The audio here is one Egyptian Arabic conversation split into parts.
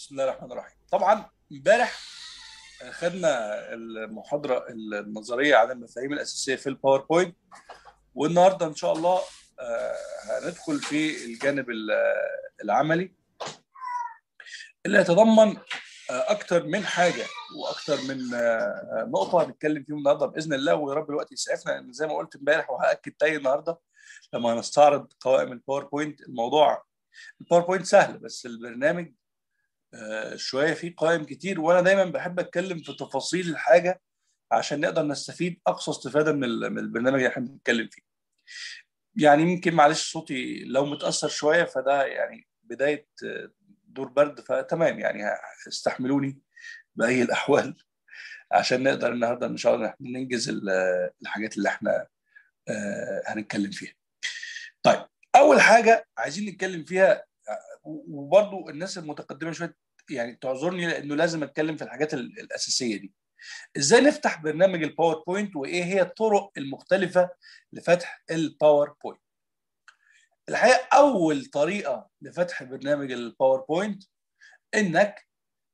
بسم الله الرحمن الرحيم طبعا امبارح خدنا المحاضره النظريه عن المفاهيم الاساسيه في الباوربوينت والنهارده ان شاء الله آه، هندخل في الجانب ال- العملي اللي يتضمن آه، اكتر من حاجه واكتر من آه، نقطه هنتكلم فيهم النهارده باذن الله ويا رب الوقت يسعفنا لان زي ما قلت امبارح وهاكد تاني النهارده لما هنستعرض قوائم الباوربوينت الموضوع الباوربوينت سهل بس البرنامج آه، شويه فيه قوائم كتير وانا دايما بحب اتكلم في تفاصيل الحاجه عشان نقدر نستفيد اقصى استفاده من ال- من البرنامج اللي احنا بنتكلم فيه. يعني يمكن معلش صوتي لو متاثر شويه فده يعني بدايه آه، دور برد فتمام يعني استحملوني باي الاحوال عشان نقدر النهارده ان شاء الله إحنا ننجز ال- الحاجات اللي احنا آه، هنتكلم فيها. طيب اول حاجه عايزين نتكلم فيها وبرضو الناس المتقدمه شويه يعني تعذرني لانه لازم اتكلم في الحاجات ال- الاساسيه دي. ازاي نفتح برنامج الباوربوينت وايه هي الطرق المختلفه لفتح الباوربوينت. الحقيقه اول طريقه لفتح برنامج الباوربوينت انك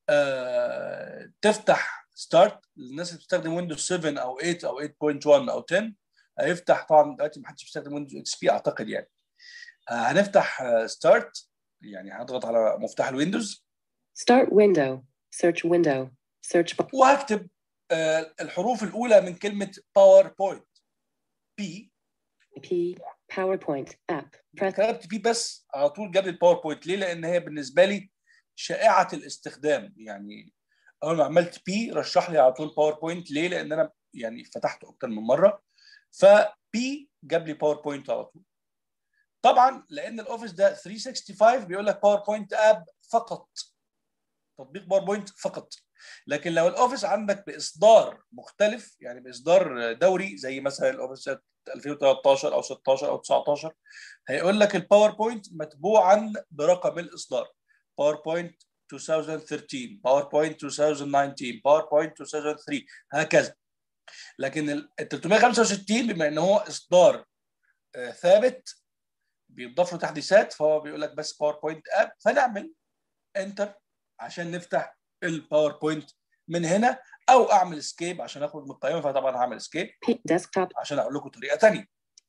آه تفتح ستارت للناس اللي بتستخدم ويندوز 7 او 8 او 8.1 او 10 هيفتح طبعا دلوقتي ما حدش بيستخدم ويندوز اكس بي اعتقد يعني آه هنفتح ستارت يعني هضغط على مفتاح الويندوز Start window. Search window. Search bar. وهكتب آه الحروف الاولى من كلمه باوربوينت بي P. PowerPoint. App. Press. كتبت بي بس على طول جاب لي الباوربوينت ليه؟ لان هي بالنسبه لي شائعه الاستخدام يعني اول ما عملت بي رشح لي على طول باوربوينت ليه؟ لان انا يعني فتحته اكتر من مره فبي جاب لي باوربوينت على طول طبعا لان الاوفيس ده 365 بيقول لك باوربوينت اب فقط تطبيق باوربوينت فقط لكن لو الاوفيس عندك باصدار مختلف يعني باصدار دوري زي مثلا الاوفيس 2013 او 16 او 19 هيقول لك الباوربوينت متبوعا برقم الاصدار باوربوينت 2013 باوربوينت 2019 باوربوينت 2003 هكذا لكن ال 365 بما ان هو اصدار آه، ثابت بيضاف له تحديثات فهو بيقول لك بس باوربوينت اب فنعمل انتر عشان نفتح الباوربوينت من هنا او اعمل اسكيب عشان اخرج من القائمه فطبعا هعمل اسكيب P. Desktop. عشان اقول لكم طريقه ثانيه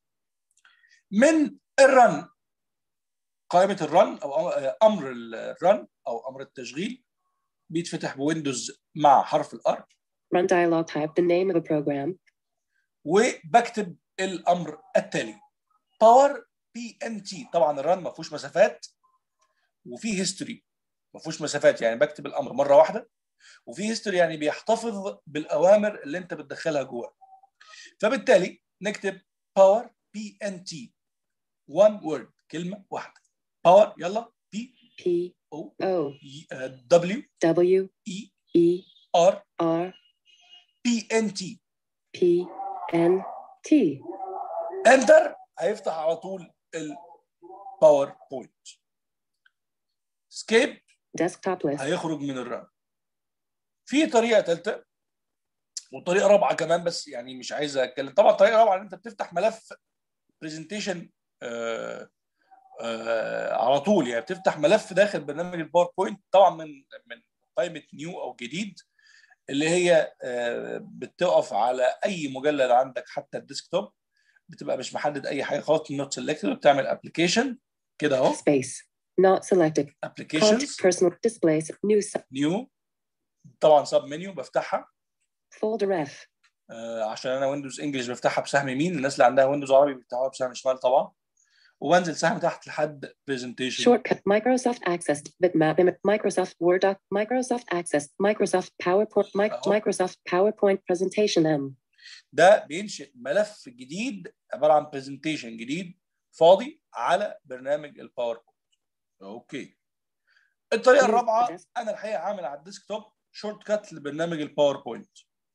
من الرن قائمه الرن او امر الرن او امر التشغيل بيتفتح بويندوز مع حرف الار Run dialog. Type the name of a program. وبكتب الامر التالي باور بي ان تي طبعا الرن ما فيهوش مسافات وفي هيستوري ما فيهوش مسافات يعني بكتب الامر مره واحده وفي هيستوري يعني بيحتفظ بالاوامر اللي انت بتدخلها جواه فبالتالي نكتب باور بي ان تي وان وورد كلمه واحده باور يلا بي P. او O. دبليو W. اي E. ار R. بي ان تي P. N. T. انتر هيفتح على طول الباوربوينت سكيب Desktop list. هيخرج من الرام في طريقه ثالثه وطريقه رابعه كمان بس يعني مش عايز اتكلم طبعا الطريقه الرابعه ان انت بتفتح ملف برزنتيشن آه آه على طول يعني بتفتح ملف داخل برنامج الباوربوينت طبعا من من قائمه نيو او جديد اللي هي آه بتقف على اي مجلد عندك حتى الديسكتوب بتبقى مش محدد اي حاجه خالص نوت سيلكتد وبتعمل ابلكيشن كده اهو Space. Not selected. Font. ابلكيشنز Personal displays. New. sub- نيو طبعا سب منيو بفتحها Folder F. آه، عشان انا ويندوز انجلش بفتحها بسهم يمين الناس اللي عندها ويندوز عربي بيفتحوها بسهم شمال طبعا وبنزل سهم تحت لحد برزنتيشن Shortcut. Microsoft Access. Bitmap. Im- Microsoft Word doc. Microsoft Access. Microsoft PowerPoint. Mic- أهو. Microsoft PowerPoint presentation M. ده بينشئ ملف جديد عباره عن برزنتيشن جديد فاضي على برنامج الباوربوينت اوكي الطريقه New الرابعه desk- انا الحقيقه عامل على الديسكتوب شورت كات لبرنامج الباوربوينت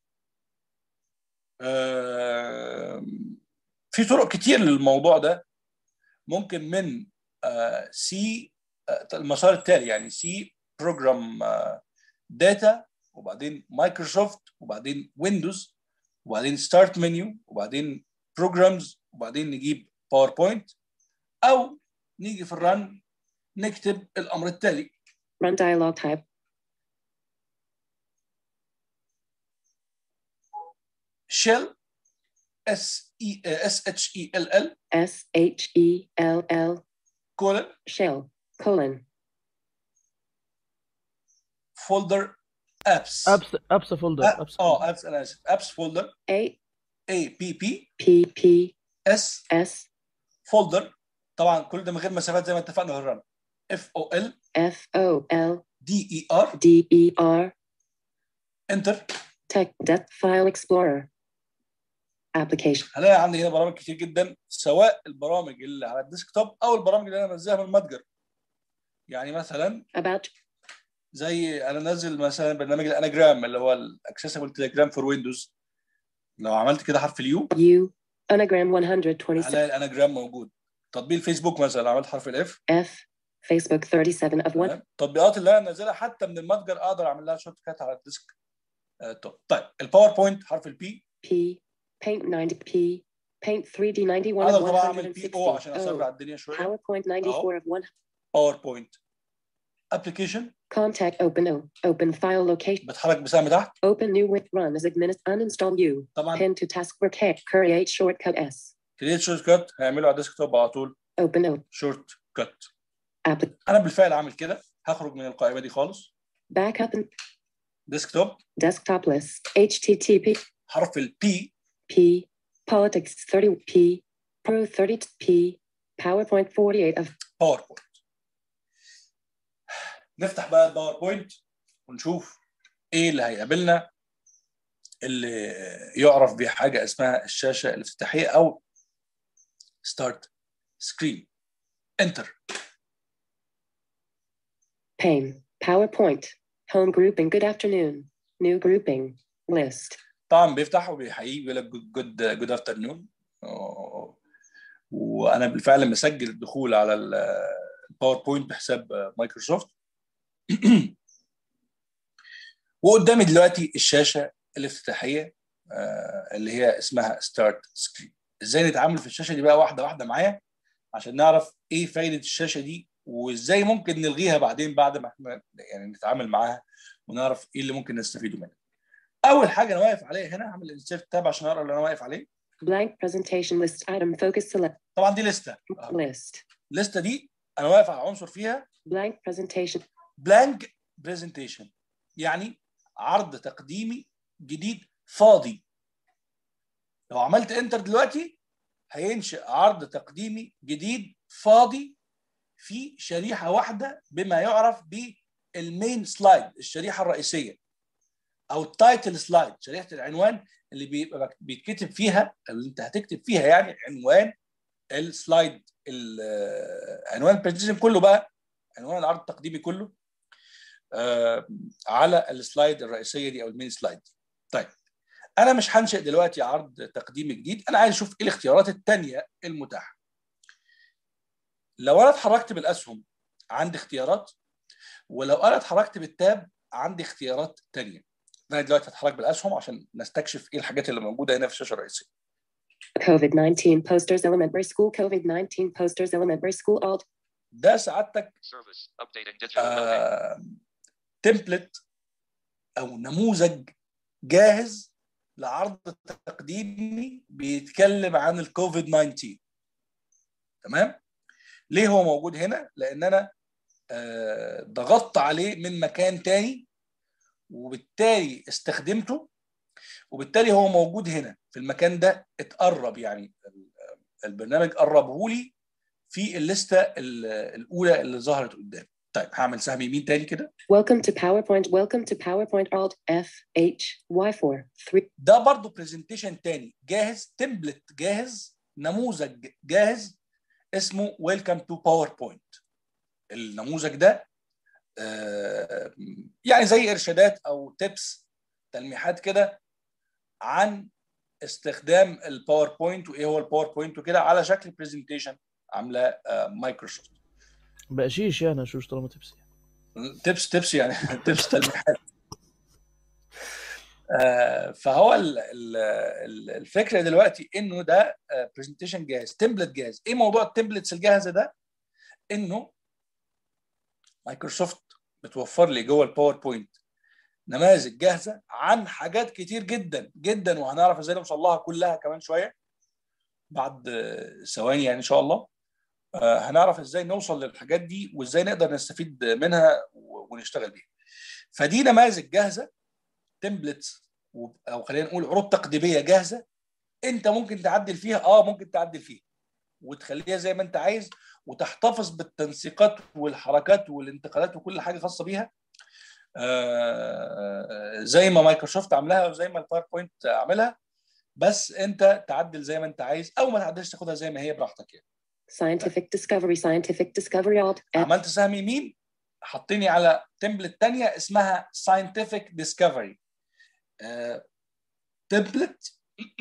آم، في طرق كتير للموضوع ده ممكن من سي المسار التالي يعني سي بروجرام داتا وبعدين مايكروسوفت وبعدين ويندوز وبعدين ستارت منيو وبعدين بروجرامز وبعدين نجيب باوربوينت او نيجي في الرن نكتب الامر التالي Run dialog type. shell s e s h e l l S H E L L colon shell colon folder apps ابس ابس فولدر اه ابس آه، apps انا اسف apps folder A a p p P P s S folder طبعا كل ده من غير مسافات زي ما اتفقنا في الرن f o l F O L d e r D E R enter Tech Depth File Explorer Application هلاقي عندي هنا برامج كتير جدا سواء البرامج اللي على الديسكتوب او البرامج اللي انا منزلها من المتجر يعني مثلا About زي انا نازل مثلا برنامج الاناجرام اللي هو الاكسسبل تليجرام فور ويندوز لو عملت كده حرف اليو U Anagram 126 هلاقي الاناجرام موجود تطبيق الفيسبوك مثلا لو عملت حرف الاف F Facebook 37 of 1 التطبيقات اللي انا نازلها حتى من المتجر اقدر اعمل لها شورت كات على الديسك آه، توب طيب الباوربوينت حرف البي P Paint 90 P Paint 3D 91 اقدر of طبعا اعمل بي او 160 عشان اسرع O الدنيا شويه PowerPoint 94 of 1 باوربوينت ابلكيشن Contact Open O Open File Location بتحرك بسهم تحت Open New with Run as administ uninstall U طبعا Pin to taskbar K Create shortcut S كريت شورت كات هيعمله على الديسكتوب على طول Open O شورت كات Applic انا بالفعل عامل كده هخرج من القائمه دي خالص Backup and ديسكتوب Desktop list HTTP حرف البي P Politics 30 P Pro 30 P PowerPoint 48 of باوربوينت نفتح بقى الباوربوينت ونشوف ايه اللي هيقابلنا اللي يعرف بحاجه اسمها الشاشه الافتتاحيه او ستارت سكرين انتر Pane PowerPoint Home grouping Good afternoon New grouping List طبعا بيفتح وبيحييك بيقول لك جود جود افترنون وانا بالفعل مسجل الدخول على ال- الباوربوينت بحساب مايكروسوفت وقدامي دلوقتي الشاشه الافتتاحيه آه، اللي هي اسمها ستارت سكرين ازاي نتعامل في الشاشه دي بقى واحده واحده معايا عشان نعرف ايه فايده الشاشه دي وازاي ممكن نلغيها بعدين بعد ما احنا يعني نتعامل معاها ونعرف ايه اللي ممكن نستفيده منها اول حاجه انا واقف عليها هنا هعمل انسيرت تاب عشان اقرا اللي انا واقف عليه Blank presentation list item focus select طبعا دي لسته آه. list الليسته دي انا واقف على عنصر فيها Blank presentation بلانك برزنتيشن يعني عرض تقديمي جديد فاضي لو عملت انتر دلوقتي هينشئ عرض تقديمي جديد فاضي في شريحه واحده بما يعرف بالمين سلايد الشريحه الرئيسيه او التايتل سلايد شريحه العنوان اللي بيبقى بيتكتب فيها اللي انت هتكتب فيها يعني عنوان السلايد ال- عنوان البرزنتيشن كله بقى عنوان العرض التقديمي كله آه، على السلايد الرئيسيه دي او المين سلايد دي. طيب انا مش هنشئ دلوقتي عرض تقديمي جديد انا عايز اشوف ايه الاختيارات الثانيه المتاحه لو انا اتحركت بالاسهم عندي اختيارات ولو انا اتحركت بالتاب عندي اختيارات ثانيه انا دلوقتي هتحرك بالاسهم عشان نستكشف ايه الحاجات اللي موجوده هنا في الشاشه الرئيسيه COVID-19 posters elementary school COVID-19 posters elementary school alt ده سعادتك Service. Updating digital domain. تمبلت او نموذج جاهز لعرض تقديمي بيتكلم عن الكوفيد 19 تمام ليه هو موجود هنا لان انا آه، ضغطت عليه من مكان تاني وبالتالي استخدمته وبالتالي هو موجود هنا في المكان ده اتقرب يعني ال- البرنامج قربه لي في الليسته ال- الاولى اللي ظهرت قدامي طيب هعمل سهم يمين تاني كده Welcome to PowerPoint Welcome to PowerPoint alt F H Y4 3 ده برضو برزنتيشن تاني جاهز تمبلت جاهز نموذج جاهز اسمه ويلكم تو باوربوينت النموذج ده آه، يعني زي ارشادات او تيبس تلميحات كده عن استخدام الباوربوينت وايه هو الباوربوينت وكده على شكل برزنتيشن عامله آه، مايكروسوفت بقشيش يعني شوش طالما تبسي تبس تبس يعني تبس تلميحات آه، فهو ال- ال- ال- الفكره دلوقتي انه ده برزنتيشن جاهز تمبلت جاهز ايه موضوع التمبلتس الجاهزه ده انه مايكروسوفت بتوفر لي جوه الباوربوينت نماذج جاهزه عن حاجات كتير جدا جدا وهنعرف ازاي نوصل لها كلها كمان شويه بعد آه، ثواني يعني ان شاء الله آه، هنعرف ازاي نوصل للحاجات دي وازاي نقدر نستفيد منها و- ونشتغل بيها فدي نماذج جاهزه تمبلتس او خلينا نقول عروض تقديميه جاهزه انت ممكن تعدل فيها اه ممكن تعدل فيها وتخليها زي ما انت عايز وتحتفظ بالتنسيقات والحركات والانتقالات وكل حاجه خاصه بيها آه، زي ما مايكروسوفت عاملاها وزي ما الباوربوينت عاملها بس انت تعدل زي ما انت عايز او ما تعدلش تاخدها زي ما هي براحتك يعني Scientific discovery. Scientific discovery. Alt. F. عملت سهم يمين حطيني على تمبلت تانية اسمها scientific discovery تمبلت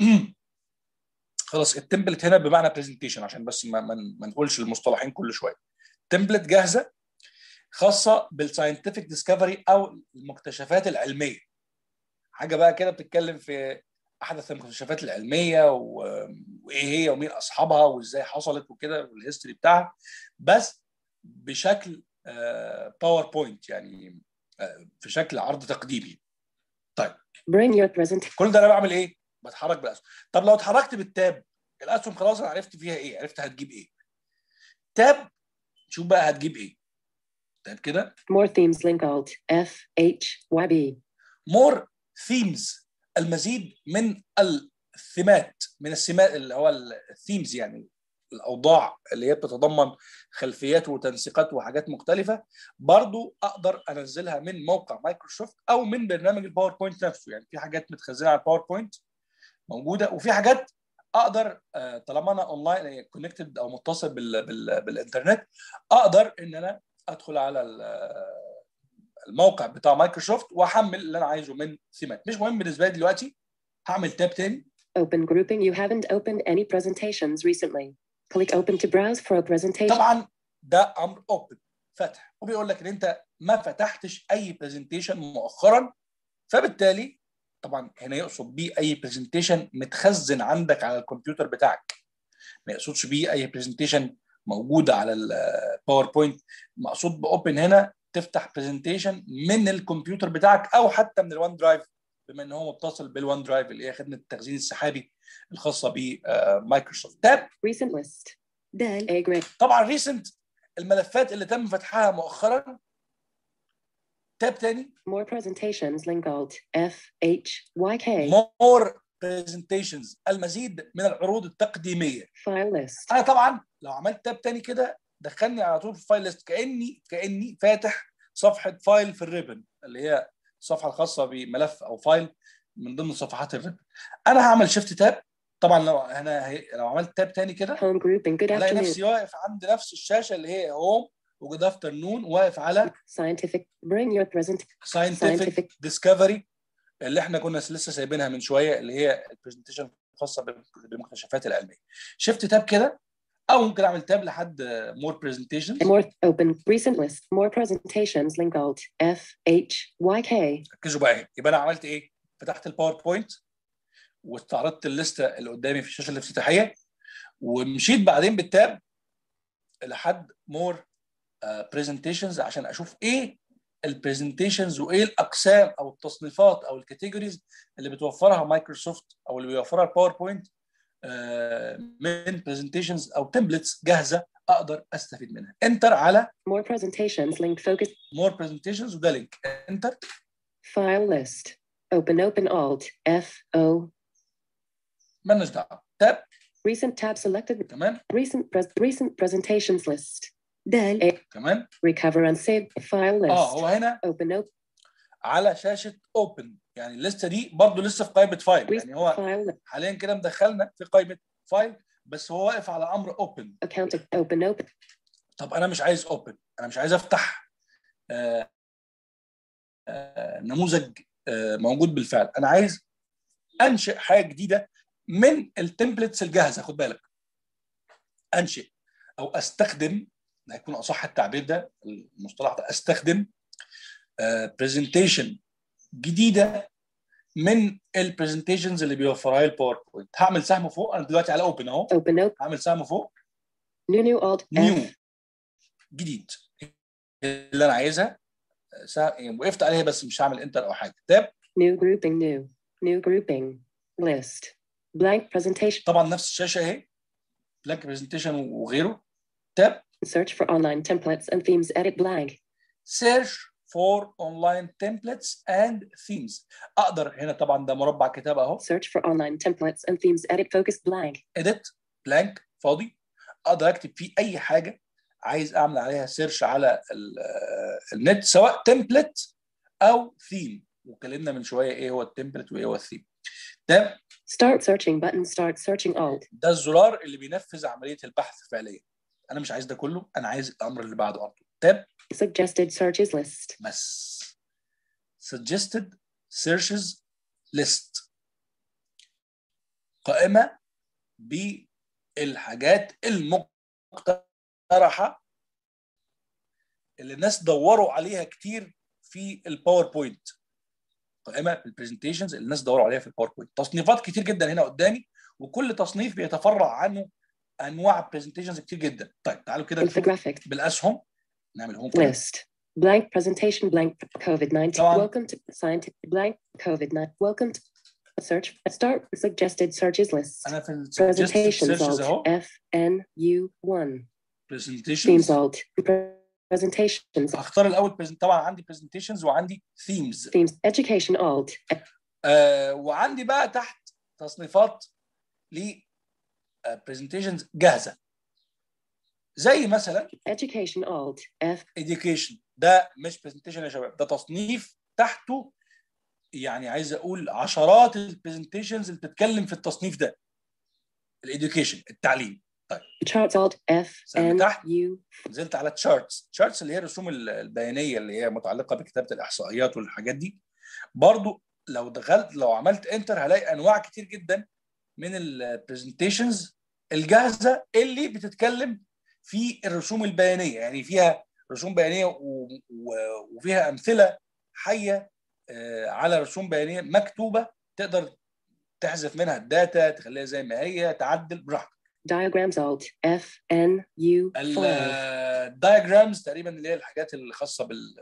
خلاص التمبلت هنا بمعنى برزنتيشن عشان بس ما, ما, ما نقولش المصطلحين كل شويه تمبلت جاهزه خاصه بالساينتفك ديسكفري او المكتشفات العلميه حاجه بقى كده بتتكلم في احدث المكتشفات العلميه و- وايه هي ومين اصحابها وازاي حصلت وكده والهيستوري بتاعها بس بشكل باوربوينت يعني آه، في شكل عرض تقديمي Bring your present. كل ده انا بعمل ايه؟ بتحرك بالاسهم طب لو اتحركت بالتاب الاسهم خلاص انا عرفت فيها ايه عرفت هتجيب ايه تاب شوف بقى هتجيب ايه تاب كده More themes. Link. Alt. F. H. Y. B. مور ثيمز المزيد من الثيمات من السمات اللي هو الثيمز يعني الاوضاع اللي هي بتتضمن خلفيات وتنسيقات وحاجات مختلفه برضو اقدر انزلها من موقع مايكروسوفت او من برنامج الباوربوينت نفسه يعني في حاجات متخزنه على الباوربوينت موجوده وفي حاجات اقدر آه، طالما انا اونلاين كونكتد او متصل بال بال بالانترنت اقدر ان انا ادخل على ال- الموقع بتاع مايكروسوفت واحمل اللي انا عايزه من ثيمات مش مهم بالنسبه لي دلوقتي هعمل تاب تاني Open grouping. You haven't opened any presentations recently. Click open to browse for a presentation. طبعا ده امر اوبن فتح وبيقول لك ان انت ما فتحتش اي برزنتيشن مؤخرا فبالتالي طبعا هنا يقصد بيه اي برزنتيشن متخزن عندك على الكمبيوتر بتاعك ما يقصدش بيه اي برزنتيشن موجوده على الباوربوينت مقصود باوبن هنا تفتح برزنتيشن من الكمبيوتر بتاعك او حتى من الوان درايف بما ان هو متصل بالوان درايف اللي هي خدمه التخزين السحابي الخاصه بمايكروسوفت تاب Recent list. Del. A grid. طبعا ريسنت الملفات اللي تم فتحها مؤخرا تاب تاني More presentations. Link. Alt. F. H. Y. K. مور برزنتيشنز المزيد من العروض التقديميه File list. انا طبعا لو عملت تاب تاني كده دخلني على طول في فايل ليست كاني كاني فاتح صفحه فايل في الريبن اللي هي الصفحه الخاصه بملف او فايل من ضمن صفحات الريبن انا هعمل شيفت تاب طبعا لو انا هي- لو عملت تاب تاني كده Home grouping. Good هلاقي afternoon. نفسي واقف عند نفس الشاشه اللي هي هوم وجود افتر نون واقف على Scientific. Bring your present. ساينتفك Scientific. ديسكفري اللي احنا كنا لسه سايبينها من شويه اللي هي البرزنتيشن الخاصه بالمكتشفات العلميه شفت تاب كده او ممكن اعمل تاب لحد مور برزنتيشن More open. Recent list. More presentations. Link. Alt. F. H. Y. K. ركزوا بقى اهي يبقى انا عملت ايه فتحت الباوربوينت واستعرضت الليسته اللي قدامي في الشاشه الافتتاحيه ومشيت بعدين بالتاب لحد مور برزنتيشنز عشان اشوف ايه البرزنتيشنز وايه الاقسام او التصنيفات او الكاتيجوريز اللي بتوفرها مايكروسوفت او اللي بيوفرها الباوربوينت آه، من برزنتيشنز او تمبلتس جاهزه اقدر استفيد منها انتر على More presentations. Link. Focus. مور برزنتيشنز وده لينك انتر File list. Open. Open. Alt. F. O. مالناش دعوه تاب Recent tab selected. كمان Recent pres- recent presentations list. Del. A. كمان Recover and save. File list. اه هو هنا Open. Open. على شاشه اوبن يعني الليسته دي برضو لسه في قائمه فايل يعني هو File list. حاليا كده مدخلنا في قائمه فايل بس هو واقف على امر اوبن Account. Open. Open. طب انا مش عايز اوبن انا مش عايز افتح آه آه نموذج آه موجود بالفعل انا عايز انشئ حاجه جديده من التمبلتس الجاهزه خد بالك انشئ او استخدم ده هيكون اصح التعبير ده المصطلح ده استخدم برزنتيشن جديده من البرزنتيشنز اللي بيوفرها لي الباوربوينت هعمل سهم فوق انا دلوقتي على اوبن اهو Open. Open. هعمل سهم فوق New. New. Alt. نيو F. جديد اللي انا عايزها سا- يعني وقفت عليها بس مش هعمل انتر او حاجه تاب New grouping. New. New grouping. List. Blank presentation. طبعا نفس الشاشه اهي بلانك برزنتيشن وغيره تاب Search for online templates and themes. Edit blank. search for online templates and themes اقدر هنا طبعا ده مربع كتاب اهو Search for online templates and themes. Edit focus blank. edit blank فاضي اقدر اكتب فيه اي حاجه عايز اعمل عليها سيرش على ال- آه، النت سواء تمبلت او ثيم واتكلمنا من شويه ايه هو التمبلت وايه هو الثيم ده Start searching button. Start searching alt. ده الزرار اللي بينفذ عمليه البحث فعليا انا مش عايز ده كله انا عايز الامر اللي بعده على طول تاب Suggested searches list. بس suggested searches list قائمة بالحاجات المقترحة اللي الناس دوروا عليها كتير في الباوربوينت قائمة بالبرزنتيشنز اللي الناس دوروا عليها في الباوربوينت تصنيفات كتير جدا هنا قدامي وكل تصنيف بيتفرع عنه انواع برزنتيشنز كتير جدا طيب تعالوا كده نشوف Infographic بالاسهم نعمل هوم كده. list. Blank presentation. Blank COVID 19. Come on. Welcome to scientific blank COVID 19. Welcome to search. Start suggested searches list. انا في ال Presentations searches alt. اهو F N U 1. Themes presentations alt. Presentations. هختار الاول present- طبعا عندي presentations وعندي themes Themes. Education alt. آه وعندي بقى تحت تصنيفات ل آه، presentations جاهزه زي مثلا Education alt. F education ده مش presentation يا شباب ده تصنيف تحته يعني عايز اقول عشرات البرزنتيشنز اللي بتتكلم في التصنيف ده الاديوكيشن التعليم charts alt. F سهم N تحت. U. نزلت على تشارتس تشارتس اللي هي الرسوم ال- البيانيه اللي هي متعلقه بكتابه الاحصائيات والحاجات دي برضو لو دخلت لو عملت انتر هلاقي انواع كتير جدا من البرزنتيشنز الجاهزه اللي بتتكلم في الرسوم البيانيه يعني فيها رسوم بيانيه و- و- وفيها امثله حيه آه، على رسوم بيانيه مكتوبه تقدر تحذف منها الداتا تخليها زي ما هي تعدل براحتك Diagrams alt. F N U 5. الدايجرامز تقريبا اللي هي الحاجات الخاصه بال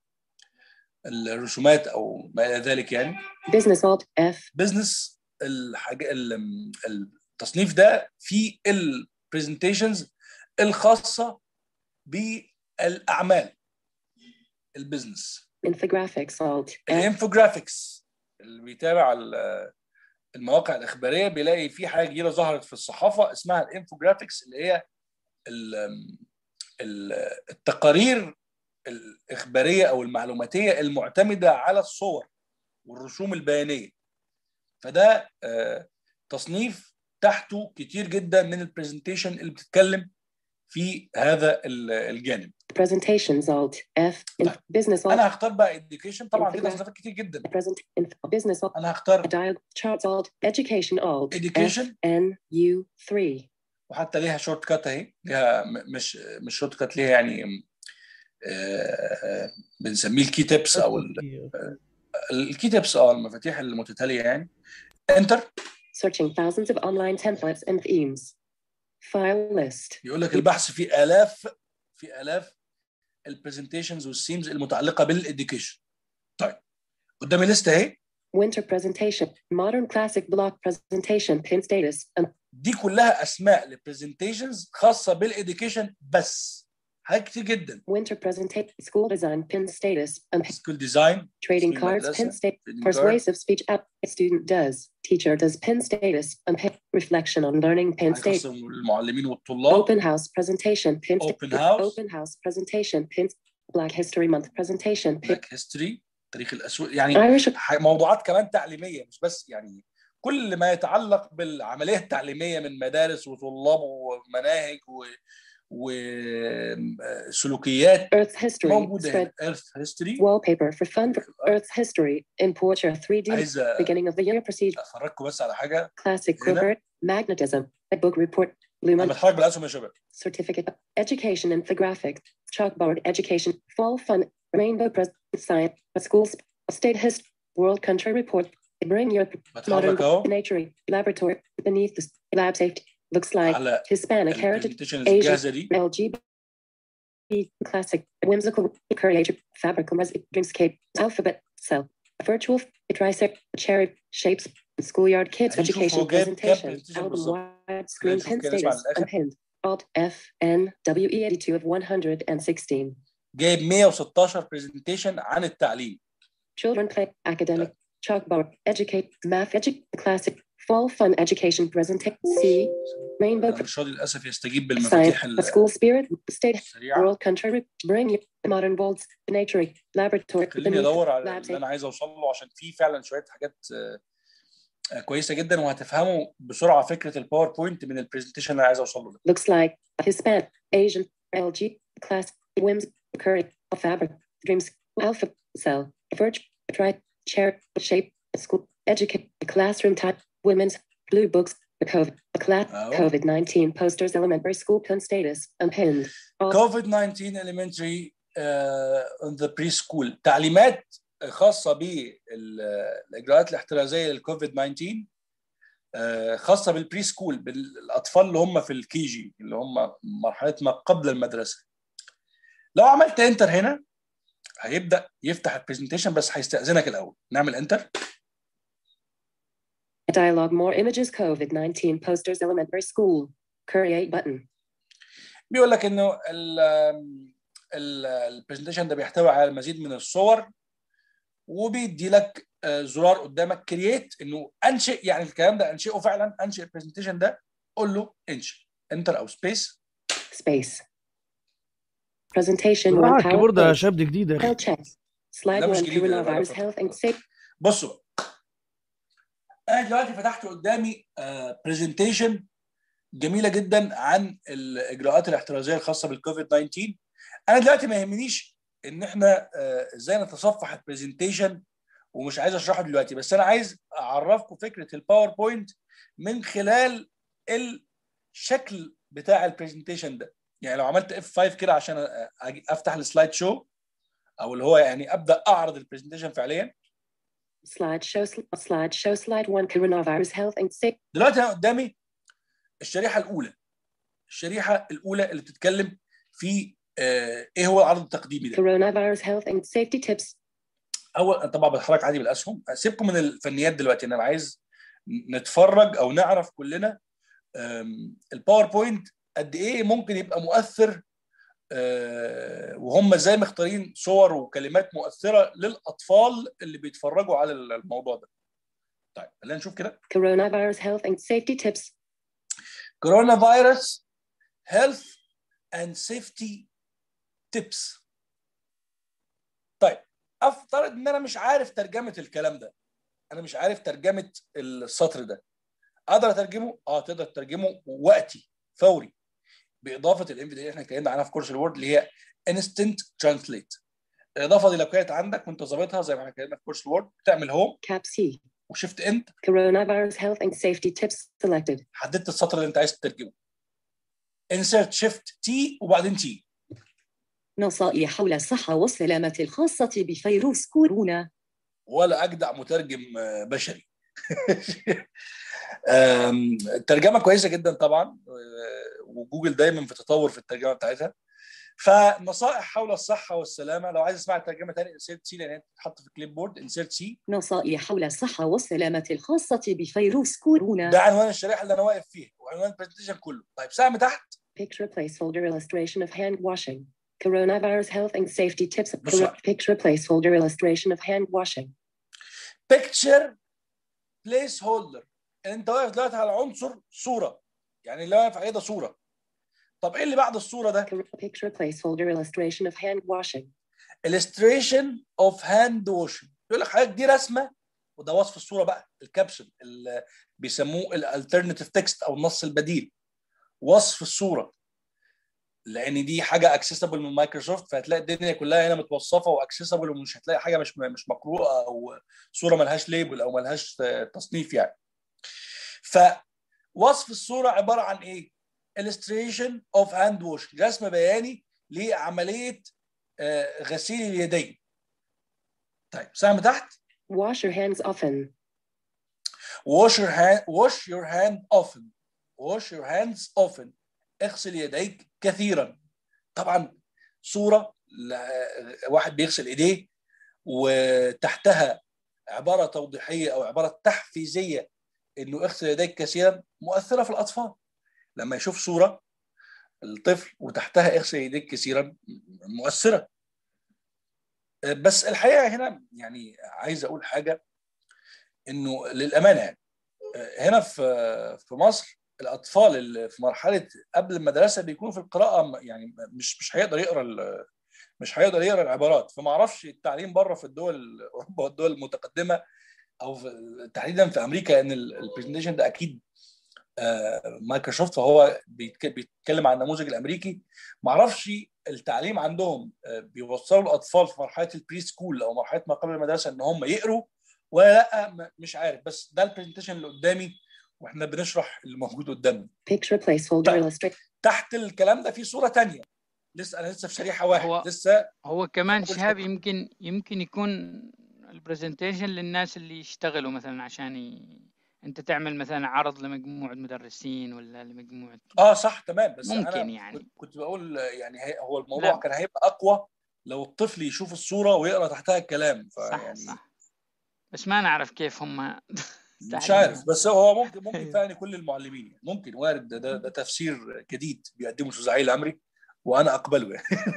الرسومات او ما الى ذلك يعني Business alt. F بزنس الحاجه ال- التصنيف ده في البرزنتيشنز الخاصه بالاعمال البزنس Infographics alt. F الانفوجرافيكس اللي بيتابع ال- المواقع الاخباريه بيلاقي في حاجه جديده ظهرت في الصحافه اسمها الانفوجرافيكس اللي هي ال- ال- التقارير الاخباريه او المعلوماتيه المعتمده على الصور والرسوم البيانيه فده آه، تصنيف تحته كتير جدا من البرزنتيشن اللي بتتكلم في هذا ال- الجانب presentations alt. F in طيب. business alt. انا هختار بقى education طبعا في Infographic. تصنيفات كتير جدا present in business alt. انا هختار Diag charts alt. Education alt. Education. F N U 3. وحتى ليها شورت كات اهي ليها م- مش مش شورت كات ليها يعني آه، بنسميه الكي تيبس او ال- الكي تيبس اه المفاتيح المتتاليه يعني انتر Searching thousands of online templates and themes. File list. يقول لك البحث في الاف في الاف البرزنتيشنز والسيمز المتعلقه بالاديوكيشن طيب قدامي لسته اهي Winter presentation. Modern classic block presentation. Pin status. And دي كلها اسماء لبرزنتيشنز خاصه بالاديوكيشن بس حاجات كتير جدا winter presentation. School design. Pin status. And سكول ديزاين trading School cards. Pin madrasa, state. trading card. Persuasive speech app. Student does. Teacher does. Pin status. And pin. Reflection on learning. Pin حاجة state. خاصه بالمعلمين والطلاب Open house presentation. Pin. Open house. Open house presentation. Pin. Black History Month presentation. Pin. بلاك هيستوري تاريخ الاسواق يعني Irish ح- موضوعات كمان تعليميه مش بس يعني كل ما يتعلق بالعمليه التعليميه من مدارس وطلاب ومناهج و وسلوكيات Earth history. موجوده Spread هنا ايرث هيستوري wallpaper for fun. Earth history. Import your 3D. عايز Beginning of the year procedure. افرجكم بس على حاجه Classic هنا. Quiver. Magnetism. A book report. انا Lumen. بتحرك بالاسهم يا شباب Certificate. Education infographic. Chalkboard education. Fall fun. Rainbow press. Science. Schools. State history. World country report. Bring your modern بتحرك اهو nature. Laboratory. Beneath the lab safety. Looks like على Hispanic heritage. البرزنتيشنز Asian. الجاهزه دي LGBT classic, whimsical, creative, fabrical, res- dreamscape, alphabet, cell, virtual, tricep, cherry, shapes, schoolyard kids هنشوف education هو جايب كام presentation, presentation album بالظبط. wide screen نشوف pin كده نسمع status, للآخر. unpinned, alt F N W E 82 of 116. جايب 116 برزنتيشن عن التعليم Children play, academic, chalkboard, educate, math, edu- classic, fall fun education presentation, C, rainbow, أنا مش راضي للاسف يستجيب بالمفاتيح science, ال- a school spirit, state, السريعه world country, re- bring you, modern bolts, nature, laboratory, خليني ادور على labs, اللي انا عايز اوصل له عشان في فعلا شويه حاجات آه، آه، كويسه جدا وهتفهموا بسرعه فكره الباوربوينت من البرزنتيشن اللي انا عايز اوصل له ده. looks like Hispanic, Asian, LG, class, whims, curry, fabric, dreams, alpha, cell, verge, try, chair, shape, school, educate, classroom type, women's, blue books, COVID, class, أهو. COVID 19 posters, elementary school pin status, unpinned. All كوفيد 19 elementary uh, on the preschool تعليمات خاصه بالاجراءات الاحترازيه للكوفيد 19 آه، خاصه بالبري سكول بالاطفال اللي هم في الكي جي اللي هم مرحله ما قبل المدرسه لو عملت انتر هنا هيبدا يفتح البرزنتيشن بس هيستاذنك الاول نعمل انتر dialogue, more images, COVID 19 posters, elementary school, create button. بيقول لك انه البرزنتيشن ده بيحتوي على المزيد من الصور وبيدي لك آه، زرار قدامك كرييت انه انشئ يعني الكلام ده انشئه فعلا انشئ البرزنتيشن ده قول له انشئ انتر او سبيس Space. Presentation آه one الكيبورد يا PowerPoint. شاب دي جديده يا اخي Spell check. Slide لا مش one جديد، أنا بقالها coronavirus فترة. health and safety. بصوا انا دلوقتي فتحت قدامي برزنتيشن جميله جدا عن الاجراءات الاحترازيه الخاصه بالكوفيد 19 انا دلوقتي ما يهمنيش ان احنا آه، ازاي نتصفح البرزنتيشن ومش عايز اشرحه دلوقتي بس انا عايز اعرفكم فكره الباوربوينت من خلال الشكل بتاع البرزنتيشن ده يعني لو عملت اف 5 كده عشان أجي- افتح السلايد شو او اللي هو يعني ابدا اعرض البرزنتيشن فعليا Slide show, sl- slide show, slide one coronavirus health and safety. دلوقتي انا قدامي الشريحه الاولى الشريحه الاولى اللي بتتكلم في آه، ايه هو العرض التقديمي ده Coronavirus health and safety tips. اول طبعا بتحرك عادي بالاسهم سيبكم من الفنيات دلوقتي انا عايز نتفرج او نعرف كلنا آم، الباوربوينت قد ايه ممكن يبقى مؤثر آه، وهم ازاي مختارين صور وكلمات مؤثره للاطفال اللي بيتفرجوا على الموضوع ده طيب خلينا نشوف كده Coronavirus health and safety tips. كورونا فيروس هيلث اند سيفتي تيبس طيب افترض ان انا مش عارف ترجمه الكلام ده انا مش عارف ترجمه السطر ده اقدر اترجمه اه تقدر تترجمه وقتي فوري باضافه الانفيد اللي احنا اتكلمنا عنها في كورس الوورد اللي هي انستنت ترانسليت الاضافه دي لو كانت عندك وانت ظابطها زي ما احنا اتكلمنا في كورس الوورد تعمل هوم Cap C. وشيفت انت Coronavirus health and safety tips selected. حددت السطر اللي انت عايز تترجمه انسرت شيفت تي وبعدين تي نصائح حول الصحة والسلامة الخاصة بفيروس كورونا ولا اجدع مترجم آه، بشري آم، الترجمه كويسه جدا طبعا آه، وجوجل دايما في تطور في الترجمه بتاعتها فنصائح حول الصحه والسلامه لو عايز تسمع الترجمه تاني انسيرت سي لان هي بتتحط في كليب بورد انسيرت سي نصائح حول الصحة والسلامة الخاصة بفيروس كورونا ده عنوان الشريحه اللي انا واقف فيها وعنوان البرزنتيشن كله طيب سهم تحت Picture placeholder illustration of hand washing. Coronavirus health and safety tips. بص بقى. Picture placeholder illustration of hand washing. بيكتشر بليس هولدر انت واقف دلوقتي على عنصر صوره يعني اللي واقف عليه ده صوره طب ايه اللي بعد الصوره ده؟ Picture placeholder illustration of hand washing. illustration of hand washing يقول لك حضرتك دي رسمه وده وصف الصوره بقى الكابشن اللي بيسموه الالترناتيف تكست او النص البديل وصف الصوره لان دي حاجه اكسسبل من مايكروسوفت فهتلاقي الدنيا كلها هنا متوصفه واكسسبل ومش هتلاقي حاجه مش مش مقروءه او صوره ملهاش ليبل او ملهاش تصنيف يعني فوصف الصوره عباره عن ايه illustration of hand washing رسم بياني لعمليه آه، غسيل اليدين طيب سهم تحت Wash your hands often. wash your hand wash your hand often wash your hands often اغسل يديك كثيرا طبعا صوره ل- واحد بيغسل ايديه وتحتها عباره توضيحيه او عباره تحفيزيه انه اغسل يديك كثيرا مؤثره في الاطفال لما يشوف صوره الطفل وتحتها اغسل يديك كثيرا مؤثره بس الحقيقه هنا يعني عايز اقول حاجه انه للامانه يعني هنا في في مصر الاطفال اللي في مرحله قبل المدرسه بيكونوا في القراءه يعني مش مش هيقدر يقرا ال- مش هيقدر يقرا العبارات فما اعرفش التعليم بره في الدول اوروبا والدول المتقدمه او في تحديدا في امريكا ان البرزنتيشن ده اكيد آه، مايكروسوفت فهو بيتك- بيتكلم عن النموذج الامريكي ما اعرفش التعليم عندهم آه، بيوصلوا الاطفال في مرحله البري سكول او مرحله ما قبل المدرسه ان هم يقروا ولا لا م- مش عارف بس ده البرزنتيشن اللي قدامي واحنا بنشرح اللي موجود قدامنا Picture placeholder طيب. illustrate. تحت الكلام ده في صوره تانية لسه انا لسه في شريحه واحد هو- لسه هو كمان أقول شهاب شيء. يمكن يمكن يكون البرزنتيشن للناس اللي يشتغلوا مثلا عشان ي... انت تعمل مثلا عرض لمجموعة مدرسين ولا لمجموعة اه صح تمام بس ممكن انا يعني. كنت- كنت بقول يعني هي هو الموضوع لا. كان هيبقى اقوى لو الطفل يشوف الصوره ويقرا تحتها الكلام صح فيعني صح بس ما نعرف كيف هم مش عارف بس هو ممكن ممكن أيوه. فعلا كل المعلمين يعني ممكن وارد ده, ده, ده تفسير جديد بيقدمه استاذ عيل الامري وانا اقبله يعني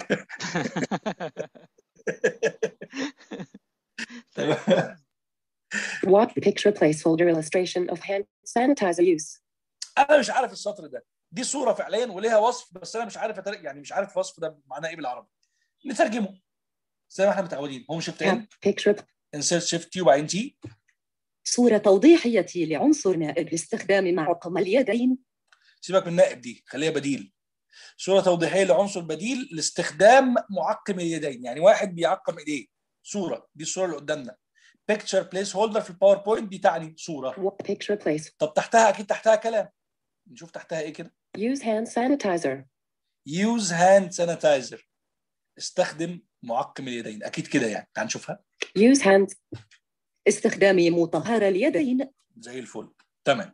What picture placeholder illustration of hand sanitizer use. انا مش عارف السطر ده دي صوره فعليا وليها وصف بس انا مش عارف أتر... يعني مش عارف الوصف ده معناه ايه بالعربي نترجمه زي ما احنا متعودين هوم شيفت ان Tab picture انسيرت شيفت تي وبعدين تي صورة توضيحية لعنصر نائب لاستخدام معقم اليدين سيبك من النائب دي خليها بديل صوره توضيحيه لعنصر بديل لاستخدام معقم اليدين يعني واحد بيعقم ايديه صوره دي الصوره اللي قدامنا بيكتشر بليس هولدر في الباوربوينت دي تعني صوره What picture place. طب تحتها اكيد تحتها كلام نشوف تحتها ايه كده Use hand sanitizer. يوز هاند سانيتايزر استخدم معقم اليدين اكيد كده يعني تعال نشوفها Use hand. استخدام مطهر اليدين زي الفل تمام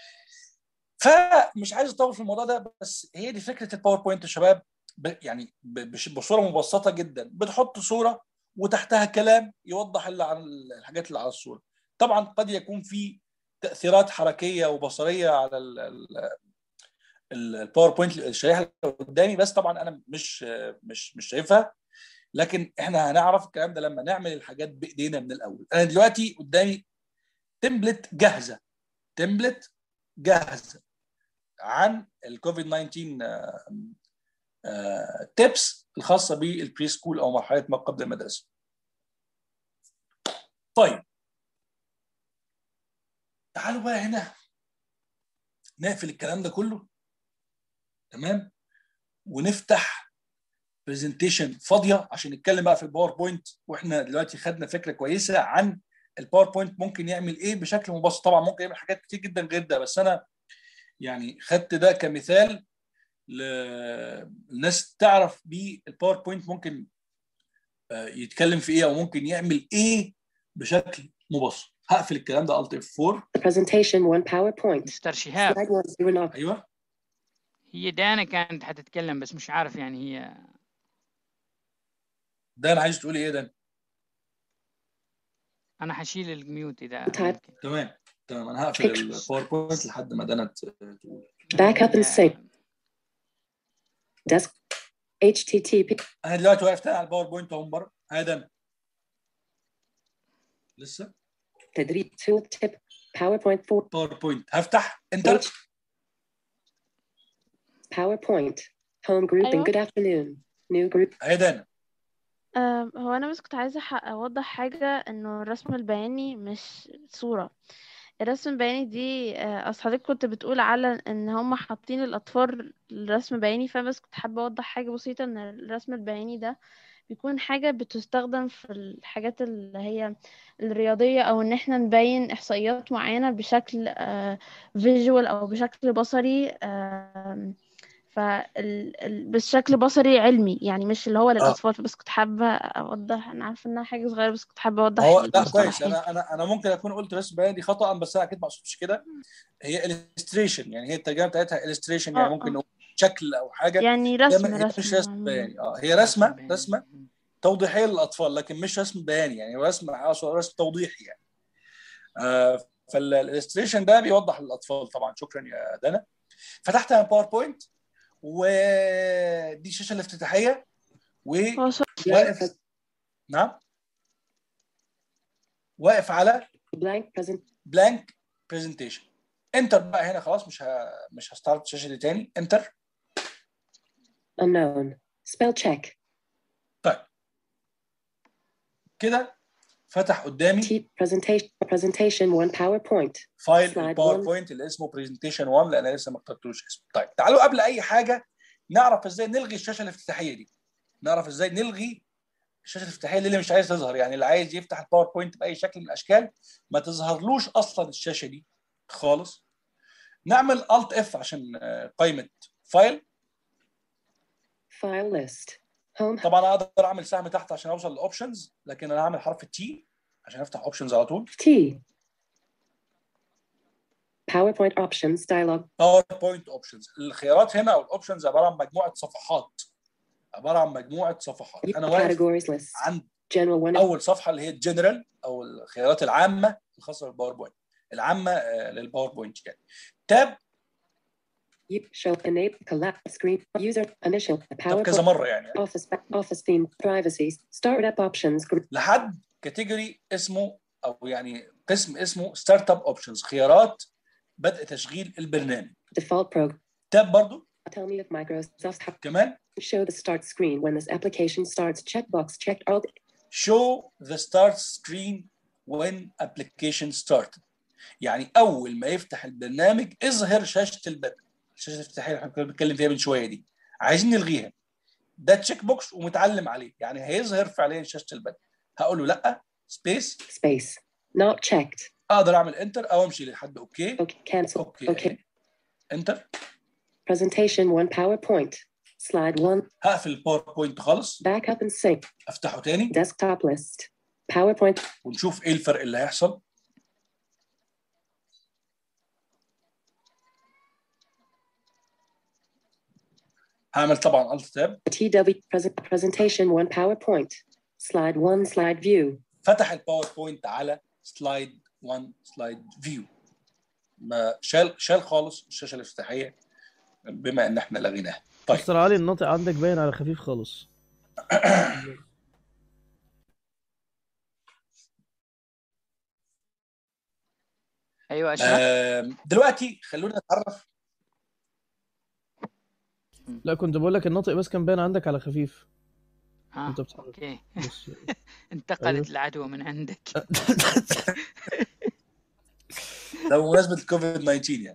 فمش عايز اطول في الموضوع ده بس هي دي فكره الباوربوينت يا شباب ب- يعني ب- بش- بصوره مبسطه جدا بتحط صوره وتحتها كلام يوضح اللي عن الحاجات اللي على الصوره طبعا قد يكون في تاثيرات حركيه وبصريه على ال- ال- ال- الباوربوينت الشريحه اللي قدامي بس طبعا انا مش مش مش شايفها لكن احنا هنعرف الكلام ده لما نعمل الحاجات بايدينا من الاول انا دلوقتي قدامي تمبلت جاهزه تمبلت جاهزه عن الكوفيد 19 تيبس الخاصه بالبري سكول او مرحله ما قبل المدرسه. طيب تعالوا بقى هنا نقفل الكلام ده كله تمام ونفتح برزنتيشن فاضيه عشان نتكلم بقى في الباوربوينت واحنا دلوقتي خدنا فكره كويسه عن الباوربوينت ممكن يعمل ايه بشكل مبسط طبعا ممكن يعمل حاجات كتير جدا غير ده بس انا يعني خدت ده كمثال للناس تعرف بيه الباوربوينت ممكن آه، يتكلم في ايه او ممكن يعمل ايه بشكل مبسط هقفل الكلام ده الت اف 4 Presentation one PowerPoint. مستر شهاب Slide one zero not. ايوه هي دانا كانت حتتكلم بس مش عارف يعني هي ده انا عايز تقولي ايه ده انا حشيل الميوت اذا Type. ممكن. تمام تمام انا هقفل Pictures. الباوربوينت لحد ما دانا ت- تقول Back up and هي- save. Desk. HTTP. انا دلوقتي واقف تاني على الباوربوينت اهو من بره هذا انا لسه تدريب Tool tip. PowerPoint 4. باوربوينت هفتح انتر H. PowerPoint. Home grouping. أيوة. Good afternoon. New group. هذا انا آم، هو أنا بس كنت عايزة أح- أوضح حاجة إنه الرسم البياني مش صورة الرسم البياني دي آه، أصل حضرتك كنت بتقول على إن هم حاطين الأطفال الرسم بياني فأنا بس كنت حابة أوضح حاجة بسيطة إن الرسم البياني ده بيكون حاجة بتستخدم في الحاجات اللي هي الرياضية أو إن إحنا نبين إحصائيات معينة بشكل فيجوال أو بشكل بصري آم، فال... ال- بشكل بصري علمي يعني مش اللي هو للأطفال فبس كنت حابة أوضح أنا عارفة إنها حاجة صغيرة بس كنت حابة أوضح هو لا كويس المصطلحين انا انا انا ممكن اكون قلت بس بيان دي خطا بس انا اكيد ما اقصدش كده هي illustration يعني هي الترجمه بتاعتها illustration يعني آه، ممكن آه. نقول شكل او حاجه يعني هي رسم م- هي مش رسم رسم بياني اه هي رسمه بياني. رسمه توضيحيه للاطفال لكن مش رسم بياني يعني هو رسم أقصد رسم توضيحي يعني آه فالالستريشن ده بيوضح للاطفال طبعا شكرا يا دنا فتحت انا باوربوينت ودي الشاشه الافتتاحيه هو سؤال وواقف نعم واقف على blank present بلانك برزنتيشن انتر بقى هنا خلاص مش ه... مش هستعرض الشاشه دي تاني انتر unknown spell check كده فتح قدامي T presentation presentation one PowerPoint فايل Slide الباوربوينت اللي اسمه برزنتيشن 1 لان انا لسه ما اخترتلوش اسمه طيب تعالوا قبل اي حاجه نعرف ازاي نلغي الشاشه الافتتاحيه دي نعرف ازاي نلغي الشاشه الافتتاحيه اللي مش عايز تظهر يعني اللي عايز يفتح الباوربوينت باي شكل من الاشكال ما تظهرلوش اصلا الشاشه دي خالص نعمل الت اف عشان آه، قائمه فايل file list home طبعا اقدر اعمل سهم تحت عشان اوصل للاوبشنز لكن انا هعمل حرف التي عشان افتح اوبشنز على طول T PowerPoint options dialog باوربوينت اوبشنز الخيارات هنا او الاوبشنز عباره عن مجموعه صفحات عباره عن مجموعه صفحات انا واقف categories list عند general one اول صفحه اللي هي الجنرال او الخيارات العامه الخاصه بالباوربوينت العامه آه، للباوربوينت يعني تاب You show enable collapse screen user initial طب كذا PowerPoint مره يعني office office theme privacy startup options group لحد كاتيجوري اسمه او يعني قسم اسمه ستارت اب اوبشنز خيارات بدء تشغيل البرنامج default program تاب برضو tell me if Microsoft have كمان show the start screen when this application starts checkbox checked all show the start screen when application started يعني اول ما يفتح البرنامج اظهر شاشه البدء الشاشه الافتتاحيه اللي احنا كنا بنتكلم فيها من شويه دي عايزين نلغيها ده تشيك بوكس ومتعلم عليه يعني هيظهر فعليا شاشه البدء هقول له لا سبيس space not checked اقدر اعمل انتر او امشي لحد اوكي okay cancel اوكي okay انتر presentation one PowerPoint slide one هقفل الباوربوينت خالص back up and sync افتحه تاني desktop list PowerPoint ونشوف ايه الفرق اللي هيحصل هعمل طبعا الت تاب TW present presentation one PowerPoint slide one slide view فتح الباوربوينت على سلايد 1 سلايد فيو ما شال شال خالص الشاشه الافتتاحيه بما ان احنا لغيناها طيب مستر علي الناطق عندك باين على خفيف خالص ايوه اشرح آم، دلوقتي خلونا نتعرف لا كنت بقول لك الناطق بس كان باين عندك على خفيف ها انت بتحرك. اوكي بس انتقلت العدوى من عندك ده بمناسبه الكوفيد 19 يعني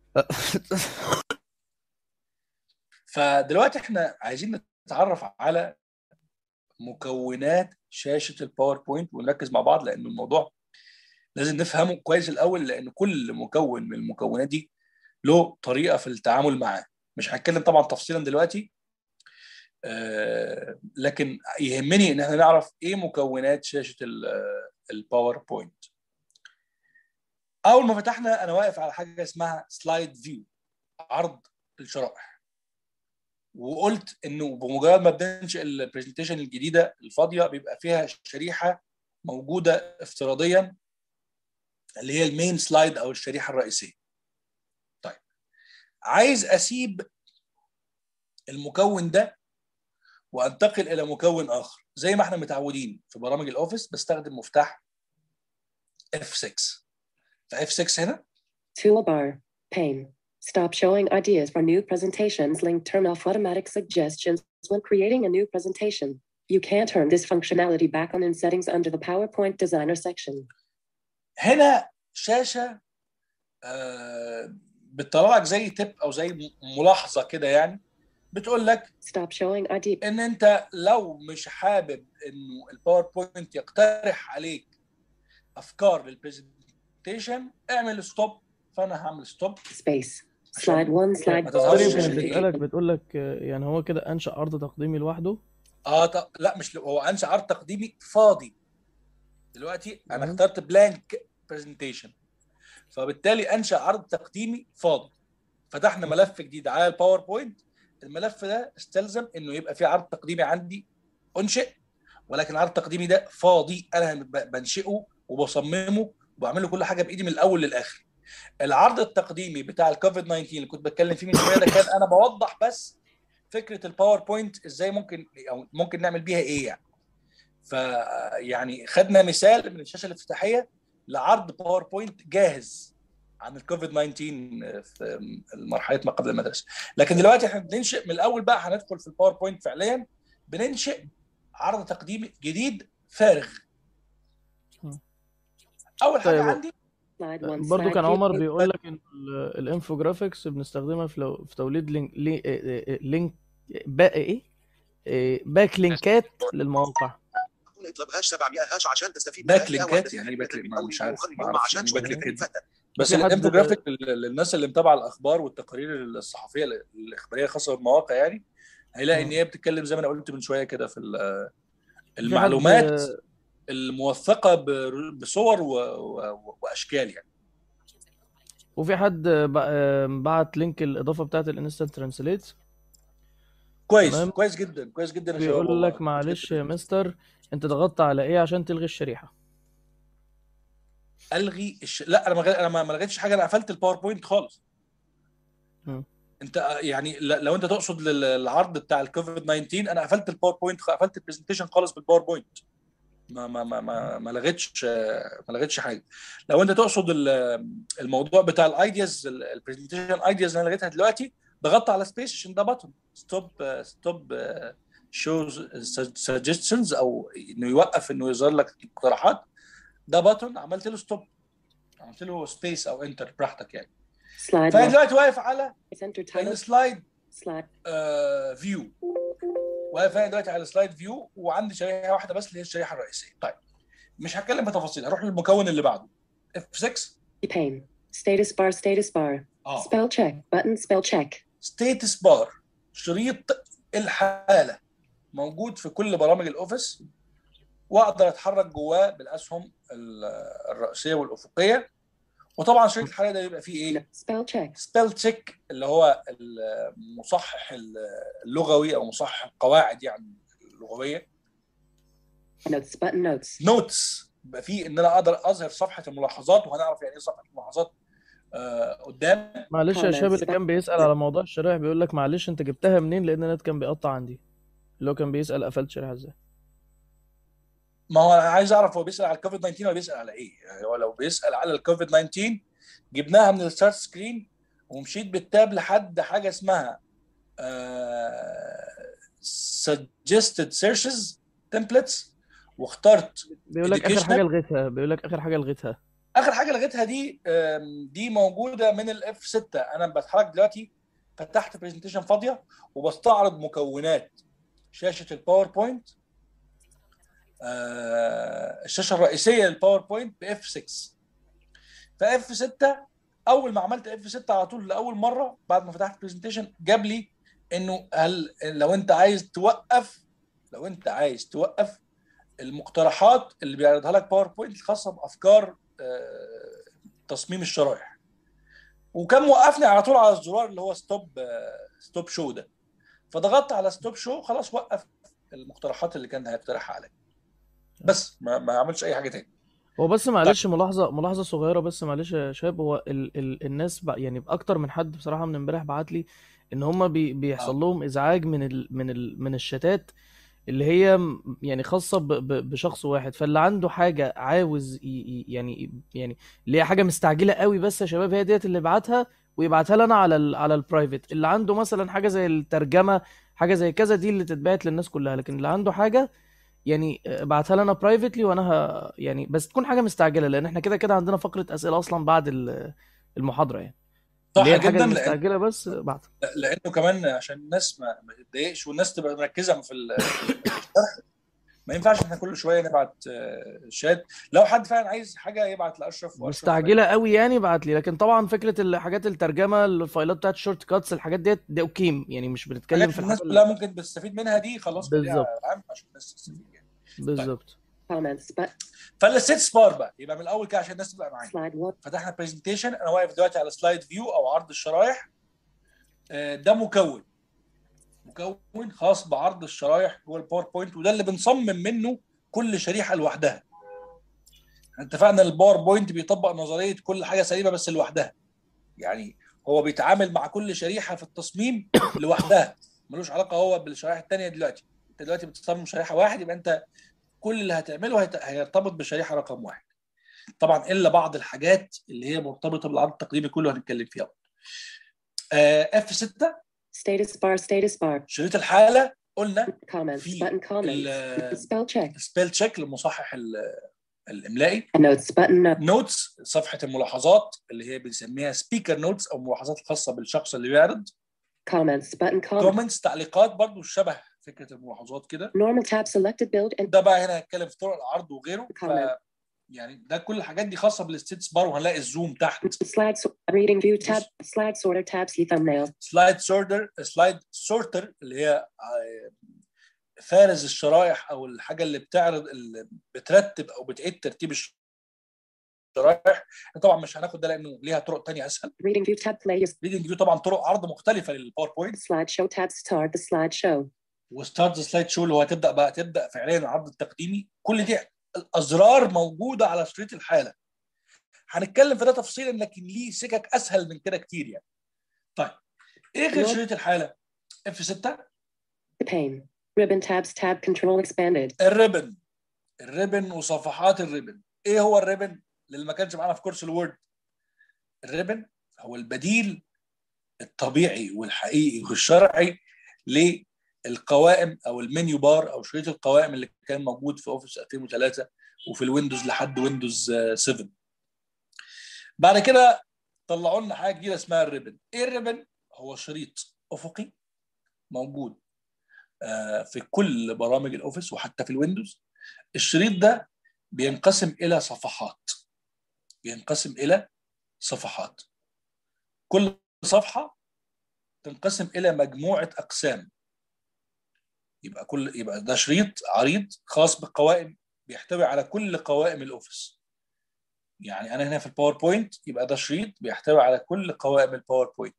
فدلوقتي احنا عايزين نتعرف على مكونات شاشه الباوربوينت ونركز مع بعض لان الموضوع لازم نفهمه كويس الاول لان كل مكون من المكونات دي له طريقه في التعامل معاه مش هنتكلم طبعا تفصيلا دلوقتي آه، لكن يهمني ان احنا نعرف ايه مكونات شاشه ال- الباوربوينت اول ما فتحنا انا واقف على حاجه اسمها سلايد فيو عرض الشرائح وقلت انه بمجرد ما بننشئ البرزنتيشن الجديده الفاضيه بيبقى فيها شريحه موجوده افتراضيا اللي هي المين سلايد او الشريحه الرئيسيه. طيب عايز اسيب المكون ده وانتقل الى مكون اخر زي ما احنا متعودين في برامج الاوفيس بستخدم مفتاح F6 ف F6 هنا toolbar pane stop showing ideas for new presentations link turn off automatic suggestions when creating a new presentation you can turn this functionality back on in settings under the PowerPoint designer section هنا شاشه آه بتطلع لك زي تip او زي ملاحظه كده يعني بتقول لك stop showing ideas ان انت لو مش حابب انه الباوربوينت يقترح عليك افكار للبرزنتيشن اعمل ستوب فانا هعمل ستوب space عشان slide one slide ما تظهرش طيب الشاشة كانت دي. بتسألك بتقول لك آه، يعني هو كده انشأ عرض تقديمي لوحده اه ط... لا مش هو انشا عرض تقديمي فاضي دلوقتي انا مم. اخترت بلانك برزنتيشن فبالتالي انشا عرض تقديمي فاضي فتحنا ملف جديد على الباوربوينت الملف ده استلزم انه يبقى في عرض تقديمي عندي انشئ ولكن العرض التقديمي ده فاضي انا ب- بنشئه وبصممه وبعمل له كل حاجه بايدي من الاول للاخر العرض التقديمي بتاع الكوفيد 19 اللي كنت بتكلم فيه من شويه ده كان انا بوضح بس فكره الباوربوينت ازاي ممكن او ممكن نعمل بيها ايه يعني فيعني خدنا مثال من الشاشه الافتتاحيه لعرض باوربوينت جاهز عن الكوفيد 19 في مرحله ما قبل المدرسه لكن دلوقتي احنا بننشئ من الاول بقى هندخل في الباوربوينت فعليا بننشئ عرض تقديمي جديد فارغ مم. اول حاجه طيب. عندي Slide one. برضو Slide كان view. عمر بيقول لك ان ال- الانفوجرافيكس بنستخدمها في لو- في توليد لينك لي- إيه- إيه- لينك باك ايه إيه، باك لينكات للمواقع ما يطلبهاش 700 هاش عشان تستفيد باك منها لينكات واحدة يعني في باك الفيديو لينك ما- مش عارف يخلي ما يوم اعرفش عشان يعني شوية باك لينك فتى. بس في حد- الانفوجرافيك لل- للناس اللي متابعه الاخبار والتقارير الصحفيه الاخباريه الخاصه بالمواقع يعني هيلاقي ان مم. هي بتتكلم زي ما انا قلت من شويه كده في ال- في حد- المعلومات الموثقه ب- بصور و... و... واشكال يعني وفي حد ب- بعت لينك الاضافه بتاعت الانستنت ترانسليت كويس تمام. كويس جدا كويس جدا يا شباب بيقول والله. لك معلش يا مستر انت ضغطت على ايه عشان تلغي الشريحه الغي الش... لا انا ما غ- انا ما ما لغيتش حاجه انا قفلت الباوربوينت خالص مم. انت آه، يعني ل- لو انت تقصد لل- العرض بتاع الكوفيد 19 انا قفلت الباوربوينت خ- قفلت البرزنتيشن خالص بالباوربوينت ما ما ما ما, ما لغيتش آه، ما لغيتش حاجه لو انت تقصد ال- الموضوع بتاع الايدياز البرزنتيشن ايدياز اللي انا لغيتها دلوقتي ضغطت على سبيس عشان ده بutton ستوب ستوب شوز سجستشنز او انه يوقف انه يظهر لك اقتراحات ده بutton عملت له ستوب عملت له سبيس او انتر براحتك يعني Slide فانا one. دلوقتي واقف على Center title. السلايد Slide. فيو واقف انا دلوقتي على السلايد فيو وعندي شريحه واحده بس اللي هي الشريحه الرئيسيه طيب مش هتكلم بتفاصيل هروح للمكون اللي بعده F6 Pane. Status bar. Status bar. اه Spell check. Button. Spell check. ستيتس بار شريط الحاله موجود في كل برامج الاوفيس واقدر اتحرك جواه بالاسهم ال- الرئيسيه والافقيه وطبعا شريط الحاله ده بيبقى فيه ايه؟ Spell check. سبيل تشيك اللي هو المصحح اللغوي او مصحح القواعد يعني اللغويه Notes. Button notes. نوتس يبقى فيه ان انا اقدر اظهر صفحه الملاحظات وهنعرف يعني ايه صفحه الملاحظات آه، قدام معلش يا Comments. شاب اللي كان بيسأل على موضوع الشرائح بيقول لك معلش انت جبتها منين لان النت كان بيقطع عندي اللي هو كان بيسأل قفلت شريحه ازاي ما هو انا عايز اعرف هو بيسال على الكوفيد 19 ولا بيسال على ايه؟ يعني هو لو بيسال على الكوفيد 19 جبناها من الستارت سكرين ومشيت بالتاب لحد حاجه اسمها آه suggested searches templates واخترت بيقول لك اخر Educational. حاجه لغيتها بيقول لك اخر حاجه لغيتها اخر حاجه لغيتها دي آم، دي موجوده من الاف 6 انا بتحرك دلوقتي فتحت برزنتيشن فاضيه وبستعرض مكونات شاشه الباوربوينت آه، الشاشه الرئيسيه للباوربوينت باف 6 فاف 6 اول ما عملت اف 6 على طول لاول مره بعد ما فتحت برزنتيشن جاب لي انه هل لو انت عايز توقف لو انت عايز توقف المقترحات اللي بيعرضها لك باوربوينت الخاصه بافكار آه، تصميم الشرايح وكان موقفني على طول على الزرار اللي هو ستوب ستوب شو ده فضغطت على ستوب شو خلاص وقف المقترحات اللي كان هيقترحها عليا بس ما, ما عملش اي حاجه تاني هو بس معلش ملاحظه ملاحظه صغيره بس معلش يا شباب هو ال ال الناس بقى يعني اكتر من حد بصراحه من امبارح بعت لي ان هم بي بيحصل آه. لهم ازعاج من ال من ال من الشتات اللي هي م- يعني خاصه ب ب بشخص واحد فاللي عنده حاجه عاوز ي ي يعني يعني اللي هي حاجه مستعجله قوي بس يا شباب هي ديت اللي يبعتها ويبعتها لنا على ال على البرايفت اللي عنده مثلا حاجه زي الترجمه حاجه زي كذا دي اللي تتبعت للناس كلها لكن اللي عنده حاجه يعني ابعتها لنا برايفتلي وانا ه... يعني بس تكون حاجه مستعجله لان احنا كده كده عندنا فقره اسئله اصلا بعد ال- المحضره يعني صح اللي هي الحاجه جدا لأن المستعجله بس بعد لانه كمان عشان الناس ما ما تتضايقش والناس تبقى مركزه في ال- في الشرح ما ينفعش احنا كل شويه نبعت آه، شات لو حد فعلا عايز حاجه يبعت لاشرف واشرف مستعجله قوي يعني بعت لي لكن طبعا فكره الحاجات الترجمه الفايلات بتاعت الشورت كاتس الحاجات ديت ده اوكي يعني مش بنتكلم حاجات في الناس الحاجه كلها اللي- ممكن تستفيد منها دي خلاص خليها بالظبط. عام عشان الناس تستفيد يعني بالظبط Comments. But فالست سبار بقى يبقى من الاول كده عشان الناس تبقى معايا slide one. فتحنا برزنتيشن انا واقف دلوقتي على سلايد فيو او عرض الشرايح آه، ده مكون مكون خاص بعرض الشرايح جوه الباوربوينت وده اللي بنصمم منه كل شريحه لوحدها اتفقنا الباوربوينت بيطبق نظريه كل حاجه سليمه بس لوحدها يعني هو بيتعامل مع كل شريحه في التصميم لوحدها ملوش علاقه هو بالشرائح الثانيه دلوقتي انت دلوقتي بتصمم شريحه واحد يبقى انت كل اللي هتعمله هيت- هيرتبط بشريحه رقم واحد طبعا الا بعض الحاجات اللي هي مرتبطه بالعرض التقديمي كله هنتكلم فيها اف 6 Status bar, status bar. شريط الحاله قلنا Comments, في button comments. ال- Spell check. سبيل تشيك للمصحح ال- الاملائي Notes button. نوتس صفحه الملاحظات اللي هي بنسميها سبيكر نوتس او الملاحظات الخاصه بالشخص اللي بيعرض Comments button comment. كومنتس تعليقات برضو شبه فكره الملاحظات كده Normal tab selected build and ده بقى هنا هنتكلم في طرق العرض وغيره ف Comment. يعني ده كل الحاجات دي خاصه بالستيتس بار وهنلاقي الزوم تحت slide sor- reading view tab slide sorter tab see thumbnails سلايد سوردر سلايد سورتر اللي هي آه، فارز الشرايح او الحاجه اللي بتعرض اللي بترتب او بتعيد ترتيب الشرايح طبعا مش هناخد ده لانه ليها طرق تانية اسهل reading view tab play your ريدنج فيو طبعا طرق عرض مختلفه للباوربوينت slide show tab start the slide show وستارت سلايد شو اللي هو هتبدا بقى تبدا فعليا العرض التقديمي كل دي الازرار موجوده على شريط الحاله هنتكلم في ده تفصيلا لكن ليه سكك اسهل من كده كتير يعني طيب ايه غير نعم. شريط الحاله اف 6 the pane ribbon tabs tab control expanded الريبن الريبن وصفحات الريبن ايه هو الريبن اللي ما كانش معانا في كورس الوورد الريبن هو البديل الطبيعي والحقيقي والشرعي للقوائم او المنيو بار او شريط القوائم اللي كان موجود في اوفيس 2003 وفي الويندوز لحد ويندوز آه، 7 بعد كده طلعوا لنا حاجه جديده اسمها الريبن ايه الريبن هو شريط افقي موجود آه، في كل برامج الاوفيس وحتى في الويندوز الشريط ده بينقسم الى صفحات بينقسم الى صفحات كل صفحه تنقسم الى مجموعه اقسام يبقى كل يبقى ده شريط عريض خاص بالقوائم بيحتوي على كل قوائم الاوفيس يعني انا هنا في الباوربوينت يبقى ده شريط بيحتوي على كل قوائم الباوربوينت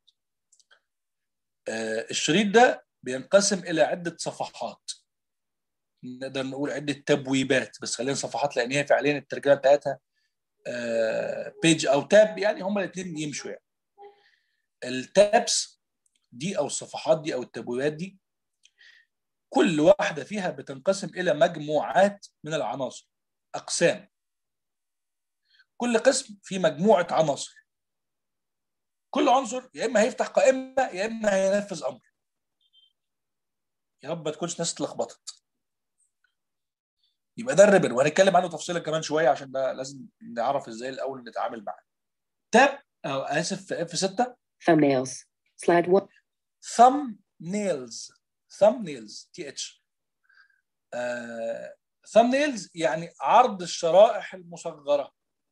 آه، الشريط ده بينقسم الى عده صفحات نقدر نقول عده تبويبات بس خلينا صفحات لان هي فعليا الترجمه بتاعتها بيج او تاب يعني هما الاثنين يمشوا يعني التابس دي او الصفحات دي او التبويبات دي كل واحده فيها بتنقسم الى مجموعات من العناصر اقسام كل قسم فيه مجموعه عناصر كل عنصر يا اما هيفتح قائمه يا اما هينفذ امر يا رب ما تكونش ناس اتلخبطت يبقى ده الريبن وهنتكلم عنه تفصيلا كمان شويه عشان ده لازم نعرف ازاي الاول نتعامل معاه تاب او اسف في اف 6 thumbnails slide one thumb nails thumb nails تي اتش thumb nails يعني عرض الشرائح المصغره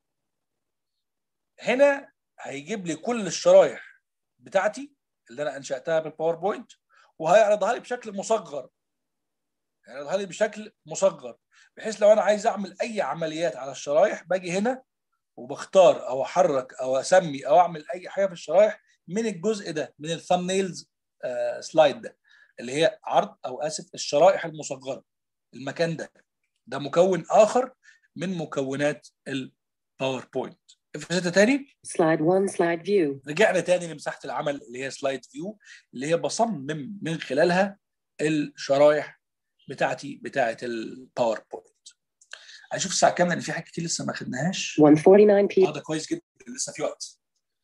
هنا هيجيب لي كل الشرايح بتاعتي اللي انا انشاتها بالباوربوينت وهيعرضها لي بشكل مصغر هيعرضها لي بشكل مصغر بحيث لو انا عايز اعمل اي عمليات على الشرايح باجي هنا وبختار او احرك او اسمي او اعمل اي حاجه في الشرايح من الجزء ده من الثامنيلز سلايد ده اللي هي عرض او اسف الشرائح المصغره المكان ده ده مكون اخر من مكونات الباوربوينت افرض تاني slide one slide view رجعنا تاني لمساحه العمل اللي هي سلايد فيو اللي هي بصمم من خلالها الشرايح بتاعتي بتاعه الباوربوينت هنشوف الساعه كام لان في حاجات كتير لسه ما خدناهاش 149 اه p ده كويس جدا لسه في وقت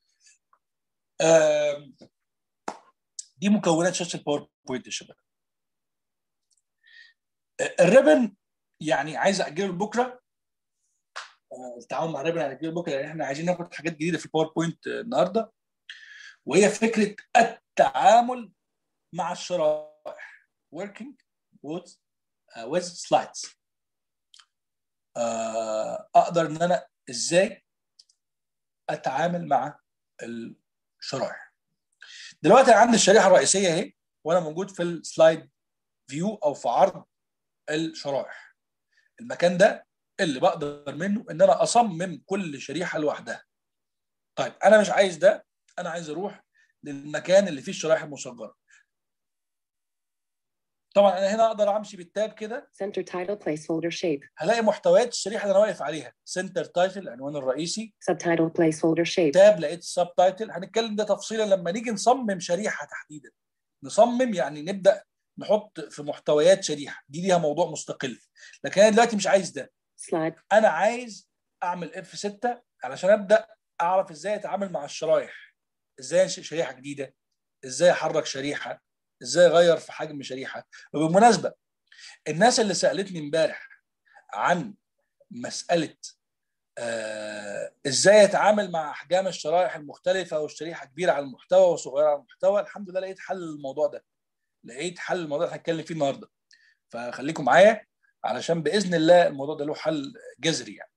آم، دي مكونات شاشه الباوربوينت يا شباب آه، الريبن يعني عايز اجله لبكره آه، التعاون مع الريبن هنأجله لبكره لان احنا عايزين ناخد حاجات جديده في الباوربوينت آه، النهارده وهي فكره التعامل مع الشرائح working with uh, with slides آه، اقدر ان انا ازاي اتعامل مع الشرائح دلوقتي انا عندي الشريحه الرئيسيه اهي وانا موجود في السلايد فيو او في عرض الشرائح المكان ده اللي بقدر منه ان انا اصمم كل شريحه لوحدها طيب انا مش عايز ده انا عايز اروح للمكان اللي فيه الشرائح المصغره طبعا انا هنا اقدر امشي بالتاب كده Center title placeholder shape. هلاقي محتويات الشريحه اللي انا واقف عليها سنتر تايتل العنوان الرئيسي Subtitle placeholder shape. تاب لقيت السب تايتل هنتكلم ده تفصيلا لما نيجي نصمم شريحه تحديدا نصمم يعني نبدا نحط في محتويات شريحه دي ليها موضوع مستقل لكن انا دلوقتي مش عايز ده Slide. انا عايز اعمل اف 6 علشان ابدا اعرف ازاي اتعامل مع الشرايح ازاي انشئ شريحه جديده ازاي احرك شريحه ازاي اغير في حجم شريحه وبالمناسبه الناس اللي سالتني امبارح عن مساله آه ازاي اتعامل مع احجام الشرائح المختلفه والشريحه كبيره على المحتوى وصغيره على المحتوى الحمد لله لقيت حل للموضوع ده لقيت حل الموضوع اللي هنتكلم فيه النهارده فخليكم معايا علشان باذن الله الموضوع ده له حل جذري يعني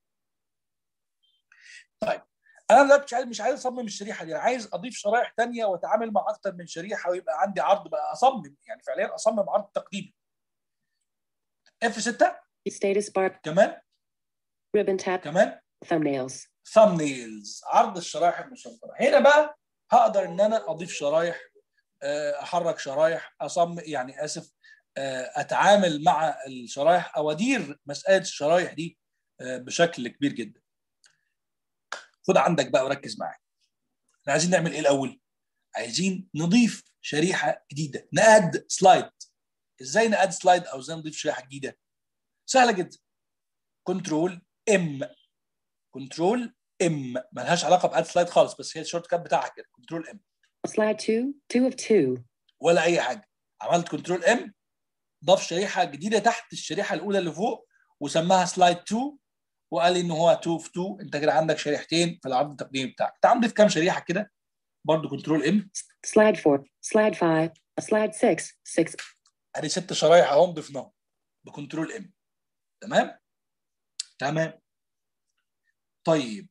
طيب انا دلوقتي مش عايز مش عايز اصمم الشريحه دي انا عايز اضيف شرائح تانية واتعامل مع اكتر من شريحه ويبقى عندي عرض بقى اصمم يعني فعليا اصمم عرض تقديمي اف 6 Status bar. كمان Ribbon tab. كمان Thumbnails. ثامنيلز عرض الشرائح المصغره هنا بقى هقدر ان انا اضيف شرايح آه، احرك شرايح اصمم يعني اسف آه، اتعامل مع الشرايح او ادير مساله الشرايح دي آه، بشكل كبير جدا خد عندك بقى وركز معايا احنا عايزين نعمل ايه الاول عايزين نضيف شريحه جديده ناد سلايد ازاي ناد سلايد او ازاي نضيف شريحه جديده سهله جدا كنترول ام كنترول ام ملهاش علاقه باد سلايد خالص بس هي الشورت كات بتاعها كده كنترول ام Slide 2. 2 of 2. ولا اي حاجه عملت كنترول ام ضاف شريحه جديده تحت الشريحه الاولى اللي فوق وسماها سلايد 2 وقال لي ان هو 2 في 2 انت كده عندك شريحتين في العرض التقديمي بتاعك تعال نضيف كام شريحه كده برضو كنترول ام Slide 4. Slide 5. Slide 6. 6. ادي ست شرايح اهو ضفناهم بكنترول ام تمام تمام طيب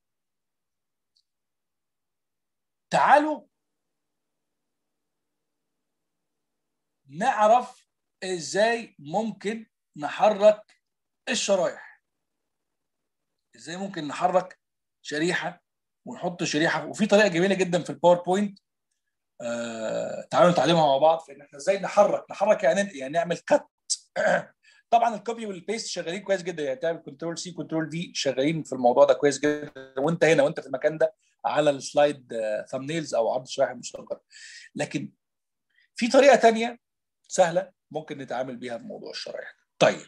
تعالوا نعرف ازاي ممكن نحرك الشرايح ازاي ممكن نحرك شريحه ونحط شريحه وفي طريقه جميله جدا في الباوربوينت آه تعالوا نتعلمها مع بعض في ان احنا ازاي نحرك نحرك يعني يعني نعمل كت طبعا الكوبي والبيست شغالين كويس جدا يعني تعمل كنترول سي كنترول في شغالين في الموضوع ده كويس جدا وانت هنا وانت في المكان ده على السلايد ثامنيلز او عرض الشرائح المصغره لكن في طريقه تانية سهله ممكن نتعامل بيها في موضوع الشرايح طيب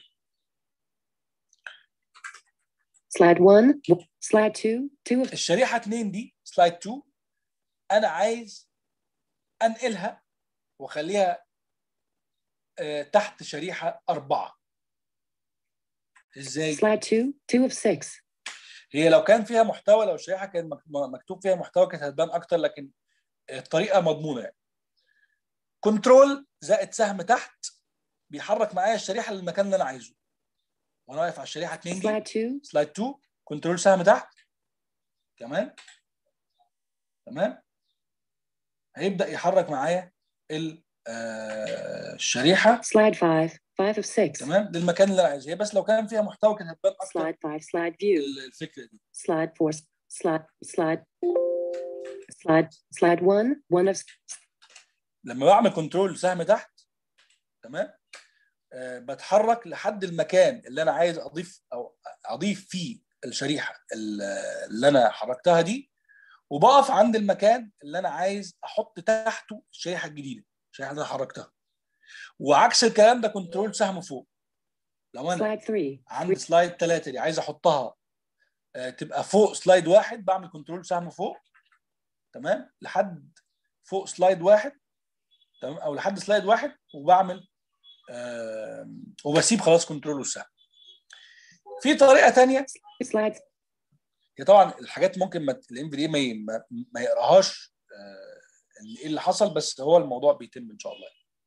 Slide 1. Slide 2. 2 of الشريحه 2 دي سلايد 2 انا عايز انقلها واخليها آه، تحت شريحه اربعه ازاي؟ Slide 2. 2 of 6. هي لو كان فيها محتوى لو الشريحه كان مك- مكتوب فيها محتوى كانت هتبان اكتر لكن الطريقه مضمونه يعني كنترول زائد سهم تحت بيحرك معايا الشريحه للمكان اللي انا عايزه وانا واقف على الشريحه 2 دي Slide 2. سلايد 2 كنترول سهم تحت كمان تمام هيبدا يحرك معايا ال- آه، الشريحه Slide 5. 5 of 6. تمام للمكان اللي انا عايزه هي بس لو كان فيها محتوى كانت هتبان اكتر Slide 5. Slide view. ال- الفكره دي Slide 4. Slide. Slide. Slide. Slide 1. 1 of لما بعمل كنترول سهم تحت تمام آه بتحرك لحد المكان اللي انا عايز اضيف او اضيف فيه الشريحه ال- اللي انا حركتها دي وبقف عند المكان اللي انا عايز احط تحته الشريحه الجديده الشريحه اللي انا حركتها وعكس الكلام ده كنترول سهم فوق لو انا Slide 3. عند سلايد 3 دي عايز احطها آه، تبقى فوق سلايد واحد بعمل كنترول سهم فوق تمام لحد فوق سلايد واحد تمام او لحد سلايد واحد وبعمل آم، وبسيب خلاص كنترول والسهم في طريقه تانية Slide. هي طبعا الحاجات ممكن الام في دي ما ي- ما- ما يقراهاش آه، ان ايه اللي حصل بس هو الموضوع بيتم ان شاء الله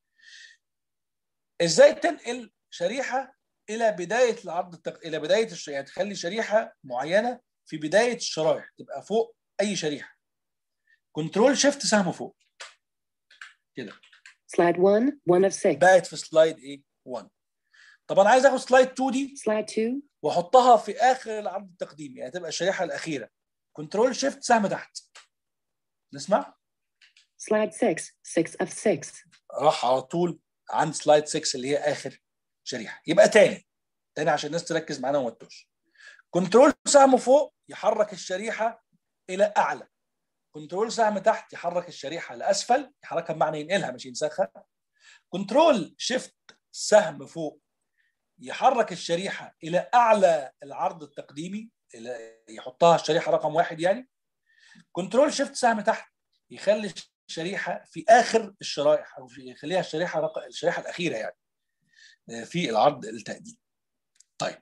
ازاي تنقل شريحه الى بدايه العرض التق... الى بدايه الش... يعني تخلي شريحه معينه في بدايه الشرايح تبقى فوق اي شريحه كنترول شيفت سهم فوق كده Slide 1. 1 of 6. بقت في سلايد ايه 1 طب انا عايز اخد سلايد 2 دي Slide 2. واحطها في اخر العرض التقديمي يعني تبقى الشريحه الاخيره كنترول شيفت سهم تحت نسمع Slide 6. 6 of 6. راح على طول عن سلايد 6 اللي هي اخر شريحه يبقى تاني تاني عشان الناس تركز معانا وما تتوهش كنترول سهم فوق يحرك الشريحه الى اعلى كنترول سهم تحت يحرك الشريحه لاسفل يحركها بمعنى ينقلها مش ينسخها كنترول شيفت سهم فوق يحرك الشريحه الى اعلى العرض التقديمي الى يحطها الشريحه رقم واحد يعني كنترول شيفت سهم تحت يخلي الشريحه في اخر الشرائح او في- يخليها الشريحه رقم الشريحه الاخيره يعني في العرض التقديمي طيب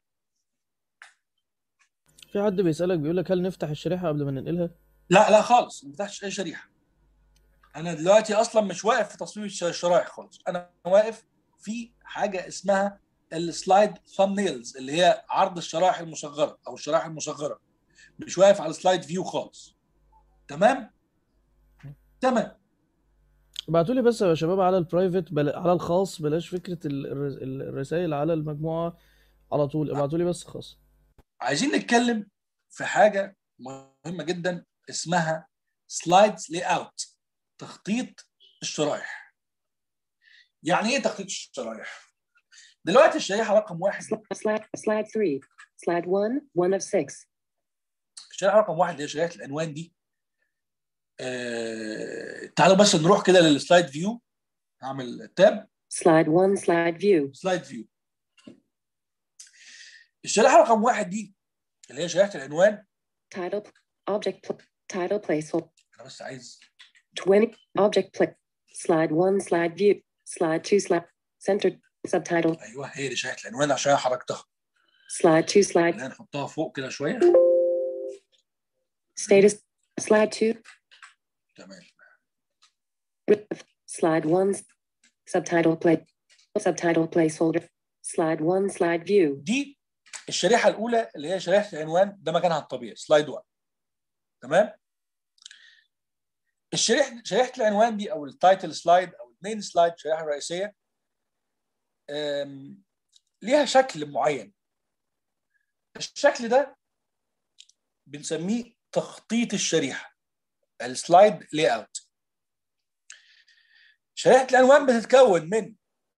في حد بيسألك بيقول لك هل نفتح الشريحة قبل ما ننقلها؟ لا لا خالص ما فتحتش اي شريحه انا دلوقتي اصلا مش واقف في تصميم الش- الشرائح خالص انا واقف في حاجه اسمها السلايد ثامبنيلز اللي هي عرض الشرائح المصغره او الشرائح المصغره مش واقف على السلايد فيو خالص تمام تمام ابعتوا لي بس يا شباب على البرايفت بل... على الخاص بلاش فكرة ال- الرس- ال- الرسائل على المجموعة على طول ابعتوا لي بس خاص عايزين نتكلم في حاجه مهمه جدا اسمها سلايدز لاي اوت تخطيط الشرائح يعني ايه تخطيط الشرائح دلوقتي الشريحه رقم واحد Slide, slide 3. Slide 1, 1 of 6. الشريحه رقم واحد اللي هي شريحه العنوان دي آه... تعالوا بس نروح كده للسلايد فيو هعمل تاب Slide 1, slide view. سلايد فيو الشريحه رقم واحد دي اللي هي شريحه العنوان Title, object, pl- title placeholder. انا بس عايز 20, object play. Slide 1, slide view. Slide 2, slide center, subtitle. ايوه هي دي شريحه العنوان عشان أنا حركتها Slide 2, slide خلينا نحطها فوق كده شويه status. Slide 2, تمام slide 1, subtitle play. Subtitle placeholder. Slide 1, slide view. دي الشريحه الاولى اللي هي شريحه العنوان ده مكانها الطبيعي سلايد 1 تمام الشريحه شريحه العنوان دي او التايتل سلايد او المين سلايد الشريحه الرئيسيه أم، ليها شكل معين الشكل ده بنسميه تخطيط الشريحه السلايد لاي اوت شريحه العنوان بتتكون من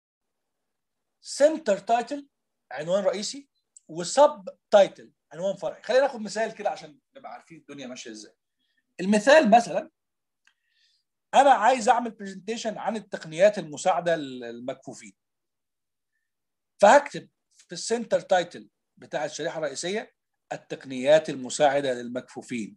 سنتر تايتل عنوان رئيسي وسب تايتل عنوان فرعي خلينا ناخد مثال كده عشان نبقى عارفين الدنيا ماشيه ازاي المثال مثلا انا عايز اعمل برزنتيشن عن التقنيات المساعده للمكفوفين فهكتب في السنتر تايتل بتاع الشريحه الرئيسيه التقنيات المساعده للمكفوفين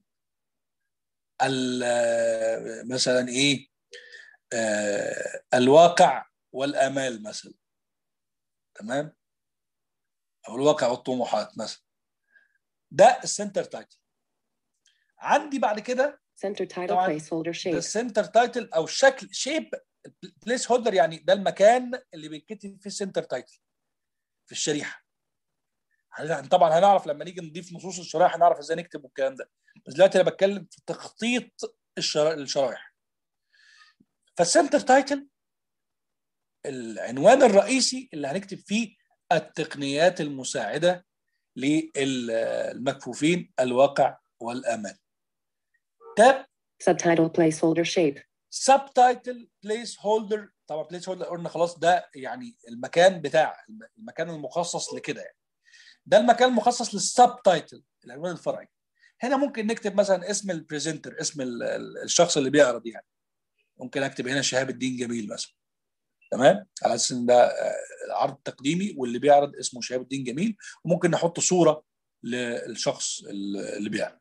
ال- مثلا ايه آه، الواقع والامال مثلا تمام او الواقع والطموحات مثلا ده السنتر تايتل عندي بعد كده Center title طبعاً placeholder ده shape. السنتر تايتل او الشكل شيب بليس هولدر يعني ده المكان اللي بيتكتب فيه السنتر تايتل في الشريحه هن- طبعا هنعرف لما نيجي نضيف نصوص الشرائح هنعرف ازاي نكتب والكلام ده بس دلوقتي انا بتكلم في تخطيط الشرا- الشرائح فالسنتر تايتل العنوان الرئيسي اللي هنكتب فيه التقنيات المساعده للمكفوفين الواقع والامل تاب Subtitle placeholder shape. سب تايتل بليس هولدر طبعا بليس هولدر قلنا خلاص ده يعني المكان بتاع المكان المخصص لكده يعني ده المكان المخصص للسب تايتل العنوان الفرعي هنا ممكن نكتب مثلا اسم البريزنتر اسم ال- ال- الشخص اللي بيعرض يعني ممكن اكتب هنا شهاب الدين جميل مثلا تمام على اساس ان ده آه، عرض تقديمي واللي بيعرض اسمه شهاب الدين جميل وممكن نحط صوره للشخص اللي اللي بيعرض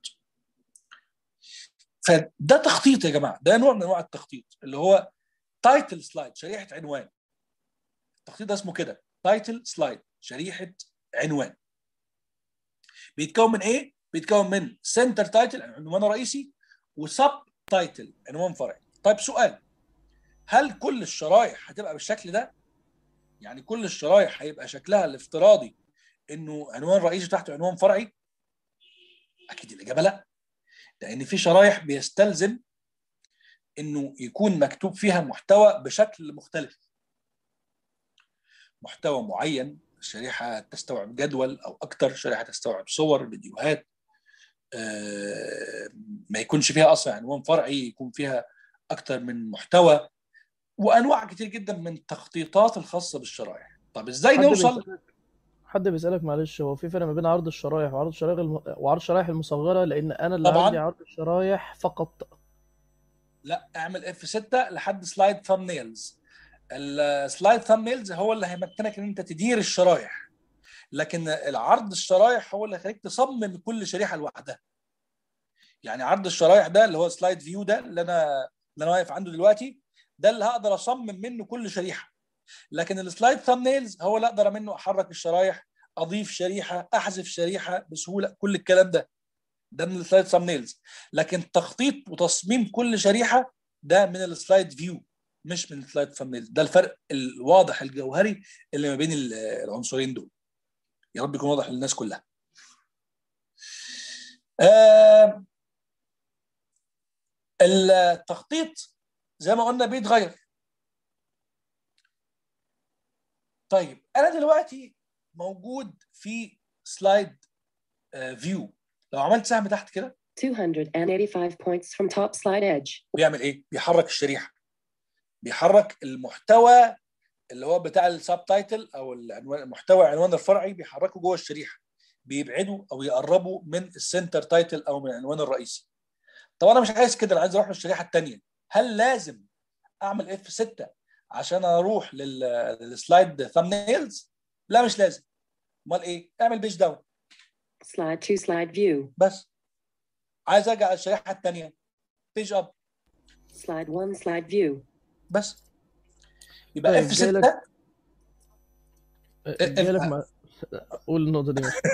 فده تخطيط يا جماعه ده نوع من انواع التخطيط اللي هو تايتل سلايد شريحه عنوان التخطيط ده اسمه كده تايتل سلايد شريحه عنوان بيتكون من ايه؟ بيتكون من سنتر تايتل عنوان رئيسي وسب تايتل عنوان فرعي طيب سؤال هل كل الشرايح هتبقى بالشكل ده؟ يعني كل الشرايح هيبقى شكلها الافتراضي انه عنوان رئيسي تحته عنوان فرعي؟ اكيد الاجابه لا لان في شرايح بيستلزم انه يكون مكتوب فيها محتوى بشكل مختلف محتوى معين الشريحه تستوعب جدول او اكتر شريحه تستوعب صور فيديوهات آه، ما يكونش فيها اصلا عنوان فرعي يكون فيها اكتر من محتوى وانواع كتير جدا من التخطيطات الخاصه بالشرايح طب ازاي حد نوصل بيسألك حد بيسألك معلش هو في فرق ما بين عرض الشرايح وعرض الشرايح الم... وعرض الشرايح المصغرة لأن أنا اللي طبعاً. عندي عرض الشرايح فقط لا اعمل اف 6 لحد سلايد ثامبنيلز السلايد ثامبنيلز هو اللي هيمكنك ان انت تدير الشرايح لكن العرض الشرايح هو اللي هيخليك تصمم كل شريحه لوحدها يعني عرض الشرايح ده اللي هو سلايد فيو ده اللي انا اللي انا واقف عنده دلوقتي ده اللي هقدر اصمم منه كل شريحه لكن السلايد ثامبنيلز هو اللي اقدر منه احرك الشرايح اضيف شريحه احذف شريحه بسهوله كل الكلام ده ده من السلايد ثامبنيلز لكن تخطيط وتصميم كل شريحه ده من السلايد فيو مش من السلايد ثامبنيلز ده الفرق الواضح الجوهري اللي ما بين ال- العنصرين دول يا رب يكون واضح للناس كلها آه التخطيط زي ما قلنا بيتغير طيب انا دلوقتي موجود في سلايد فيو لو عملت سهم تحت كده 285 points from top slide edge. بيعمل ايه؟ بيحرك الشريحه بيحرك المحتوى اللي هو بتاع السب تايتل او العنوان المحتوى العنوان الفرعي بيحركه جوه الشريحه بيبعده او يقربه من السنتر تايتل او من العنوان الرئيسي طب انا مش عايز كده انا عايز اروح للشريحه الثانيه هل لازم اعمل اف 6 عشان اروح لل- للسلايد ثامبنيلز لا مش لازم امال ايه اعمل بيج داون Slide to slide view. بس عايز ارجع للشريحه الثانيه بيج اب Slide 1 slide view. بس يبقى طيب، اف جايلك- 6 جايلك مع... قول النقطة دي بس.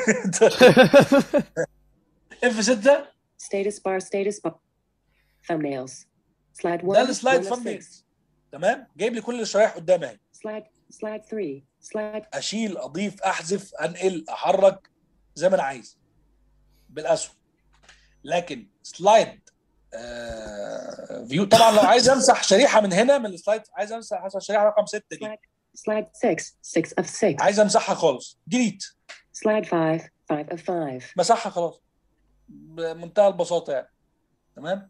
اف 6 Status bar, status bar. Thumbnails. Slide 1. ده السلايد one of ثامبنيلز six. تمام جايب لي كل الشرايح قدامي اهي Slide, slide 3. Slide اشيل اضيف احذف انقل احرك زي ما انا عايز بالاسهم لكن سلايد آه فيو طبعا لو عايز امسح شريحه من هنا من السلايد عايز امسح مثلا الشريحه رقم 6 دي slide, slide 6. 6 of 6. عايز امسحها خالص ديليت Slide 5. 5 of 5. مسحها خلاص بمنتهى البساطه يعني تمام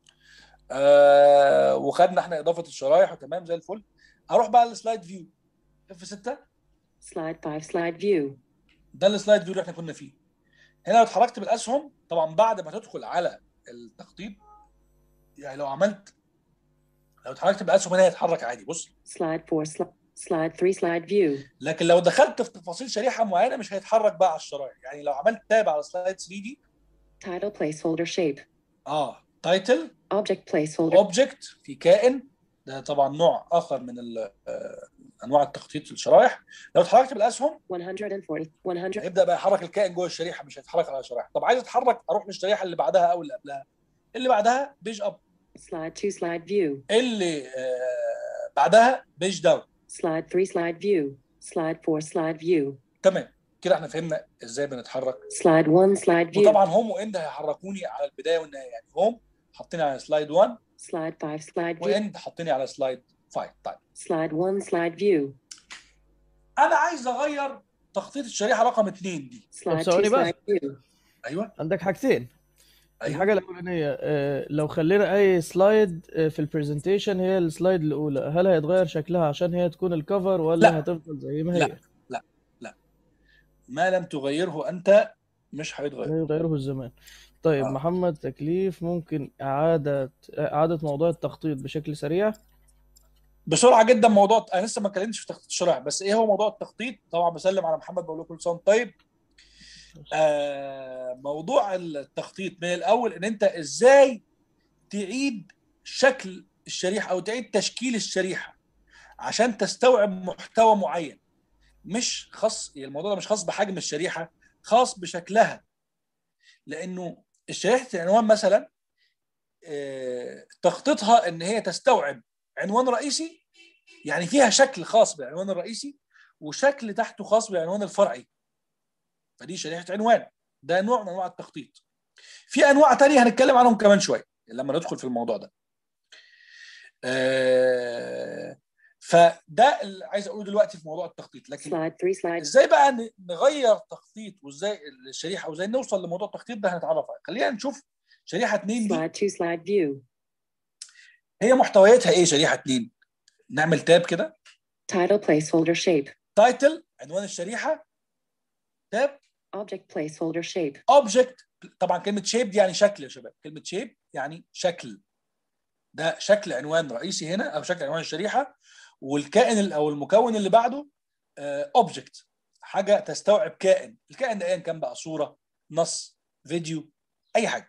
آه وخدنا احنا اضافه الشرايح وتمام زي الفل اروح بقى للسلايد فيو اف 6 Slide 5 slide view. ده السلايد فيو اللي احنا كنا فيه هنا لو اتحركت بالاسهم طبعا بعد ما تدخل على التخطيط يعني لو عملت لو اتحركت بالاسهم هنا هيتحرك عادي بص Slide 4 slide. Slide 3 slide view. لكن لو دخلت في تفاصيل شريحه معينه مش هيتحرك بقى على الشرايح يعني لو عملت تاب على سلايد 3 دي Title placeholder shape. اه تايتل Object placeholder. اوبجكت في كائن ده طبعا نوع اخر من ال- آه، انواع التخطيط الشرايح لو اتحركت بالاسهم 140. 100. هيبدا بقى يحرك الكائن جوه الشريحه مش هيتحرك على الشرايح طب عايز اتحرك اروح للشريحه اللي بعدها او اللي قبلها اللي بعدها بيج اب Slide 2 slide view. اللي آه بعدها بيج داون Slide 3 slide view. Slide 4 slide view. تمام كده احنا فهمنا ازاي بنتحرك Slide 1 slide view. وطبعا هوم واند هيحركوني على البدايه والنهايه يعني هوم حاطيني على سلايد 1 Slide 5 slide view. واند حاطيني على سلايد 5 طيب Slide 1 slide view. انا عايز اغير تخطيط الشريحه رقم 2 دي Slide 2 ثواني بقى. slide view. ايوه عندك حاجتين ايوه الحاجة الأولانية آه، لو خلينا أي سلايد آه، في البرزنتيشن هي السلايد الأولى هل هيتغير شكلها عشان هي تكون الكفر ولا لا. هتفضل زي ما لا. هي؟ ما لم تغيره انت مش هيتغير لا يغيره الزمان طيب آه. محمد تكليف ممكن إعادة إعادة موضوع التخطيط بشكل سريع بسرعه جدا موضوع انا لسه ما اتكلمتش في تخطيط الشرائح بس ايه هو موضوع التخطيط طبعا بسلم على محمد بقول له كل سنه وأنت طيب آه موضوع التخطيط من الاول ان انت ازاي تعيد شكل الشريحه او تعيد تشكيل الشريحه عشان تستوعب محتوى معين مش خاص يعني الموضوع ده مش خاص بحجم الشريحه خاص بشكلها لانه شريحه العنوان مثلا آه، تخطيطها ان هي تستوعب عنوان رئيسي يعني فيها شكل خاص بالعنوان الرئيسي وشكل تحته خاص بالعنوان الفرعي فدي شريحه عنوان ده نوع من انواع التخطيط في انواع تانية هنتكلم عنهم كمان شويه لما ندخل في الموضوع ده آه، فده اللي عايز اقوله دلوقتي في موضوع التخطيط لكن Slide 3 slide. ازاي بقى ن- نغير تخطيط وازاي الشريحه وازاي نوصل لموضوع التخطيط ده هنتعرف عليه خلينا نشوف شريحه 2 دي Slide 2 slide view. هي محتوياتها ايه شريحه 2 نعمل تاب كده Title placeholder shape. تايتل عنوان الشريحه تاب Object placeholder shape. اوبجكت طبعا كلمه شيب دي يعني شكل يا شباب كلمه شيب يعني شكل ده شكل عنوان رئيسي هنا او شكل عنوان الشريحه والكائن ال- او المكون اللي بعده اوبجكت حاجه تستوعب كائن الكائن ده ايا كان بقى صوره نص فيديو اي حاجه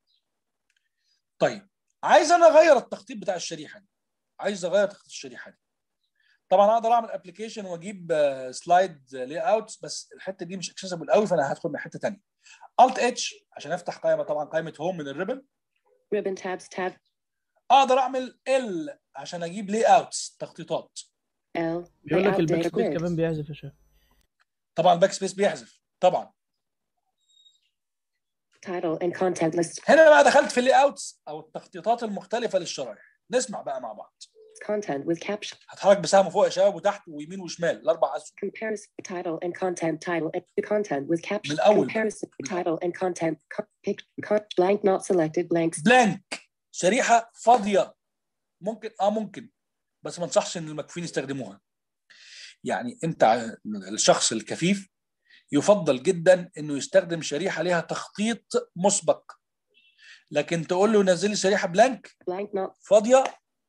طيب عايز انا اغير التخطيط بتاع الشريحه دي عايز اغير تخطيط الشريحه دي طبعا اقدر اعمل ابلكيشن واجيب سلايد لاي اوت بس الحته دي مش اكسسبل قوي فانا هدخل من حته ثانيه الت اتش عشان افتح قائمه طبعا قائمه هوم من الريبن Ribbon tabs tab اقدر اعمل ال عشان اجيب لاي اوتس تخطيطات L. بيقول لك Layout الباك data سبيس grids. كمان بيعزف يا شباب طبعا الباك سبيس بيحذف طبعا Title and content list. هنا بقى دخلت في اللاي اوتس او التخطيطات المختلفه للشرايح نسمع بقى مع بعض Content with caption. هتحرك بسهم فوق يا شباب وتحت ويمين وشمال الاربع اسهم Comparison. Title and content. Title and the content with caption. من الأول. Comparison. Title and content. Co- pic, con, blank not selected. Blanks. بلانك شريحه فاضيه ممكن اه ممكن بس ما انصحش ان المكفين يستخدموها يعني انت ع- الشخص الكفيف يفضل جدا انه يستخدم شريحه ليها تخطيط مسبق لكن تقول له نزل لي شريحه بلانك Blank not. فاضيه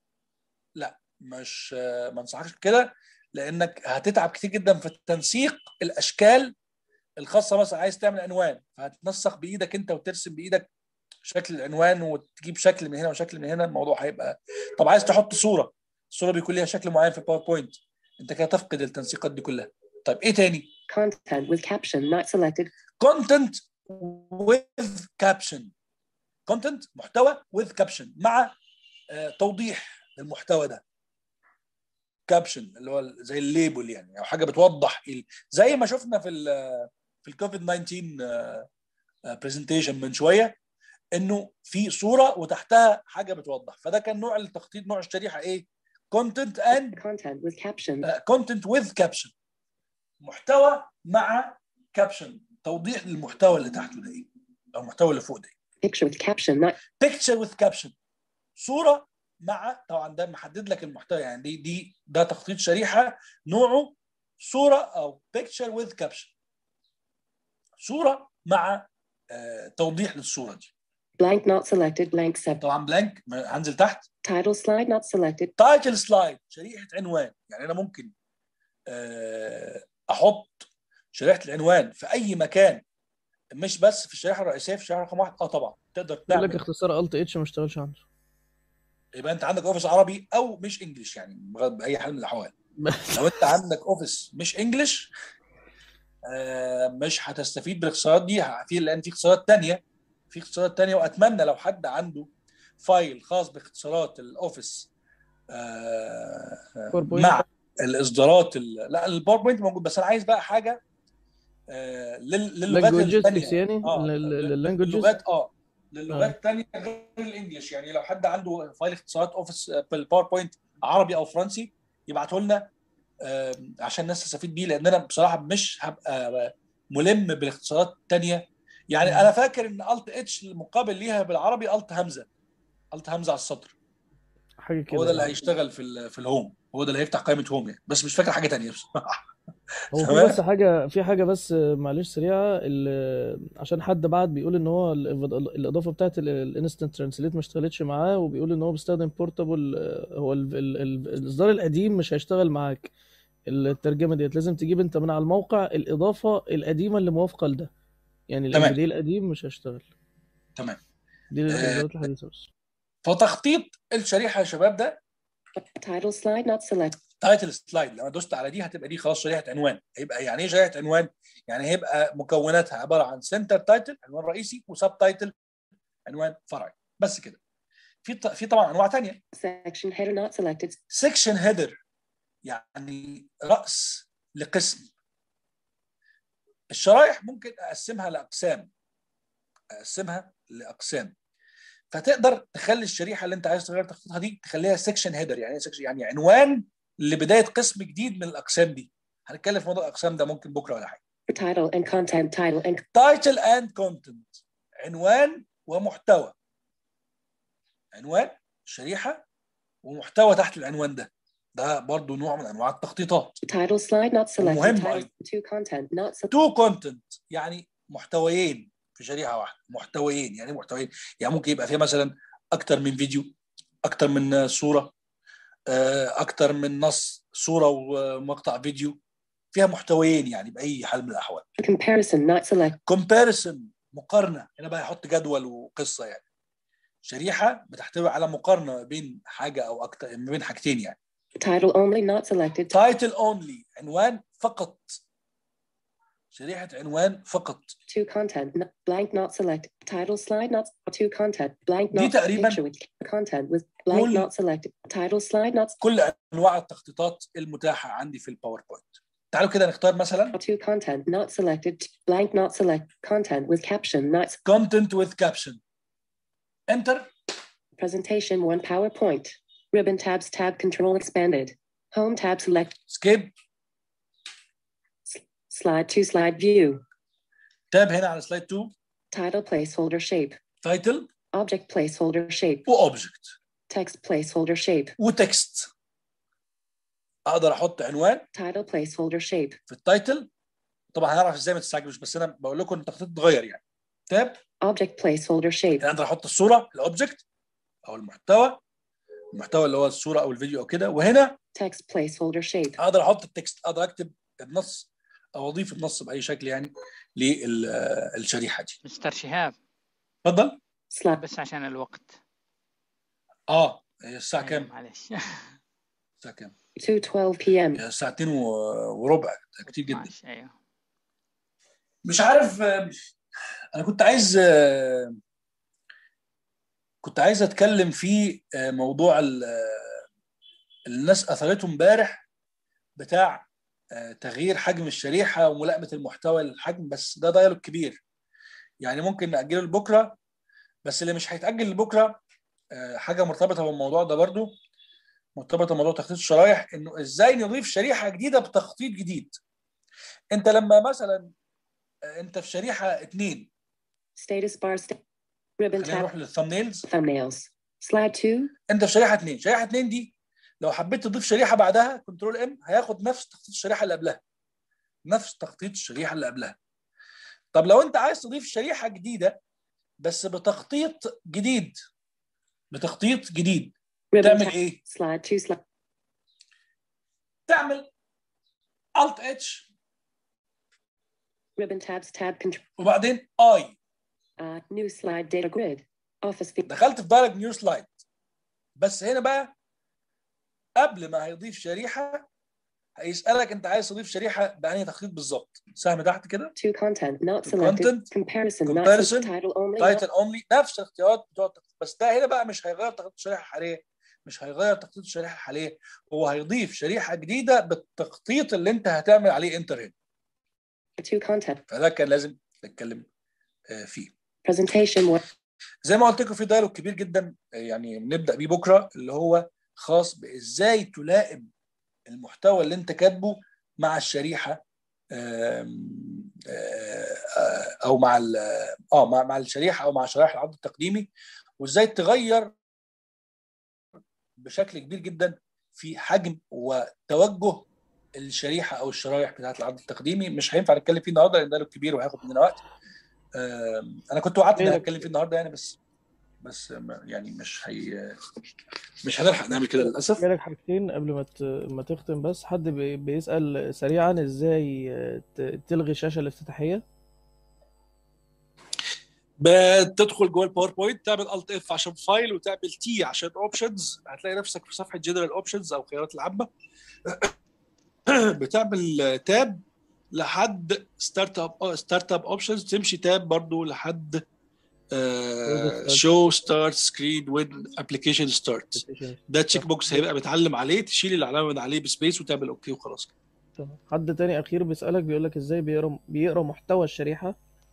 لا مش آه، ما انصحكش بكده لانك هتتعب كتير جدا في تنسيق الاشكال الخاصه مثلا عايز تعمل عنوان فهتنسق بايدك انت وترسم بايدك شكل العنوان وتجيب شكل من هنا وشكل من هنا الموضوع هيبقى طب عايز تحط صوره الصوره بيكون ليها شكل معين في الباوربوينت انت كده تفقد التنسيقات دي كلها طيب ايه تاني Content with caption not selected. content with caption content محتوى with caption مع آه، توضيح للمحتوى ده كابشن اللي هو زي الليبل يعني او حاجه بتوضح ال- زي ما شفنا في ال في الكوفيد 19 برزنتيشن من شويه انه في صوره وتحتها حاجه بتوضح فده كان نوع التخطيط نوع الشريحه ايه كونتنت اند Content with caption. كونتنت وذ كابشن محتوى مع كابشن توضيح للمحتوى اللي تحته ده ايه او المحتوى اللي فوق ده Picture with caption not. بيكتشر وذ كابشن صوره مع طبعا ده محدد لك المحتوى يعني دي دي ده تخطيط شريحه نوعه صوره او بيكتشر وذ كابشن صوره مع آه توضيح للصوره دي Blank not selected. Blank sub. طبعا بلانك هنزل تحت Title slide not selected. تايتل سلايد شريحه عنوان يعني انا ممكن آه، احط شريحه العنوان في اي مكان مش بس في الشريحه الرئيسيه في الشريحه رقم واحد اه طبعا تقدر بيقول لك تعمل اختصار الت اتش ما اشتغلش عنده يبقى انت عندك اوفيس عربي او مش انجلش يعني بغ- باي حال من الاحوال لو انت عندك اوفيس مش انجلش آه، مش هتستفيد بالاختصارات دي ه- في لان في اختصارات تانية في اختصارات تانية واتمنى لو حد عنده فايل خاص باختصارات الاوفيس آه، آه، PowerPoint. مع الاصدارات ال- لا الباوربوينت موجود بس انا عايز بقى حاجه آه، لل- للغات لانجوجز الثانيه يعني اه اللانجوجز للغات اه للغات الثانيه غير الانجليش يعني لو حد عنده فايل اختصارات اوفيس بالباوربوينت عربي او فرنسي يبعته لنا آم، عشان الناس تستفيد بيه لان انا بصراحه مش هبقى ملم بالاختصارات الثانيه يعني انا فاكر ان الت اتش المقابل ليها بالعربي الت همزه الت همزه على السطر حاجه كده هو ده اللي يعني. هيشتغل في ال- في الهوم هو ده اللي هيفتح قائمه هوم يعني بس مش فاكر حاجه ثانيه بصراحه هو في تمام؟ بس حاجه في حاجه بس معلش سريعه ال- عشان حد بعد بيقول ان هو ال- الاضافه بتاعت الانستنت ترانسليت ما اشتغلتش معاه وبيقول ان هو بيستخدم بورتابل هو ال- ال- ال- الاصدار القديم مش هيشتغل معاك الترجمه ديت لازم تجيب انت من على الموقع الاضافه القديمه اللي موافقه لده يعني تمام. الانجليزي القديم مش هيشتغل تمام دي الاصدارات الحديثه بس فتخطيط الشريحه يا شباب ده Title slide not selected. تايتل سلايد لما دوست على دي هتبقى دي خلاص شريحه عنوان هيبقى يعني ايه شريحه عنوان؟ يعني هيبقى مكوناتها عباره عن سنتر تايتل عنوان رئيسي وسب تايتل عنوان فرعي بس كده في ط- في طبعا انواع ثانيه Section header not selected. سيكشن هيدر يعني راس لقسم الشرايح ممكن اقسمها لاقسام اقسمها لاقسام فتقدر تخلي الشريحه اللي انت عايز تغير تخطيطها دي تخليها سيكشن هيدر يعني ايه section؟ يعني عنوان لبدايه قسم جديد من الاقسام دي هنتكلم في موضوع الاقسام ده ممكن بكره ولا حاجه Title and content. Title and تايتل اند كونتنت عنوان ومحتوى عنوان شريحه ومحتوى تحت العنوان ده ده برضو نوع من انواع التخطيطات Title slide not selected. ومهم Title أيضا. to content not selected. تو كونتنت يعني محتويين في شريحه واحده محتويين يعني إيه محتويين يعني ممكن يبقى فيها مثلا اكتر من فيديو اكتر من صوره آه، اكتر من نص صوره ومقطع فيديو فيها محتويين يعني باي حال من الاحوال Comparison not selected. كومباريسون مقارنه هنا بقى يحط جدول وقصه يعني شريحه بتحتوي على مقارنه ما بين حاجه او اكتر ما بين حاجتين يعني Title only not selected. تايتل اونلي عنوان فقط شريحه عنوان فقط To content not, blank not selected. Title slide not to content blank دي not تقريباً picture with content with blank كل- not selected. Title slide not كل انواع التخطيطات المتاحه عندي في الباوربوينت تعالوا كده نختار مثلا to content not selected. Blank not select. Content with caption not content with caption enter presentation one PowerPoint. Ribbon tabs tab control expanded. Home tab select skip slide to slide view. تاب هنا على سلايد 2 Title placeholder shape. تايتل Object placeholder shape. واوبجكت Text placeholder shape. وتكست اقدر احط عنوان Title placeholder shape. في التايتل طبعا هنعرف ازاي ما تستعجلوش بس انا بقول لكم ان التخطيط اتغير يعني تاب Object placeholder shape. يعني اقدر احط الصوره الاوبجكت او المحتوى المحتوى اللي هو الصوره او الفيديو او كده وهنا Text placeholder shape. اقدر احط التكست اقدر اكتب النص او اضيف النص باي شكل يعني للشريحه دي مستر شهاب اتفضل Slide. بس عشان الوقت اه هي الساعه أيوة، كام؟ معلش الساعه كام؟ 2:12 p.m. هي ساعتين و- وربع ده كتير جدا ماشي ايوه مش عارف آه، انا كنت عايز آه، كنت عايز اتكلم في آه، موضوع ال- آه، اللي الناس اثرته امبارح بتاع آه، تغيير حجم الشريحه وملائمه المحتوى للحجم بس ده دايلوج كبير يعني ممكن ناجله لبكره بس اللي مش هيتاجل لبكره آه، حاجه مرتبطه بالموضوع ده برضو مرتبطه بموضوع تخطيط الشرايح انه ازاي نضيف شريحه جديده بتخطيط جديد انت لما مثلا آه، انت في شريحه اثنين Status bar. Sta- ribbon خلينا نروح tab. للثامنيلز Thumbnails. Slide 2. انت في شريحه اثنين شريحه اثنين دي لو حبيت تضيف شريحه بعدها كنترول ام هياخد نفس تخطيط الشريحه اللي قبلها نفس تخطيط الشريحه اللي قبلها طب لو انت عايز تضيف شريحه جديده بس بتخطيط جديد بتخطيط جديد Ribbon تعمل tab. ايه Slide 2. Slide. تعمل الت اتش Ribbon tabs tab control. وبعدين اي Uh, new slide data grid. Office view. دخلت في دايركت نيو سلايد بس هنا بقى قبل ما هيضيف شريحه هيسالك انت عايز تضيف شريحه بانهي تخطيط بالظبط سهم تحت كده To content not To selected. content. Comparison not Comparison. selected. Title only. not- تايتل اونلي نفس الاختيارات بتوع التخطيط بس ده هنا بقى مش هيغير تخطيط الشريحه الحاليه مش هيغير تخطيط الشريحه الحاليه هو هيضيف شريحه جديده بالتخطيط اللي انت هتعمل عليه انتر هنا To content. فده كان لازم نتكلم آه، فيه Presentation one. زي ما قلت لكم في دايلوج كبير جدا آه، يعني نبدا بيه بكره اللي هو خاص بازاي تلائم المحتوى اللي انت كاتبه مع الشريحه آم، آه، آه، او مع ال- اه مع مع الشريحه او مع شرائح العرض التقديمي وازاي تغير بشكل كبير جدا في حجم وتوجه الشريحه او الشرايح بتاعت العرض التقديمي مش هينفع نتكلم فيه النهارده لان ده كبير وهياخد مننا وقت آم، انا كنت وعدت ان انا هتكلم فيه النهارده يعني بس بس ما- يعني مش هي مش هنلحق نعمل كده للاسف جالك حاجتين قبل ما ت- ما تختم بس حد بي- بيسأل سريعا ازاي ت- تلغي الشاشة الافتتاحية بتدخل جوه الباوربوينت تعمل الت اف عشان فايل وتعمل تي عشان اوبشنز هتلاقي نفسك في صفحه جنرال اوبشنز او خيارات العامه بتعمل تاب لحد ستارت اب ستارت اب اوبشنز تمشي تاب برضو لحد شو ستارت سكرين وين ابلكيشن ستارت ده تشيك بوكس هيبقى متعلم عليه تشيل العلامه من عليه بسبيس وتعمل اوكي وخلاص كده. تمام. حد تاني اخير بيسألك بيقولك ازاي بيقرا بيقرا محتوى الشريحة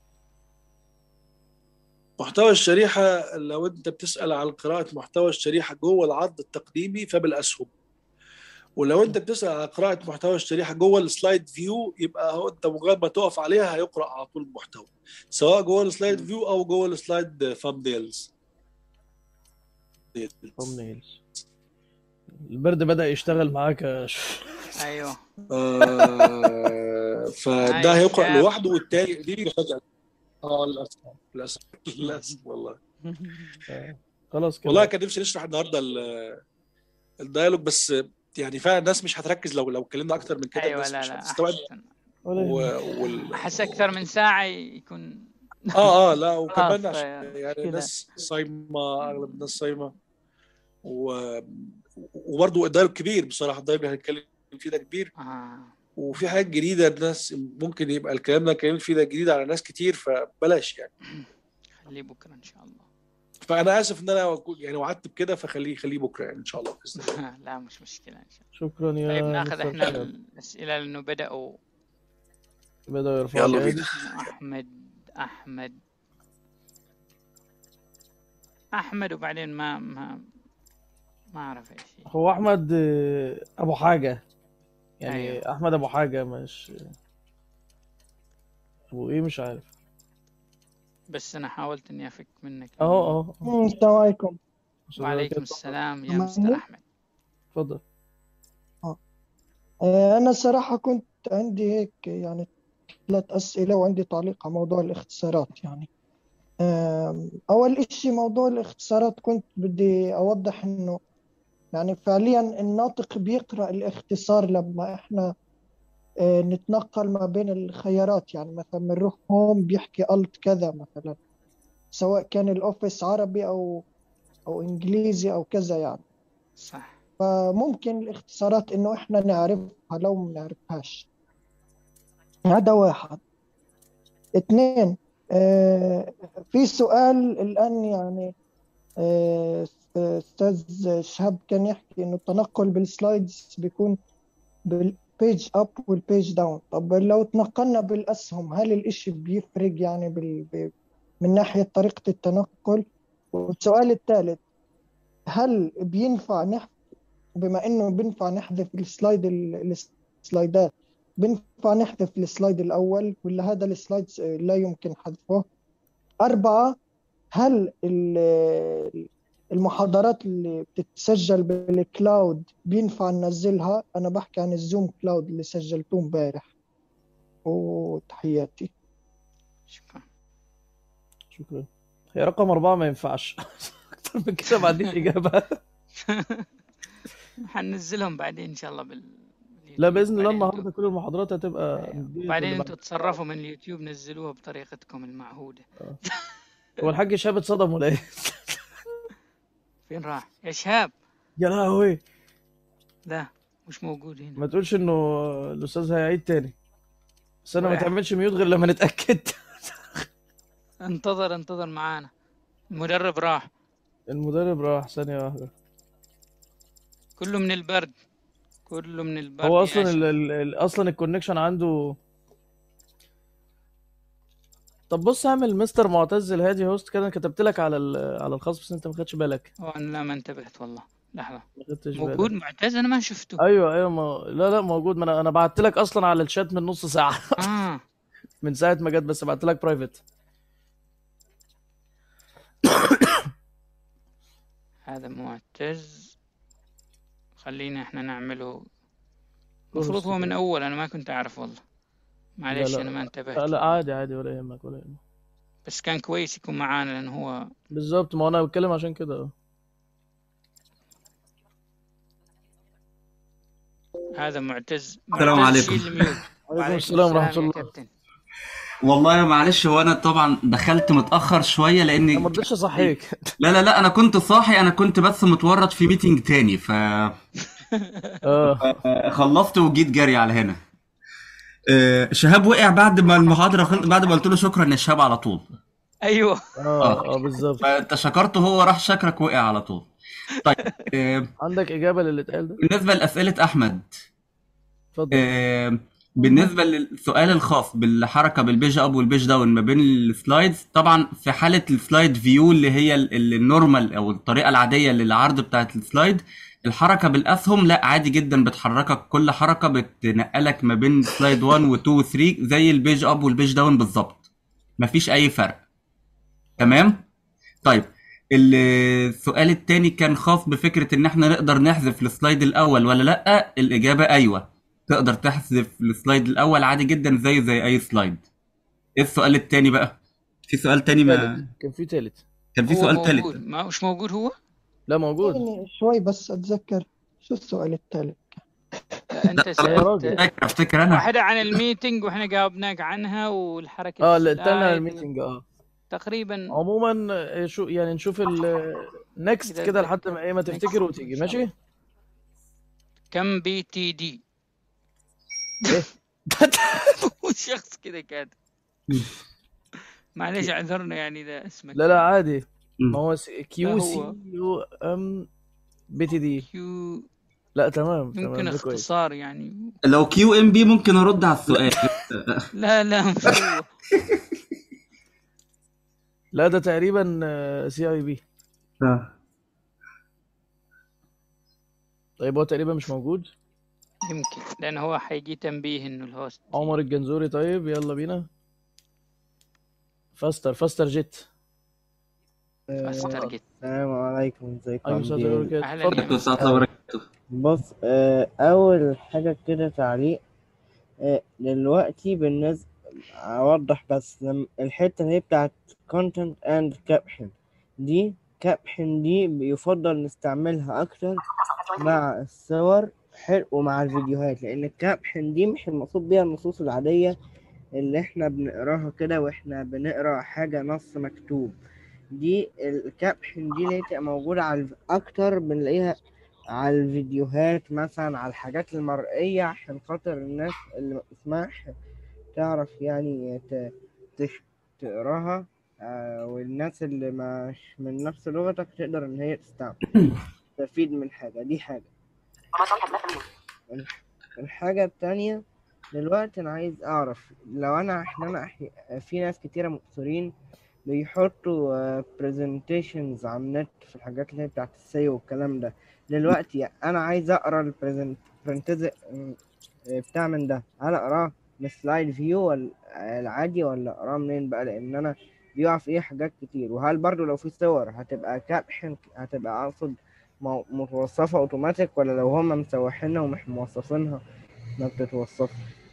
محتوى الشريحه لو انت بتسال عن قراءه محتوى الشريحه جوه العرض التقديمي فبالاسهم ولو انت بتسال على قراءه محتوى الشريحه جوه السلايد فيو يبقى هو انت مجرد ما تقف عليها هيقرا على طول المحتوى سواء جوه السلايد فيو او جوه السلايد ثامبنيلز thumbnails البرد بدأ يشتغل معاك يا ش- ايوه آه، فده عايش هيقرأ شاب. لوحده والتاني دي فجأة اه للأسف للأسف للأسف والله آه، خلاص كده والله كان نفسي نشرح النهارده ال- الديالوج بس يعني فعلا الناس مش هتركز لو لو اتكلمنا اكتر من كده ايوه الناس لا مش لا هتستوعب احسن ولا و... يهمك. وال... احس اكثر من ساعه يكون اه اه لا خلاص وكمان عشان يعني يعني كده. الناس صايمه اغلب الناس صايمه و... وبرضه الدايلوج كبير بصراحه الدايلوج اللي هنتكلم فيه ده كبير آه. وفي حاجات جديده الناس ممكن يبقى الكلام اللي اتكلمت فيه ده جديد على ناس كتير فبلاش يعني خليه بكره ان شاء الله فانا اسف ان انا أكون- يعني وعدت بكده فخليه خليه بكره يعني ان شاء الله باذن الله لا مش مشكله ان شاء الله شكرا يا طيب ناخذ مستر احنا شهاب الاسئله لانه بداوا بدأوا يرفعوا يلا الأيادي بينا احمد احمد احمد وبعدين ما ما ما اعرف ايش هي. هو أحمد آه، أبو حاجة يعني ايوه أحمد أبو حاجة مش أبو إيه مش عارف بس انا حاولت اني افك منك أهو ال... أهو أهو. مم، السلام عليكم عشان وعليكم كده السلام يا مستر سامعني؟ احمد اتفضل آه. آه، أنا صراحة كنت عندي هيك يعني ثلاث أسئلة وعندي تعليق على موضوع الاختصارات يعني آم، أول إشي موضوع الاختصارات كنت بدي أوضح إنه يعني فعليا الناطق بيقرأ الاختصار لما إحنا آه، نتنقل ما بين الخيارات يعني مثلا بنروح هوم بيحكي ألت كذا مثلا سواء كان الأوفيس عربي أو أو إنجليزي أو كذا يعني صح فممكن الاختصارات إنه إحنا نعرفها لو ما نعرفهاش هذا واحد اثنين آه، في سؤال الآن يعني آه، أستاذ شهاب كان يحكي إنه التنقل بالسلايدز بيكون بالبيج أب والبيج داون طب لو تنقلنا بالأسهم هل الإشي بيفرق يعني بال... ب... من ناحية طريقة التنقل والسؤال الثالث هل بينفع نحذف بما إنه بينفع نحذف السلايد ال- السلايدات بينفع نحذف السلايد الأول ولا هذا السلايد لا يمكن حذفه أربعة هل ال- المحاضرات اللي بتتسجل بالكلاود بينفع ننزلها أنا بحكي عن الزوم كلاود اللي سجلتوه امبارح وتحياتي شكرا شكرا هي رقم أربعة ما ينفعش أكتر من كده ما عنديش إجابة حننزلهم بعدين ان شاء الله بال لا باليوتيوب بإذن الله بعدين انتوا النهاردة كل المحاضرات هتبقى ايوه مدية وبعدين اللي انتوا بعد تصرفوا من اليوتيوب نزلوها بطريقتكم المعهودة آه. هو الحاج شهاب اتصدم ولا إيه؟ فين راح يا شهاب يا لهوي لا مش موجود هنا ما تقولش إنه الأستاذ هيعيد تاني بس أنا ما رايح تعملش ميوت غير لما نتأكد انتظر انتظر معانا المدرب راح المدرب راح ثانية واحدة كله من البرد كله من البرد هو يا اصلا ال شهاب ال ال اصلا الكونكشن عنده طب بص اعمل مستر معتز الهادي هوست كده انا كتبت لك على ال- على الخاص بس انت ما خدتش بالك هو انا لا ما انتبهت والله لحظة ما خدتش موجود بالك معتز انا ما شفته ايوه ايوه ما... لا لا موجود ما انا انا بعت لك اصلا على الشات من نص ساعه اه من ساعه ما جت بس بعت لك برايفت هذا معتز خلينا احنا نعمله المفروض هوست هو من كده اول انا ما كنت اعرف والله لا معلش انا ما لا انتبهت لا, لا والله عادي عادي ولا يهمك ولا يهمك بس كان كويس يكون معانا لان هو بالظبط ما انا بتكلم عشان كده اه هذا معتز السلام معتز عليكم شيل الميوت عليكم وعليكم السلام ورحمه السلام يا الله كابتن والله معلش هو انا طبعا دخلت متاخر شويه انا لاني ما رضيتش اصحيك لا لا لا انا كنت صاحي انا كنت بس متورط في ميتنج تاني ف اه خلصت وجيت جري على هنا آه، شهاب وقع بعد ما المحاضره خل... بعد ما قلت له شكرا يا شهاب على طول ايوه اه اه بالظبط فانت شكرته هو راح شكرك وقع على طول طيب آه، عندك اجابه للي اتقال ده بالنسبه لاسئله احمد اتفضل آه، بالنسبه للسؤال الخاص بالحركه بالبيج اب والبيج داون ما بين السلايدز طبعا في حاله السلايد فيو اللي هي ال- ال- النورمال او الطريقه العاديه للعرض بتاعت السلايد الحركه بالاسهم لا عادي جدا بتحركك كل حركه بتنقلك ما بين سلايد 1 و 2 و 3 زي البيج اب والبيج داون بالظبط مفيش اي فرق تمام طيب ال- السؤال التاني كان خاص بفكرة ان احنا نقدر نحذف السلايد الاول ولا لا الاجابة ايوه تقدر تحذف السلايد الاول عادي جدا زيه زي اي سلايد ايه السؤال التاني بقى في سؤال تاني ما تالت كان في تالت كان في هو سؤال تالت موجود ما مش موجود هو لا موجود يعني شوي بس اتذكر شو السؤال الثالث لا انت لا يا سألت راجل افتكر افتكر انا واحدة عن الميتنج واحنا جاوبناك عنها والحركة اه اللي التاني على السلايد الميتنج اه تقريبا عموما آه، شو يعني نشوف ال نكست إذا كده لحد ما اتذكر ايه ما next تفتكر إن وتيجي شاء الله ماشي كم بي تي دي ايه هو شخص كده كاتب معلش اعذرنا يعني اذا اسمك لا لا عادي ما مم. هو لا كيو سي هو يو ام بي تي دي كيو لا تمام يمكن تمام ده كويس اختصار يعني لو كيو ام بي ممكن ارد على السؤال لا لا مش هو لا ده تقريبا سي اي بي آه. طيب هو تقريبا مش موجود يمكن لان هو حيجي تنبيه انه الهوست عمر الجنزوري طيب يلا بينا فاستر فاستر جيت فاستر جيت السلام عليكم ازيكم ايوه عاملين السلام ايه عليكم اهلا يا اتفضل عليكم السلام مساء ورحمة الله وبركاته بص آه، اول حاجه كده تعليق آه، دلوقتي بالنسبه اوضح بس لما الحته اللي هي بتاعت content and caption دي caption دي يفضل نستعملها اكتر مع الصور حلو ومع الفيديوهات لان الكابشن دي مش المقصود بيها النصوص العاديه اللي احنا بنقراها كده واحنا بنقرا حاجه نص مكتوب دي الكابشن دي اللي هي تبقى موجودة على الف- أكتر بنلاقيها على الفيديوهات مثلا على الحاجات المرئية عشان خاطر الناس اللي ما بتسمعش تعرف يعني ت- تش- تقراها آه، والناس اللي مش من نفس لغتك تقدر إن هي تستعمل تستفيد من حاجة دي حاجة الح- الحاجة التانية دلوقتي أنا عايز أعرف لو أنا إحنا أنا أحي... في ناس كتيرة مقصرين بيحطوا برزنتيشنز على النت في الحاجات اللي هي بتاعت السيو والكلام ده دلوقتي أنا عايز أقرا البرزنتيشن بتاع من ده هل أقراه من سلايد فيو ولا العادي ولا أقراه منين بقى لأن أنا بيقع في إيه حاجات كتير وهل برضو لو في صور هتبقى كابشن هتبقى أقصد مو- متوصفة أوتوماتيك ولا لو هما مسوحينها ومش موصفينها ما بتتوصفش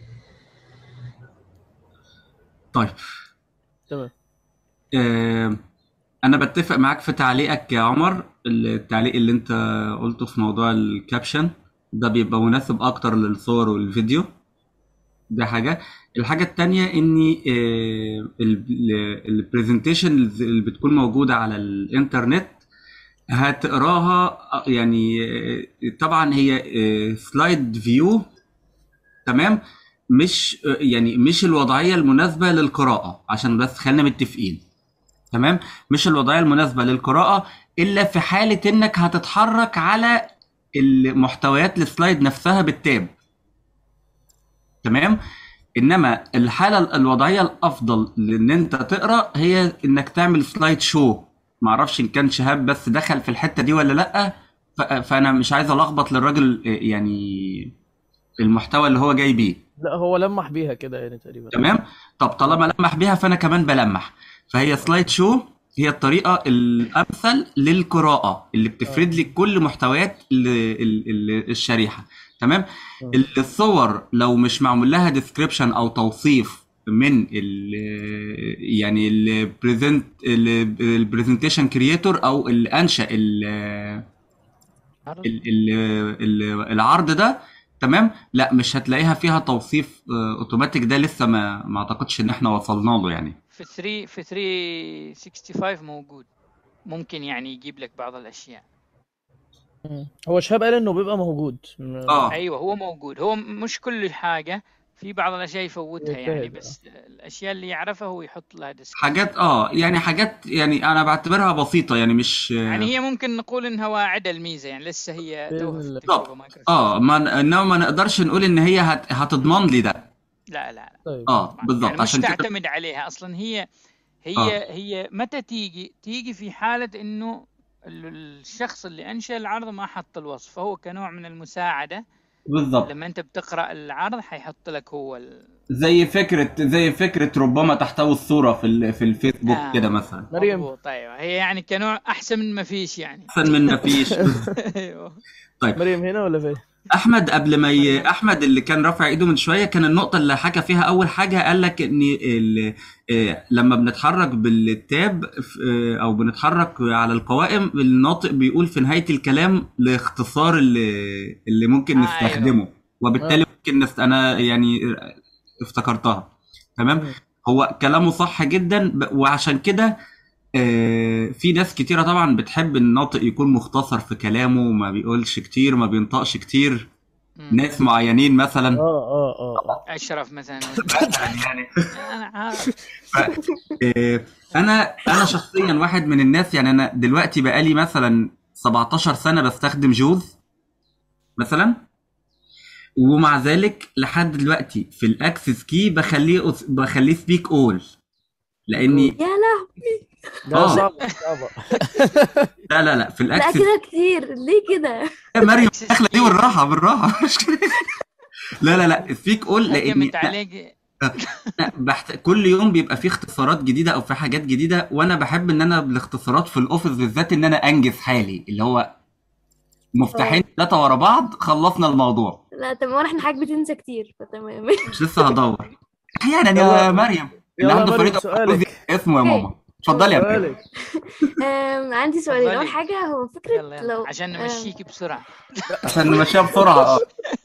طيب تمام آه، انا بتفق معاك في تعليقك يا عمر التعليق اللي انت قلته في موضوع الكابشن ده بيبقى مناسب اكتر للصور والفيديو ده حاجة الحاجة التانية ان البرزنتيشن اللي بتكون موجودة على الانترنت هتقراها آه، يعني آه، طبعا هي سلايد فيو تمام مش آه، يعني مش الوضعية المناسبة للقراءة عشان بس خلينا متفقين تمام مش الوضعيه المناسبه للقراءه الا في حاله انك هتتحرك على المحتويات السلايد نفسها بالتاب تمام انما الحاله الوضعيه الافضل لان انت تقرا هي انك تعمل سلايد شو معرفش ان كان شهاب بس دخل في الحته دي ولا لا ف- فانا مش عايز الخبط للراجل آه، يعني المحتوى اللي هو جاي بيه لا هو لمح بيها كده يعني تقريبا تمام طب طالما لمح بيها فانا كمان بلمح فهي سلايد شو هي الطريقه الامثل للقراءه اللي بتفرد لك كل محتويات ال- ال- ال- الشريحه تمام الصور لو مش معمول لها ديسكريبشن او توصيف من ال يعني البريزنت البرزنتيشن كرييتور او اللي انشا ال- ال- ال- ال- العرض ده تمام لا مش هتلاقيها فيها توصيف آه، اوتوماتيك ده لسه ما ما اعتقدش ان احنا وصلنا له يعني في 3 في 365 موجود ممكن يعني يجيب لك بعض الاشياء مم. هو شهاب قال انه بيبقى موجود اه ايوه هو موجود هو مش كل حاجه في بعض الاشياء يفوتها يعني يجتهد، بس الاشياء اللي يعرفها هو يحط لها ديسك حاجات اه يعني حاجات يعني انا بعتبرها بسيطه يعني مش يعني هي ممكن نقول انها واعده الميزه يعني لسه هي توها في التجربه مايكروسوفت اه ما انما ما نقدرش نقول ان هي هت... هتضمن لي ده لا لا لا طيب اه بالظبط يعني مش عشان كده تعتمد عليها اصلا هي هي آه. هي متى تيجي تيجي في حاله انه ال- الشخص اللي انشا العرض ما حط الوصف فهو كنوع من المساعده بالظبط لما انت بتقرا العرض حيحط لك هو ال... زي فكره زي فكره ربما تحتوي الصوره في ال- في الفيسبوك آه. كده مثلا مريم مضبوط ايوه هي يعني كنوع احسن من ما فيش يعني احسن من ما فيش ايوه طيب مريم هنا ولا فين؟ احمد قبل ما ي... احمد اللي كان رافع ايده من شويه كان النقطه اللي حكى فيها اول حاجه قال لك ان ال... آه، لما بنتحرك بالتاب ف- آه، او بنتحرك على القوائم الناطق بيقول في نهايه الكلام لاختصار اللي اللي ممكن آه، نستخدمه وبالتالي ممكن نست... انا يعني افتكرتها تمام هو كلامه صح جدا ب- وعشان كده آه، في ناس كتيرة طبعا بتحب الناطق يكون مختصر في كلامه وما بيقولش كتير ما بينطقش كتير ناس معينين مثلا اه اه اه اشرف مثلا يعني انا عارف آه، انا انا شخصيا واحد من الناس يعني انا دلوقتي بقالي مثلا 17 سنة بستخدم جوز مثلا ومع ذلك لحد دلوقتي في الاكسس كي بخليه أس- بخليه سبيك اول لاني يا لهوي ده آه. صعب صعبة لا لا لا في لا الاكسس كده كتير ليه كده يا مريم داخله دي بالراحه بالراحه لا لا لا سبيك اول لاني هجم لا التعليق لا بحت... كل يوم بيبقى فيه اختصارات جديده او في حاجات جديده وانا بحب ان انا بالاختصارات في الاوفيس بالذات ان انا انجز حالي اللي هو مفتاحين ثلاثه ورا بعض خلصنا الموضوع لا طب وانا احنا حاجة بتنسى كتير فتمام مش لسه هدور احيانا يلا- يا مريم اللي يلا عنده مريم فريق سؤالك اسمه يا ماما اتفضلي يا مريم سؤالك أم، عندي سؤالين اتفضلي. اول حاجة هو فكرة يلا يلا لو عشان أم، نمشيكي بسرعه عشان نمشيها بسرعه اه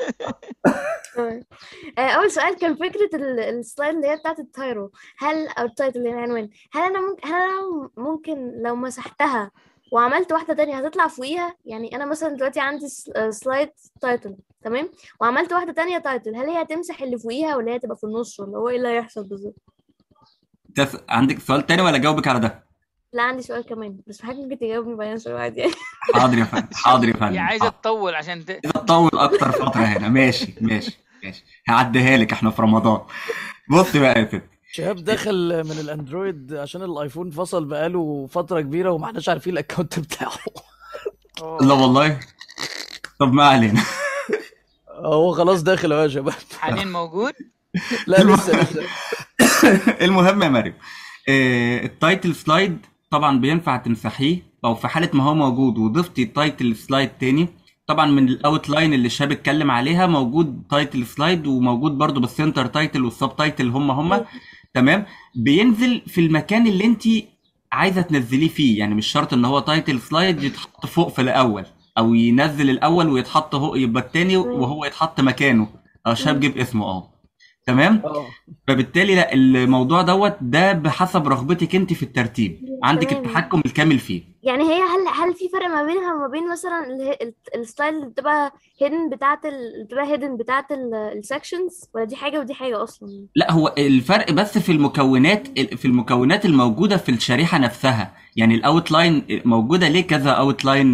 تمام. آه، اول سؤال كان فكره ال- السلايد اللي هي بتاعت التايرو هل او التايتل اللي هي العنوان هل انا ممكن هل انا ممكن لو مسحتها وعملت واحده تانية هتطلع فوقيها يعني انا مثلا دلوقتي عندي س- آه، سلايد تايتل تمام وعملت واحده تانية تايتل هل هي هتمسح اللي فوقيها ولا هي تبقى في النص ولا هو ايه اللي هيحصل بالظبط تس... عندك سؤال تاني ولا اجاوبك على ده لا عندي سؤال كمان بس حضرتك ممكن تجاوبني بعدين سؤال عادي يعني حاضر يا فندم حاضر يا هي فندم عايزه تطول عشان ت... إذا تطول اكتر فتره هنا ماشي ماشي ماشي هعديها لك احنا في رمضان بص بقى يا ست شهاب دخل من الاندرويد عشان الايفون فصل بقاله فترة كبيرة وما احناش عارفين الاكونت بتاعه لا والله طب ما علينا هو خلاص داخل اهو يا شباب حاليا موجود لا لسه لسه المهم يا مريم آه، التايتل سلايد طبعا بينفع تمسحيه او في حاله ما هو موجود وضفتي تايتل سلايد تاني طبعا من الاوت لاين اللي الشاب اتكلم عليها موجود تايتل سلايد وموجود برضو بالسنتر تايتل والسب تايتل هم هم تمام بينزل في المكان اللي انت عايزه تنزليه فيه يعني مش شرط ان هو تايتل سلايد يتحط فوق في الاول او ينزل الاول ويتحط هو يبقى التاني وهو يتحط مكانه اه شاب جيب اسمه اه تمام اه فبالتالي لا الموضوع دوت ده بحسب رغبتك انت في الترتيب عندك تمام. التحكم الكامل فيه يعني هي هل هل في فرق ما بينها وما بين مثلا اللي هي ال- السلايد اللي بتبقى هيدن بتاعت ال- اللي بتبقى هيدن بتاعت السكشنز ولا دي حاجة ودي حاجة أصلا لا هو الفرق بس في المكونات في المكونات الموجوده في الشريحه نفسها يعني الاوت لاين موجوده ليه كذا اوت لاين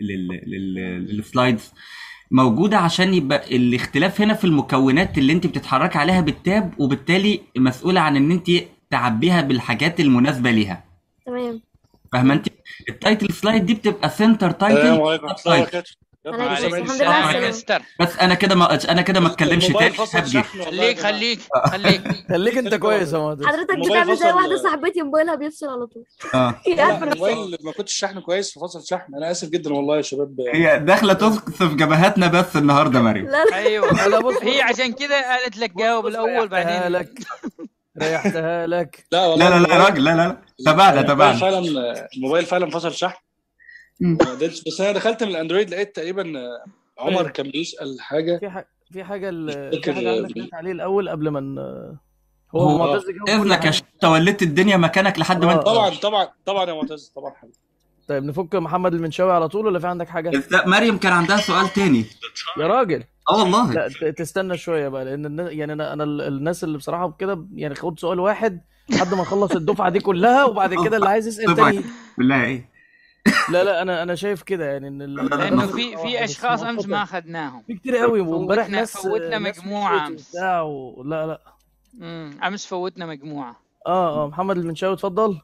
للسلايدز موجوده عشان يبقى الاختلاف هنا في المكونات اللي انت بتتحركي عليها بالتاب وبالتالي مسؤوله عن ان انت تعبيها بالحاجات المناسبه ليها تمام فاهمه انت التايتل سلايد دي بتبقى سنتر السلام تايتل عليكم ورحمه الله وبركاته عليكم وعليكم السلام الحمد لله السلام على عليكم السلامة مستر بس انا كده ما انا كده ما اتكلمش الموبايل تاني فصل هبجي شحن والله خليك يا خليك خليك خليك انت كويس يا مهندس حضرتك الموبايل بتعمل زي فصل- واحدة صاحبتي موبايلها بيفصل على طول اه هي لا عارفة نفسها الموبايل ما كنتش شحنه كويس ففصل شحن انا اسف جدا والله يا شباب هي داخله تقصف جبهاتنا بس النهارده مريم لا لا ايوه لا بص هي عشان كده قالت لك جاوب بص الاول ريحتها بعدين لك ريحتها لك لا والله لا لا لا يا الموبايل- راجل لا لا لا تابعنا الموبايل تابعنا فعلا الموبايل فعلا فصل شحن مم. ما قدرتش بس انا دخلت من الاندرويد لقيت تقريبا عمر كان بيسال حاجه في حاجة في حاجة ال- مش في فاكر حاجة عندك مين. نت عليه الأول قبل ما ن- هو هو معتز جاوب كل اذنك يا حاجة شيخ توليت الدنيا مكانك لحد ما آه. انت طبعا طبعا طبعا يا معتز طبعا حبيبي طيب نفك محمد المنشاوي على طول ولا في عندك حاجة؟ لا مريم كان عندها سؤال تاني يا راجل اه والله لا ت- تستنى شوية بقى لأن النا- يعني أنا أنا ال- الناس اللي بصراحة كده يعني خد سؤال واحد لحد ما نخلص الدفعة دي كلها وبعد كده اللي عايز يسأل طبعا. تاني بالله ايه لا لا أنا أنا شايف كده يعني إن ال- لانه الناس- في آه، في بس اشخاص امس ما منطقة. اخذناهم في كتير قوي وامبارح فوتنا- ناس فوتنا ناس مجموعة مشيت أمس. وبتاع و... لا لا امم امس فوتنا مجموعه اه اه محمد المنشاوي اتفضل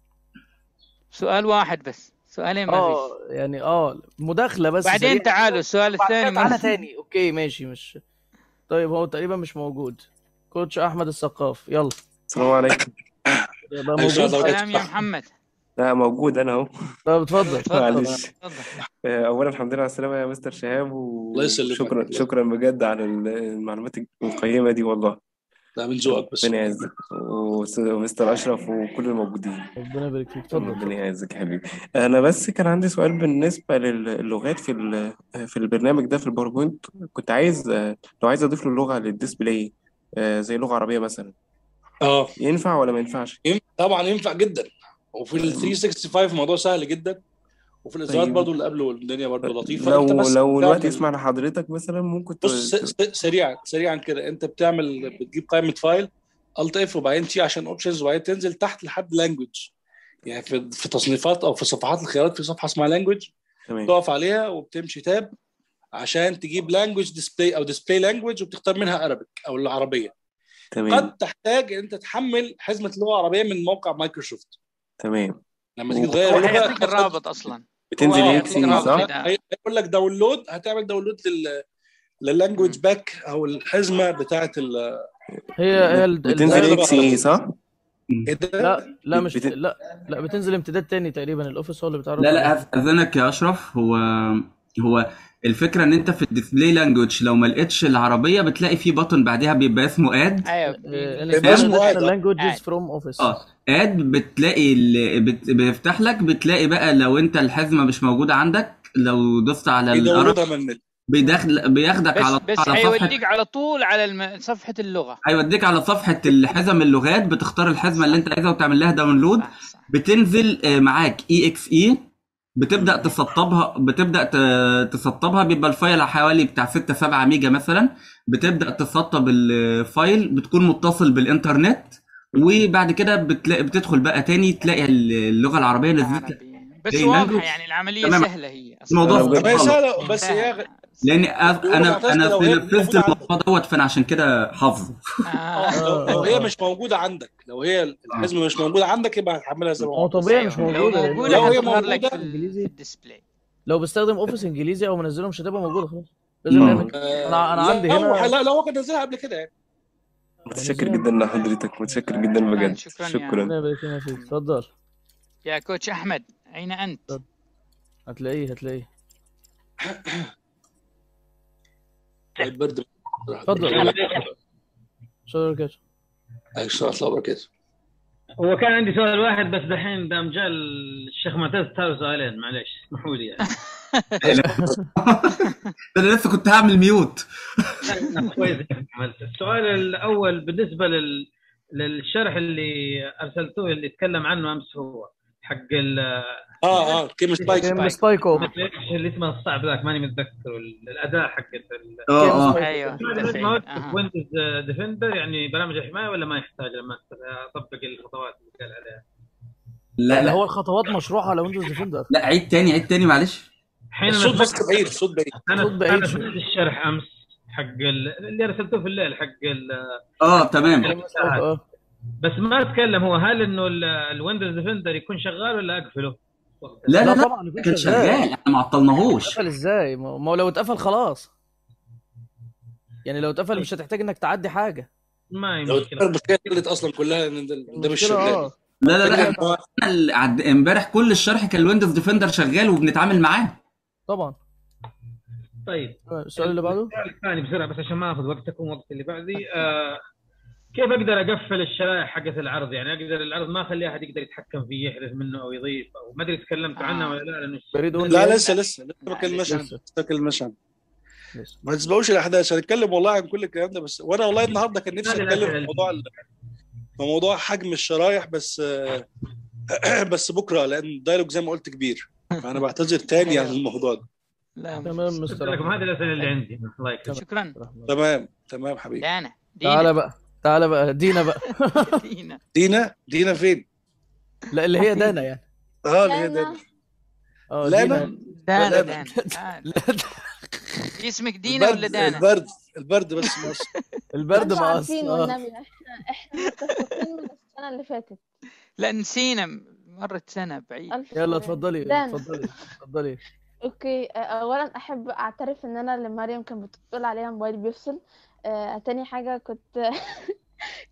سؤال واحد بس سؤالين ما فيش اه يعني اه مداخلة بس بعدين سريعة تعالوا السؤال وبعد كده الثاني تعالى ما تاني اوكي ماشي مش طيب هو تقريبا مش موجود كوتش احمد السقاف يلا السلام عليكم يبقى إن شاء موجود الله سلام يا محمد لا موجود انا اهو طب اتفضل اتفضل معلش اتفضل آه، اولا الحمد لله على السلامه يا مستر شهاب الله يسلمك وشكرا والله. شكرا بجد على ال- المعلومات القيمه دي والله ده من ذوقك بس ربنا يعزك وس- ومستر اشرف وكل الموجودين ربنا يبارك فيك اتفضل ربنا يعزك يا حبيبي انا بس كان عندي سؤال بالنسبه للغات في ال- في البرنامج ده في الباوربوينت كنت عايز آه، لو عايز اضيف له لغه للديسبلاي آه، زي لغه عربيه مثلا اه ينفع ولا ما ينفعش ينفع- طبعا ينفع جدا وفي ال 365 الموضوع سهل جدا وفي الاصدارات طيب. برضو اللي قبله الدنيا برضو لطيفه لو انت بس لو الوقت بتعمل يسمع لحضرتك مثلا ممكن ت- بص س- س- سريعا سريعا كده انت بتعمل بتجيب قائمه فايل الت اف وبعدين تي عشان اوبشنز وبعدين تنزل تحت لحد لانجوج يعني في في تصنيفات او في صفحات الخيارات في صفحه اسمها لانجوج تمام تقف عليها وبتمشي تاب عشان تجيب لانجوج ديسبلاي او ديسبلاي لانجوج وبتختار منها ارابيك او العربيه تمام قد تحتاج ان انت تحمل حزمه لغه عربيه من موقع مايكروسوفت تمام لما تيجي و- تغير هو اللغه حيعطيك الرابط اصلا بتنزل هو اكس حيعطيك اي رابط صح؟ كده هيقول لك داونلود هتعمل داونلود لل لللانجوج باك او الحزمه بتاعت ال هي هي ال- بتنزل ال- اكس اي صح؟ ايه ده؟ لا لا مش بت- لا لا بتنزل امتداد تاني تقريبا الاوفيس هو اللي بيتعرف لا لا عليه. أذ- اذنك يا اشرف هو هو الفكره ان انت في الديسبلاي لانجوج لو ما لقيتش العربيه بتلاقي في بutton بعديها بيبقى اسمه اد ايوه آه، بيبقى اسمه International آد. languages آد. from office اه اد بتلاقي ال... بت... بيفتح لك بتلاقي بقى لو انت الحزمه مش موجوده عندك لو دوست على يداونلودها الأرق من النت بيدخل بياخدك بس على بس على صفحه حيوديك على طول على الم... صفحه اللغه هيوديك على صفحه الحزم اللغات بتختار الحزمه اللي انت عايزها وتعمل لها داونلود صح صح بتنزل آه، معاك اي اكس اي بتبدا تسطبها بتبدا ت- تسطبها بيبقى الفايل حوالي بتاع 6 7 ميجا مثلا بتبدا تسطب الفايل بتكون متصل بالانترنت وبعد كده بتلاقي بتدخل بقى تاني تلاقي اللغه العربيه نزلت لك عربي بس زي واضحه language. يعني العمليه تمام. سهله هي اصلا الموضوع أنا بجد طب هي خالص سهله بس هي غ- لان أنا- انا معتز انا لو هي نفذت موجودة الموضوع دوت فانا عشان كده حافظه اه لو, لو هي مش موجوده عندك لو هي الحزمه مش موجوده عندك يبقى هتحملها زي ما هو هو طبيعي مش أيوة. لو موجوده لأن موجوده لو هي هتظهر لك موجودة في ال- في انجليزي الديسبلاي لو بستخدم اوفيس انجليزي او منزله مش هتبقى موجوده خلاص لازم آه. نعمل كده آه، انا انا عندي لا هو هنا لا لا هو كان نزلها قبل كده يعني متشكر جدا لحضرتك متشكر جدا شكراً، بجد شكراً يا- شكرا ربنا يبارك لنا فيك اتفضل يا كوتش احمد اين انت؟ اتفضل. هتلاقيه هتلاقيه البرد اتفضل شكرا كده السلام الله وبركاته هو كان عندي سؤال واحد بس دحين دام جاء الشيخ معتز صار سؤالين معلش اسمحوا لي يعني ده انا لسه كنت هعمل ميوت لا، كويس إنك عملت. السؤال الاول بالنسبه لل... للشرح اللي ارسلتوه اللي اتكلم عنه امس هو حق ال اه اه كيم سبايك كيم سبايكو ايش اللي اسمه الصعب ذاك ماني متذكر الاداء حق ال- اه اه ايوه هذا تفعيل. ما أها. ويندوز ديفندر يعني برامج الحمايه ولا ما يحتاج لما اطبق الخطوات اللي قال عليها لا اللي لا هو الخطوات مشروحه على ويندوز ديفندر لا عيد تاني عيد تاني معلش حين الصوت أنا بس بعيد الصوت بعيد انا صوت بعيد انا شوي. سمعت الشرح امس حق ال- اللي ارسلته في الليل حق ال- اه تمام كيم سبايكو اه بس ما اتكلم هو هل انه ال- الويندوز ديفندر يكون شغال ولا اقفله؟ لا لا لا لا طبعا يكون كان شغال. شغال احنا ما عطلناهوش اتقفل ازاي ما ما هو لو اتقفل خلاص يعني لو اتقفل مش هتحتاج انك تعدي حاجه ما هي لو مشكله المشكله قلت اصلا كلها ان ده, ده مش المشكلة شغال اه لا لا الفكرة لا إن هو- أنا اللي عد- امبارح كل الشرح كان الويندوز ديفندر شغال وبنتعامل معاه طبعا طيب السؤال اللي بعده السؤال الثاني بسرعه بس عشان ما اخذ وقتكم وقت اللي بعدي آه كيف اقدر اقفل الشرائح حقت العرض يعني اقدر العرض ما اخلي احد يقدر يتحكم فيه يحذف منه او يضيف او ما ادري تكلمت عنها ولا لا لانه بريد اون لا لسه لسه لسه ما كلمناش عنه لسه. لسه ما كلمناش عنه لسه. ما تسبقوش الاحداث هنتكلم والله عن كل الكلام ده بس وانا والله النهارده كان نفسي هذه اتكلم في الأسئلة. موضوع ال- في موضوع حجم الشرايح بس آه، بس بكره لان الدايلوج زي ما قلت كبير فانا بعتذر تاني عن الموضوع ده لا تمام قلت مستر لكم أحمد. هذه الاسئله اللي عندي الله يكرمك شكرا تمام تمام حبيبي دانا تعالى دينا بقى تعالى بقى دينا بقى دينا دينا دينا فين؟ لا اللي هي دانا يعني اه اللي هي أنا دينا اه لا، دينا لا. دانا لا، دانا تعال. لا اسمك دينا ولا البرد دانا؟ البرد البرد بس مصر البرد انتوا مقص عارفين اه والنبي احنا احنا متفقين من السنة اللي فاتت لا نسينا مرت سنة بعيد ألف يلا سلامة. اتفضلي دانا اتفضلي اتفضلي اوكي آه، اولا احب اعترف ان انا اللي مريم كانت بتقول عليها موبايل بيفصل آه، تاني حاجة كنت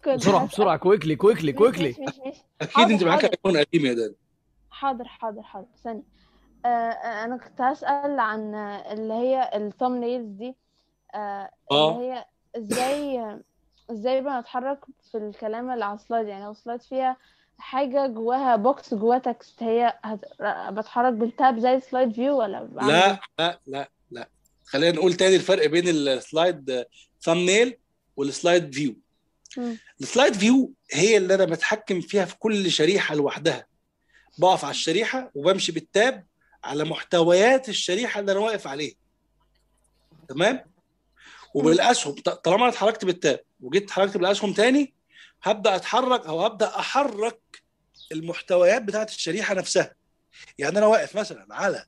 كنت بسرعه هسأل بسرعه كويكلي كويكلي ماشي كويكلي ماشي ماشي ماشي اكيد حاضر انت معاك حاضر ايفون قديم يا دان حاضر حاضر حاضر ثانية آه آه، أنا كنت هسأل عن آه، اللي هي الثumb nails دي آه اللي اه هي ازاي ازاي بنتحرك في الكلام اللي على السلايد يعني لو السلايد فيها حاجة جواها بوكس جواها تكست هي هت... بتحرك بالتاب زي السلايد فيو ولا بعمل لا ايه؟ لا لا لا خلينا نقول تاني الفرق بين السلايد ثامنيل والسلايد فيو مم. السلايد فيو هي اللي انا بتحكم فيها في كل شريحه لوحدها بقف على الشريحه وبمشي بالتاب على محتويات الشريحه اللي انا واقف عليها تمام وبالاسهم ط- طالما انا اتحركت بالتاب وجيت اتحركت بالاسهم تاني هبدا اتحرك او هبدا احرك المحتويات بتاعت الشريحه نفسها يعني انا واقف مثلا على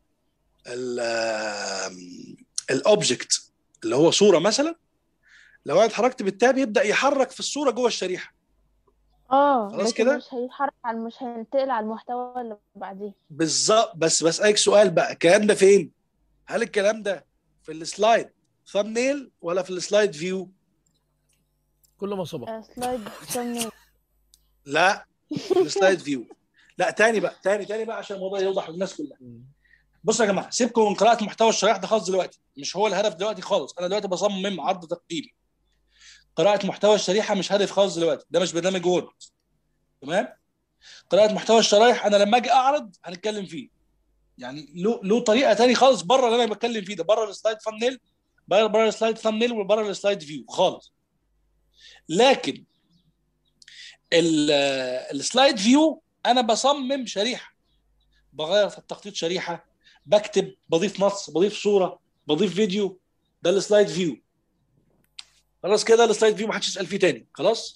الاوبجكت اللي هو صوره مثلا لو انا اتحركت بالتاب يبدا يحرك في الصوره جوه الشريحه اه خلاص لكن كده مش هيتحرك على مش هينتقل على المحتوى اللي بعديه بالظبط بس بسالك سؤال بقى الكلام ده فين هل الكلام ده في السلايد ثامنيل ولا في السلايد فيو كل ما سبق آه سلايد thumbnail لا في السلايد فيو لا تاني بقى تاني تاني بقى عشان الموضوع يوضح للناس كلها بصوا يا جماعه سيبكم من قراءه محتوى الشرائح ده خالص دلوقتي مش هو الهدف دلوقتي خالص انا دلوقتي بصمم عرض تقديمي قراءه محتوى الشريحه مش هدف خالص دلوقتي ده مش برنامج وورد تمام قراءه محتوى الشرايح انا لما اجي اعرض هنتكلم فيه يعني له له طريقه تاني خالص بره اللي انا بتكلم فيه ده بره السلايد ثامنيل بره بره السلايد ثامنيل وبره السلايد فيو خالص لكن ال- السلايد فيو انا بصمم شريحه بغير في التخطيط شريحه بكتب بضيف نص بضيف صوره بضيف فيديو ده السلايد فيو خلاص كده السلايد فيو ما حدش يسال فيه تاني خلاص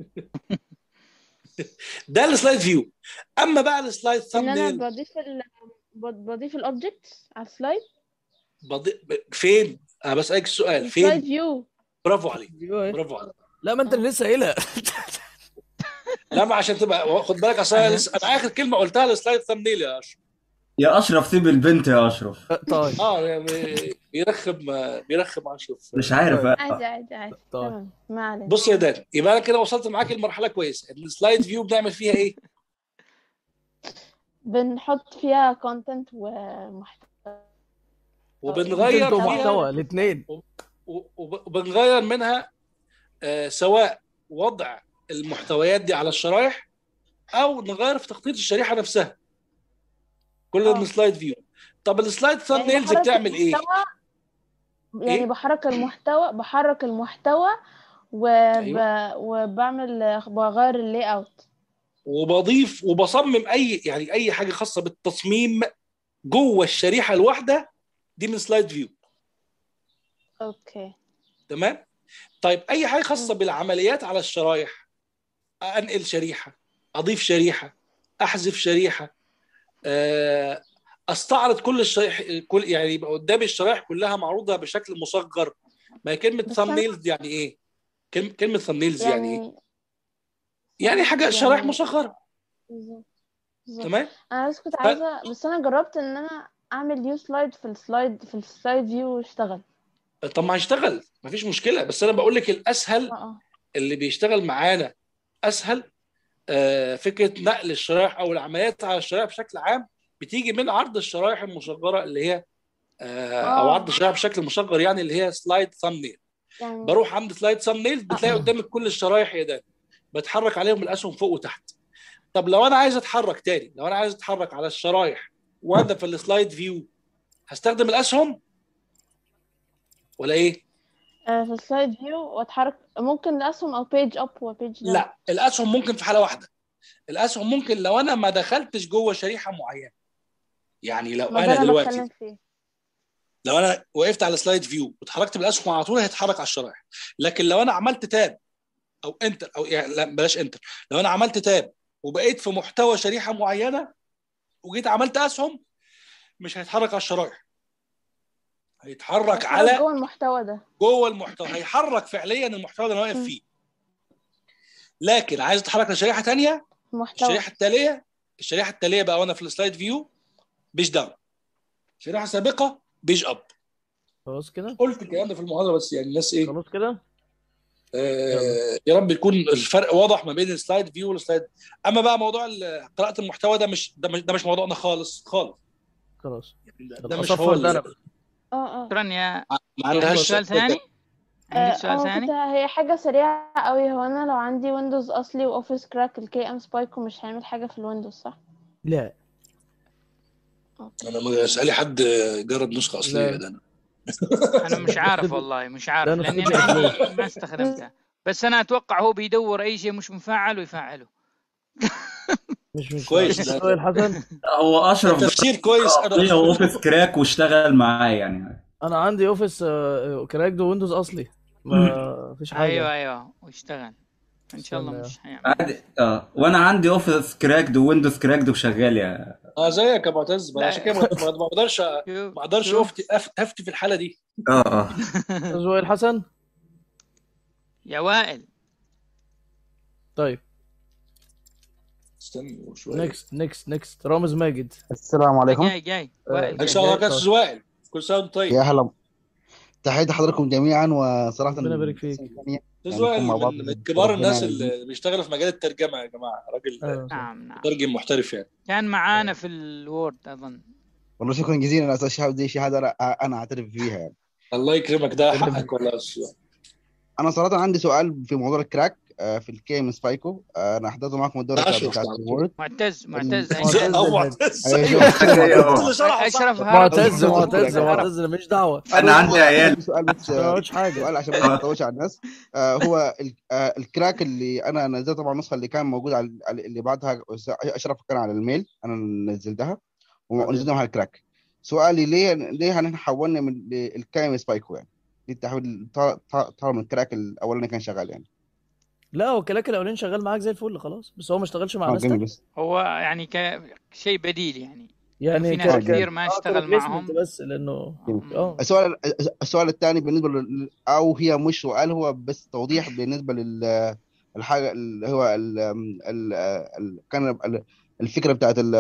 ده السلايد فيو اما بقى السلايد ان انا ثامنيل بضيف ال بضيف الاوبجكت على السلايد بضي... فين انا بسالك السؤال السلايد فين فيو برافو عليك فيو ايه برافو عليك لا ما انت اللي لسه قايلها لا ما عشان تبقى خد بالك اصل انا لسه- انا اخر كلمه قلتها السلايد ثامنيل يا اشرف يا اشرف سيب البنت يا اشرف طيب اه يعني بيرخم بيرخم اشرف مش عارف عادي عادي عادي طيب. تمام ما علينا بص يا دان يبقى انا كده وصلت معاك لمرحله كويسه ان السلايد فيو بنعمل فيها ايه؟ بنحط فيها كونتنت ومحتوى وبنغير كونتنت فيها ومحتوى الاثنين و- وب- وبنغير منها آه، سواء وضع المحتويات دي على الشرايح او نغير في تخطيط الشريحه نفسها كل ده من سلايد فيو طب السلايد ثامب يعني نيلز بحرك بتعمل ايه؟ المحتوى يعني إيه؟ بحرك المحتوى بحرك المحتوى وب... أيوة. وبعمل بغير اللي اوت وبضيف وبصمم اي يعني اي حاجه خاصه بالتصميم جوه الشريحه الواحده دي من سلايد فيو اوكي تمام طيب اي حاجه خاصه بالعمليات على الشرايح انقل شريحه اضيف شريحه احذف شريحه آه، استعرض كل الشرائح كل يعني يبقى قدامي الشرائح كلها معروضه بشكل مصغر ما هي كلمه بس ثامب أنا- نيلز يعني ايه كلمه كلمه ثامب نيلز يعني ايه يعني يعني حاجه شرائح يعني- مصغره بالظبط بالظبط. تمام انا بس كنت ف- عايزه بس انا جربت ان انا اعمل نيو سلايد في السلايد في السلايد فيو واشتغل طب ما هيشتغل مفيش مشكله بس انا بقول لك الاسهل اه اللي بيشتغل معانا اسهل آه، فكره نقل الشرائح او العمليات على الشرائح بشكل عام بتيجي من عرض الشرائح المصغره اللي هي آه، او آه. عرض الشرائح بشكل مصغر يعني اللي هي سلايد ثامب يعني بروح عند سلايد ثامب بتلاقي قدامك كل الشرايح يا ده بتحرك عليهم الاسهم فوق وتحت طب لو انا عايز اتحرك تاني لو انا عايز اتحرك على الشرايح وانا في السلايد فيو هستخدم الاسهم ولا ايه؟ آه، في السلايد فيو واتحرك ممكن الاسهم او بيج اب وبيج داون لا الاسهم ممكن في حاله واحده الاسهم ممكن لو انا ما دخلتش جوه شريحه معينه يعني لو ما ده انا انا دلوقتي بتكلم فيه لو انا وقفت على سلايد فيو واتحركت بالاسهم على طول هيتحرك على الشرائح لكن لو انا عملت تاب او انتر او يعني لا بلاش انتر لو انا عملت تاب وبقيت في محتوى شريحه معينه وجيت عملت اسهم مش هيتحرك على الشرائح هيتحرك بتحرك على جوه المحتوى ده جوه المحتوى هيحرك فعليا المحتوى اللي انا واقف مم. فيه لكن عايز اتحرك لشريحه ثانيه محتوى الشريحه التاليه الشريحه التاليه بقى وانا في السلايد فيو بيج داون شريحه سابقه بيج اب خلاص كده قلت الكلام ده في المحاضره بس يعني الناس ايه خلاص كده آه، يا رب يكون الفرق واضح ما بين السلايد فيو والسلايد اما بقى موضوع ال- قراءه المحتوى ده مش ده مش, ده مش موضوعنا خالص خالص خلاص ده, ده مش أصفر هو ده اللي- أنا. اه اه شكرا يا ما عندك عندهاش سؤال ثاني؟ عندك سؤال اه ثاني؟ كنت هي حاجة سريعة قوي هو انا لو عندي ويندوز اصلي واوفيس كراك الكي ام سبايكو مش هيعمل حاجة في الويندوز صح؟ لا انا ما اسالي حد جرب نسخه اصليه لا. ده انا انا مش عارف والله مش عارف لا، أنا لاني خدت انا بالي. عندي ما استخدمتها بس انا اتوقع هو بيدور اي شيء مش مفعل ويفعله مش مش كويس مش ده. سؤال حسن هو اشرف تفسير كويس انا اوفيس كراك واشتغل معاه يعني انا عندي اوفيس آه، كراك ويندوز اصلي ما فيش حاجه ايوه ايوه واشتغل ان شاء الله استنى. مش هيعمل عادي اه وانا عندي اوفيس كراكد وويندوز كراكد وشغال يا اه زيك يا معتز ما أنا لا. عشان كده ما ما اقدرش ما اقدرش شوف. افتي أف- افتي في الحاله دي اه اه استاذ وائل حسن يا وائل طيب استنى شويه نكست نكست نكست رامز ماجد السلام عليكم جاي جاي وائل ان شاء الله كاس زوائل كل سنه وانت طيب يا هلا تحياتي لحضراتكم جميعا وصراحة ربنا يبارك فيك ثانية استاذ يعني وائل نكون مع بعض من من كبار ربنا الناس يعزك. اللي بيشتغلوا في مجال الترجمه يا جماعه راجل ايوه صح. نعم نعم مترجم محترف يعني كان معانا في الوورد اظن والله شكرا جزيلا يا استاذ شهاب دي شهاده انا انا اعترف فيها يعني الله يكرمك ده حقك والله يا أستاذ وائل. انا صراحه عندي سؤال في موضوع الكراك آه، في الكيم سبايكو آه، انا حضرته معكم الدوره بتاعت أشرف بتاعت طبعاً. الوورد معتز معتز معتز او الهادي. معتز أيوة. اللي شرحه صح. اشرف هرب معتز هرب. معتز هرب. معتز أنا مش دعوه انا عندي عيال عندي سؤال بس ما آه، قلتش حاجه سؤال عشان بس ما اطولش على الناس آه، هو ال- آه، الكراك اللي انا نزلت طبعا النسخه اللي كان موجود على على- اللي بعدها اشرف كان على الميل انا نزلتها ونزلتها على الكراك سؤالي ليه ليه احنا حولنا من الكايم سبايكو يعني ليه التحويل طار طار- طار من الكراك الاولاني كان شغال يعني لا هو الكلاك الاولاني شغال معاك زي الفل خلاص بس هو ما اشتغلش مع اه ناس جميل تانية بس هو يعني كشيء بديل يعني يعني في ك- ناس ك- كثير ما آه، اشتغل كريبليسمنت معهم بس لانه جميل. اه السؤال السؤال الثاني بالنسبه لل... او هي مش سؤال هو بس توضيح بالنسبه لل الحاجه اللي هو ال... ال... ال... كان ال- الفكره بتاعت ال...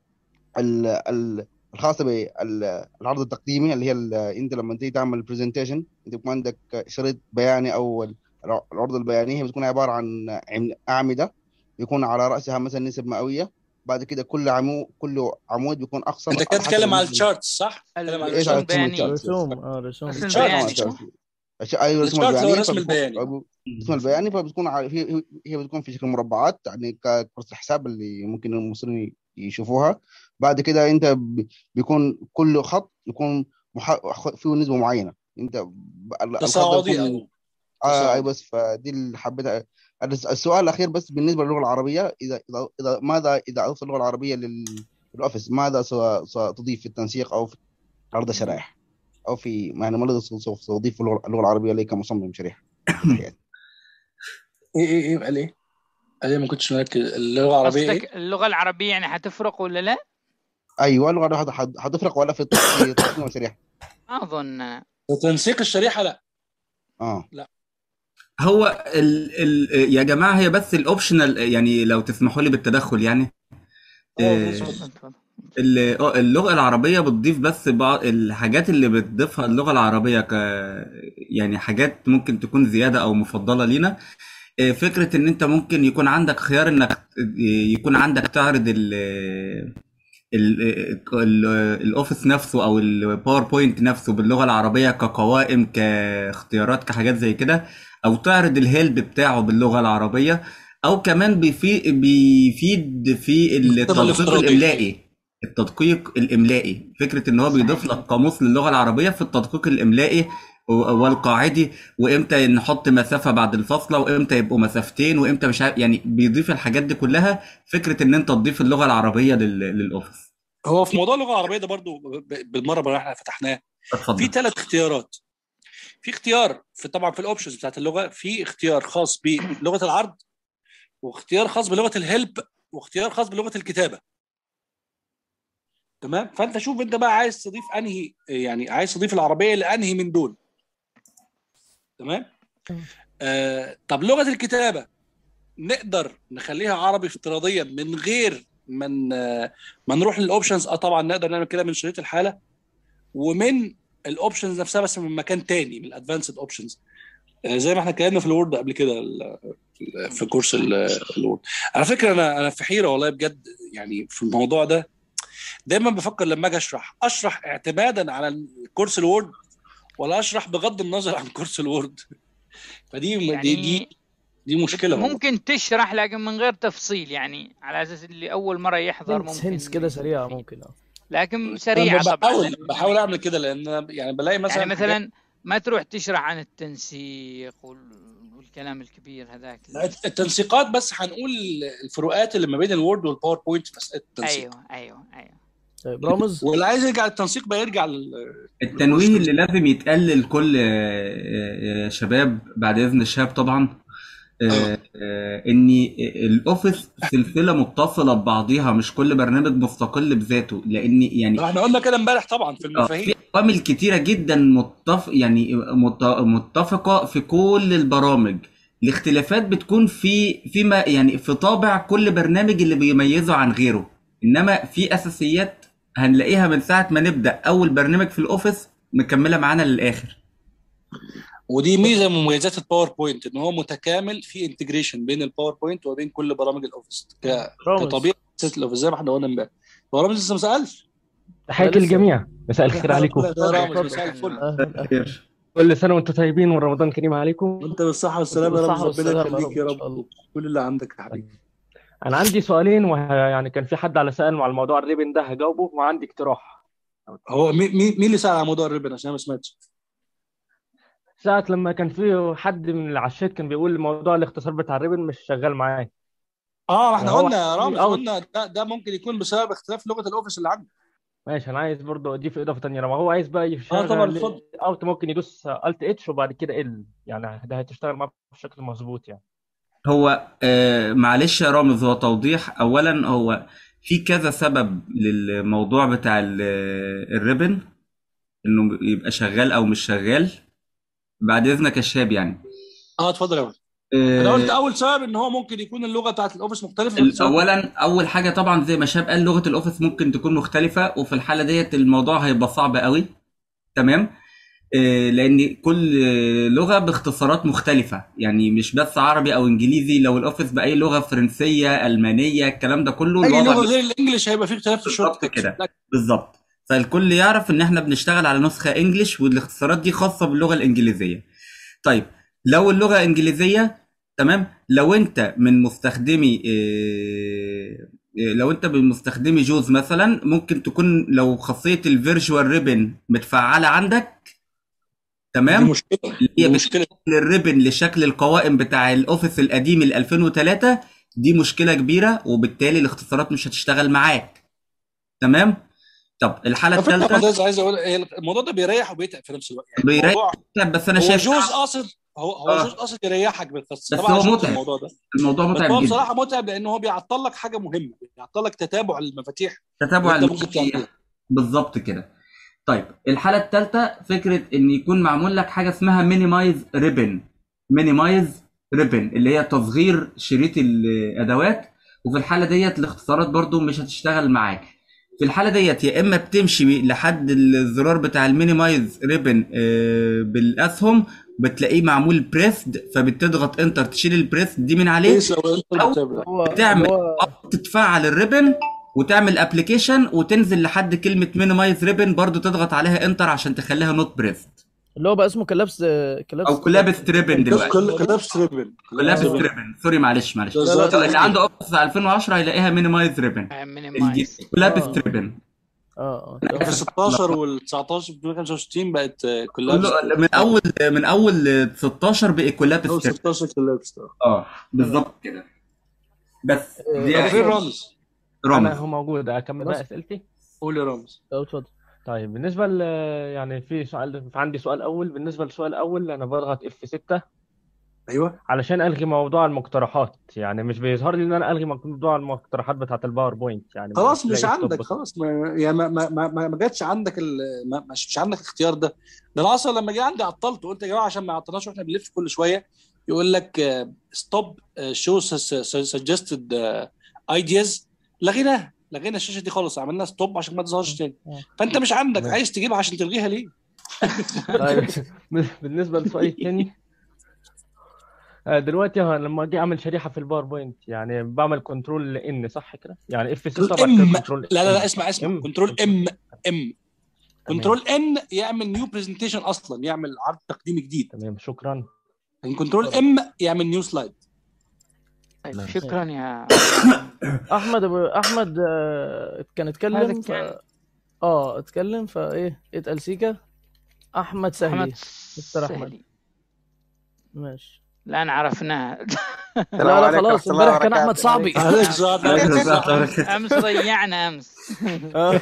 ال... ال... الخاصه بالعرض التقديمي اللي هي ال... انت لما تيجي تعمل برزنتيشن انت بيكون عندك شريط بياني او العرض البياني هي بتكون عباره عن عم- اعمده يكون على راسها مثلا نسب مئويه بعد كده كل عمود كل عمود بيكون اقسم انت كده على حسب بتتكلم على النسبة. الشارتس صح؟ بتتكلم على ايش على الشارتس الرسوم البيانية. الشارتس رسوم اه رسوم الرسم الشارت البياني صح؟ صح؟ الش- ايوه الرسم الشارت هو البيانيه الرسم فبتكون البياني الرسم البياني فبتكون ع- هي هي- هي بتكون في شكل مربعات يعني ككرة الحساب اللي ممكن المصريين يشوفوها بعد كده انت ب- بيكون كل خط يكون مح... فيه نسبه معينه انت ب- ال- الخط ده تصاعدي بيكون أو اه اي تصاعدي بس فدي اللي حبيت أ- الس- السؤال الاخير بس بالنسبه للغه العربيه اذا اذا, إذا ماذا اذا اضفت اللغه العربيه لل للاوفيس ماذا س- ستضيف في التنسيق او في عرض الشرائح او في يعني ماذا سوف تضيف اللغه اللغة العربيه لي كمصمم شريحه تحياتي. ايه ايه ايه قال ايه؟ قال ايه ما كنتش مركز اللغه العربيه ايه؟ قصدك اللغة العربية يعني حتفرق ولا لا؟ ايوه اللغه العربيه حت- حتفرق ولا في الت- في تصميم الشريحه ما اظن تنسيق الشريحه لا اه هو ال ال يا جماعه هي بس الاوبشنال يعني لو تسمحوا لي بالتدخل يعني اه آه، اتفضل اتفضل ال- آه، اللغة العربية بتضيف بس بعض الحاجات اللي بتضيفها اللغة العربية ك يعني حاجات ممكن تكون زيادة أو مفضلة لينا آه، فكرة إن أنت ممكن يكون عندك خيار إنك آه، يكون عندك تعرض ال ال- ال- الاوفيس نفسه او الباوربوينت نفسه باللغه العربيه كقوائم كاختيارات كحاجات زي كده او تعرض الهيلب بتاعه باللغه العربيه او كمان بيفيد بيفيد في الخطه التدقيق الافتراضيه الاملائي التدقيق الاملائي فكره ان هو بيضيف لك قاموس للغه العربيه في التدقيق الاملائي و- والقاعدي وامتى نحط مسافه بعد الفاصله وامتى يبقوا مسافتين وامتى مش عارف يعني بيضيف الحاجات دي كلها فكره ان انت تضيف اللغه العربيه لل- للاوفيس هو في موضوع اللغه العربيه ده برضو ب- بالمره بقى احنا فتحناه في اتفضل ثلاث اختيارات في اختيار في طبعا في الاوبشنز بتاعت اللغه في اختيار خاص بلغه العرض واختيار خاص بلغه الهلب واختيار خاص بلغه الكتابه تمام فانت شوف انت بقى عايز تضيف انهي يعني عايز تضيف العربيه لانهي من دول تمام آه طب لغه الكتابه نقدر نخليها عربي افتراضيا من غير من آه ما نروح للاوبشنز اه طبعا نقدر نعمل كده من شريط الحاله ومن الاوبشنز نفسها بس من مكان تاني من الادفانسد اوبشنز آه، زي ما احنا اتكلمنا في الوورد قبل كده ال- في كورس ال- الوورد على فكره انا انا في حيره والله بجد يعني في الموضوع ده دايما بفكر لما اجي اشرح اشرح اعتمادا على الكورس الوورد ولا اشرح بغض النظر عن كورس الوورد فدي دي دي يعني دي مشكله والله. ممكن تشرح لكن من غير تفصيل يعني على اساس اللي اول مره يحضر هنس ممكن هنس كده سريعه ممكن اه لكن انا سريعه طبعا بحاول بحاول اعمل كده لان أنا يعني بلاقي مثلا يعني حاجات- مثلا ما تروح تشرح عن التنسيق وال- والكلام الكبير هذاك التنسيقات بس هنقول الفروقات اللي ما بين الوورد والباوربوينت في مساله التنسيق ايوه ايوه ايوه طيب رامز واللي عايز يرجع للتنسيق بقى يرجع لل التنويه اللي لازم يتقال لكل آه، آه، شباب بعد اذن الشباب طبعا آه، آه، ان الاوفيس سلسله متصله ببعضيها مش كل برنامج مستقل بذاته لان يعني احنا قلنا كده امبارح طبعا في آه، المفاهيم في عوامل كتيرة جدا متف... يعني مت... متفقة في كل البرامج الاختلافات بتكون في فيما يعني في طابع كل برنامج اللي بيميزه عن غيره انما في اساسيات هنلاقيها من ساعة ما نبدأ اول برنامج في الاوفيس مكملة معانا للاخر ودي ميزه من مميزات الباوربوينت ان هو متكامل في انتجريشن بين الباوربوينت وبين كل برامج الاوفيس ك... رامز. كطبيعه سلسله الاوفيس زي ما احنا قلنا امبارح هو رامز لسه ما سالش تحياتي للجميع مساء الخير عليكم يا رامز مساء الفل كل سنة وانتم طيبين ورمضان كريم عليكم وانت بالصحه والسلامه يا بالصحة رب ربنا والسلامة يا يخليك يا رب إن شاء رب كل اللي عندك يا حبيبي أنا عندي سؤالين ويعني كان في حد على سأل مع الموضوع الريبن ده هجاوبه وعندي اقتراح هو مين مين مين اللي سال على موضوع الريبن عشان أنا ما سمعتش ساعة لما كان في حد من اللي على الشات كان بيقول موضوع الاختصار بتاع الريبن مش شغال معاه اه ما احنا هو قلنا يا رامز أوت. قلنا ده, ده ممكن يكون بسبب اختلاف لغه الاوفيس اللي عندك ماشي انا عايز برضه اضيف اضافه ثانيه لما هو عايز بقى اه طبعا يشغل اتفضل اوت ممكن يدوس الت اتش وبعد كده ال يعني ده هتشتغل معاه بشكل مظبوط يعني هو آه معلش يا رامز هو توضيح اولا هو في كذا سبب للموضوع بتاع ال- الريبن انه يبقى شغال او مش شغال بعد اذنك يا شاب يعني اه اتفضل يا ولد انا قلت اول سبب ان هو ممكن يكون اللغه بتاعت الاوفيس مختلفه ال- اولا اول حاجه طبعا زي ما شاب قال لغه الاوفيس ممكن تكون مختلفه وفي الحاله ديت الموضوع هيبقى صعب قوي تمام آه، لان كل آه، لغه باختصارات مختلفه يعني مش بس عربي او انجليزي لو الاوفيس باي لغه فرنسيه المانيه الكلام ده كله اي الوضع لغه غير الانجليش هيبقى فيه اختلاف في الشورت بالظبط كده بالظبط فالكل يعرف ان احنا بنشتغل على نسخه انجليش والاختصارات دي خاصه باللغه الانجليزيه طيب لو اللغه انجليزيه تمام لو انت من مستخدمي إيه إيه، لو انت من مستخدمي جوز مثلا ممكن تكون لو خاصيه الفيرجوال ريبن متفعله عندك تمام دي مشكله هي مشكله الريبن لشكل القوائم بتاع الاوفيس القديم ال 2003 دي مشكله كبيره وبالتالي الاختصارات مش هتشتغل معاك تمام طب الحاله على فكره الثالثه أنا عايز اقول إيه، الموضوع ده بيريح وبيتعب في نفس الوقت يعني بيريح الموضوع بس انا هو شايف جوز قاصد هو هو آه. جوز قاصد يريحك بس بس طبعا هو عشان متعب. الموضوع ده الموضوع بس متعب هو جدا بصراحه متعب لان هو بيعطل لك حاجه مهمه بيعطل لك تتابع المفاتيح تتابع اللي انت ممكن المفاتيح. تعملها بالظبط كده طيب الحاله الثالثه فكره ان يكون معمول لك حاجه اسمها مينيمايز ريبن مينيمايز ريبن اللي هي تصغير شريط الادوات وفي الحاله ديت الاختصارات برضو مش هتشتغل معاك في الحاله ديت يا اما بتمشي لحد الزرار بتاع المينيمايز ريبن آه، بالاسهم بتلاقيه معمول بريسد فبتضغط انتر تشيل البريسد دي من عليه كويس لو انت او بتتابع تعمل أو تتفعل الريبن وتعمل ابلكيشن وتنزل لحد كلمه مينيمايز ريبن برضو تضغط عليها انتر عشان تخليها نوت بريسد اللي هو بقى اسمه كلابس كلابس او كلابس تريبن دلوقتي كلابس تريبن كلابس تريبن سوري معلش معلش بالظبط. اللي عنده اوفيس 2010 هيلاقيها مينيمايز ريبن كلابس آه. تريبن اه في 16 وال 19 في 65 بقت آه، كلابس كله من اول من اول 16 بقى كلابس اول تريبن 16 كلابس اه بالظبط كده بس دي طب فين رامز؟ انا رامز هو موجود اكمل بقى اسئلتي قول يا رامز اتفضل طيب بالنسبه ل يعني في سؤال عندي سؤال اول بالنسبه للسؤال الاول انا بضغط اف 6 ايوه علشان الغي موضوع المقترحات يعني مش بيظهر لي ان انا الغي موضوع المقترحات بتاعت الباوربوينت يعني خلاص مش مش لاقي عندك ستوب. خلاص ما يعني ما ما ما, ما- ما جاتش عندك ال... ما مش, مش عندك الاختيار ده ده انا اصلا لما جه عندي عطلت قلت يا جماعه عشان ما يعطلناش واحنا بنلف كل شويه يقول لك ستوب شو سجستد ايدياز لغيناها لغينا الشاشه دي خالص عملنا ستوب عشان ما تظهرش تاني فانت مش عندك عايز تجيبها عشان تلغيها ليه؟ طيب بالنسبه للسؤال الثاني آه، دلوقتي ه- لما اجي اعمل شريحه في الباوربوينت يعني بعمل كنترول ان صح كده يعني اف 6 كنترول وبعد كده ام كنترول لا لا ام لا اسمع اسمع ام كنترول ام ام تمام كنترول ان يعمل نيو برزنتيشن اصلا يعمل عرض تقديمي جديد تمام شكرا كنترول ام يعمل نيو سلايد طيب نعم. شكرا يا احمد أبو احمد آه، كان هذا اتكلم ف... كان اه اتكلم فايه اتقل سيكا احمد سهلي احمد مستر احمد سهلي ماشي الان عرفناه لا لا خلاص امبارح كان احمد صعبي عليك السلام عليكم عليكم السلام السلام ورحمة الله. امس ضيعنا امس اه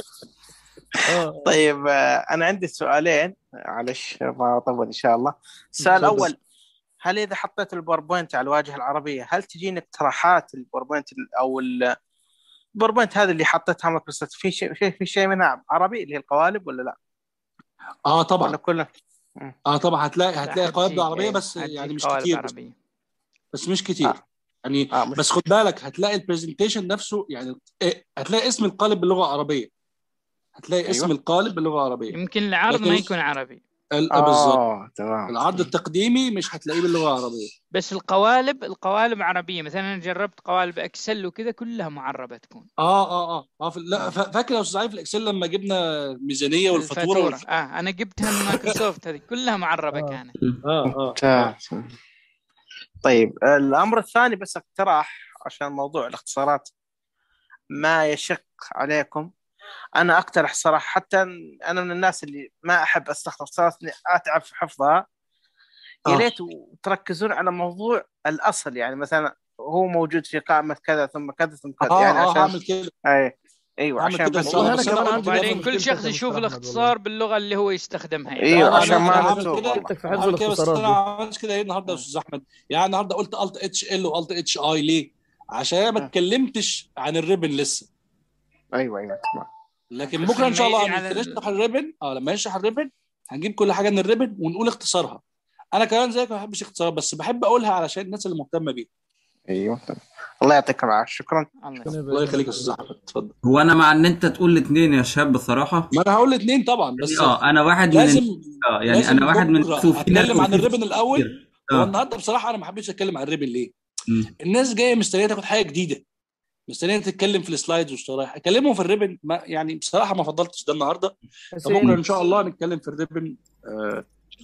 اه طيب آه، انا عندي سؤالين معلش ما اطول ان شاء الله السؤال اتفضل الاول هل اذا حطيت الباوربوينت على الواجهه العربيه هل تجيني اقتراحات الباوربوينت ال- او ال- الباوربوينت هذه اللي حطيتها مايكروسوفت في شيء في, في شيء منها عربي اللي هي القوالب ولا لا؟ اه ولا طبعا كله؟ مم. اه طبعا هتلاقي لا هتلاقي قواعد حتجيك عربيه ايه بس يعني حتجيك مش قوالب كتير بس عربية بس مش كتير اه يعني اه مش بس خد بالك هتلاقي البرزنتيشن نفسه يعني إيه هتلاقي اسم القالب باللغه العربيه هتلاقي اسم ايوه القالب باللغه العربيه يمكن العرض لكن ما يكون عربي ال- آه بالظبط اه تمام العرض التقديمي مش هتلاقيه باللغه العربيه بس القوالب القوالب عربية مثلا انا جربت قوالب اكسل وكذا كلها معربة تكون اه اه اه اه في لا اه فا- فاكر يا استاذ علي في الاكسل لما جبنا الميزانيه والفاتوره الفاتورة والف... اه انا جبتها من مايكروسوفت هذه كلها معربة اه كانت اه اه اه ممتاز طيب الامر الثاني بس اقتراح عشان موضوع الاختصارات ما يشق عليكم انا اقترح صراحه حتى انا من الناس اللي ما احب استخدم اختصارات إني اتعب في حفظها يا اه ليت تركزون على موضوع الاصل يعني مثلا هو موجود في قائمه كذا ثم كذا ثم كذا اه يعني اه عشان هعمل كده اي ايوه هعمل عشان كده ان بس شاء الله والله انا بس انا كمان قلت عندي وبعدين نفس كل مشكلتك شخص يا يشوف مستر احمد والله الاختصار باللغة اللي هو يستخدمها يعني ايوه انا عشان انا ما انا هعمل نتوه كده والله مشكلتك في حفظ هعمل كده بس الاختصارات انا دي ما عملتش كده ايه النهارده يا م. استاذ احمد يعني النهارده قلت الت اتش ال والت اتش اي ليه؟ عشان انا ما م. اتكلمتش عن الريبن لسه ايوه ايوه تمام لكن بكره عشان ان ما شاء الله يجي على هنشرح ال... الريبن اه لما نشرح الريبن هنجيب كل حاجه من الريبن ونقول اختصارها انا كمان زيك ما بحبش اختصارات بس بحب اقولها علشان الناس اللي مهتمه بيها ايوه تمام الله يعطيك العافيه شكرا الله ربنا يسلمك الله يبارك يخليك لك يا يا استاذ استاذ احمد اتفضل هو انا مع ان انت تقول الاثنين يا شاب بصراحه ما انا هقول الاثنين طبعا يعني بس اه انا واحد من لازم اه يعني لازم انا واحد من بكره الناس وفي ناس اتكلم عن وفي الريبن الاول كتير هو اه النهارده بصراحه انا ما حبيتش اتكلم عن الريبن ليه؟ مم. الناس جايه مستنيه تاخد حاجه جديده مستنيه تتكلم في السلايدز والشرايح اكلمهم في الريبن ما يعني بصراحه ما فضلتش ده النهارده فبكره حسين ان شاء الله نتكلم في الريبن آه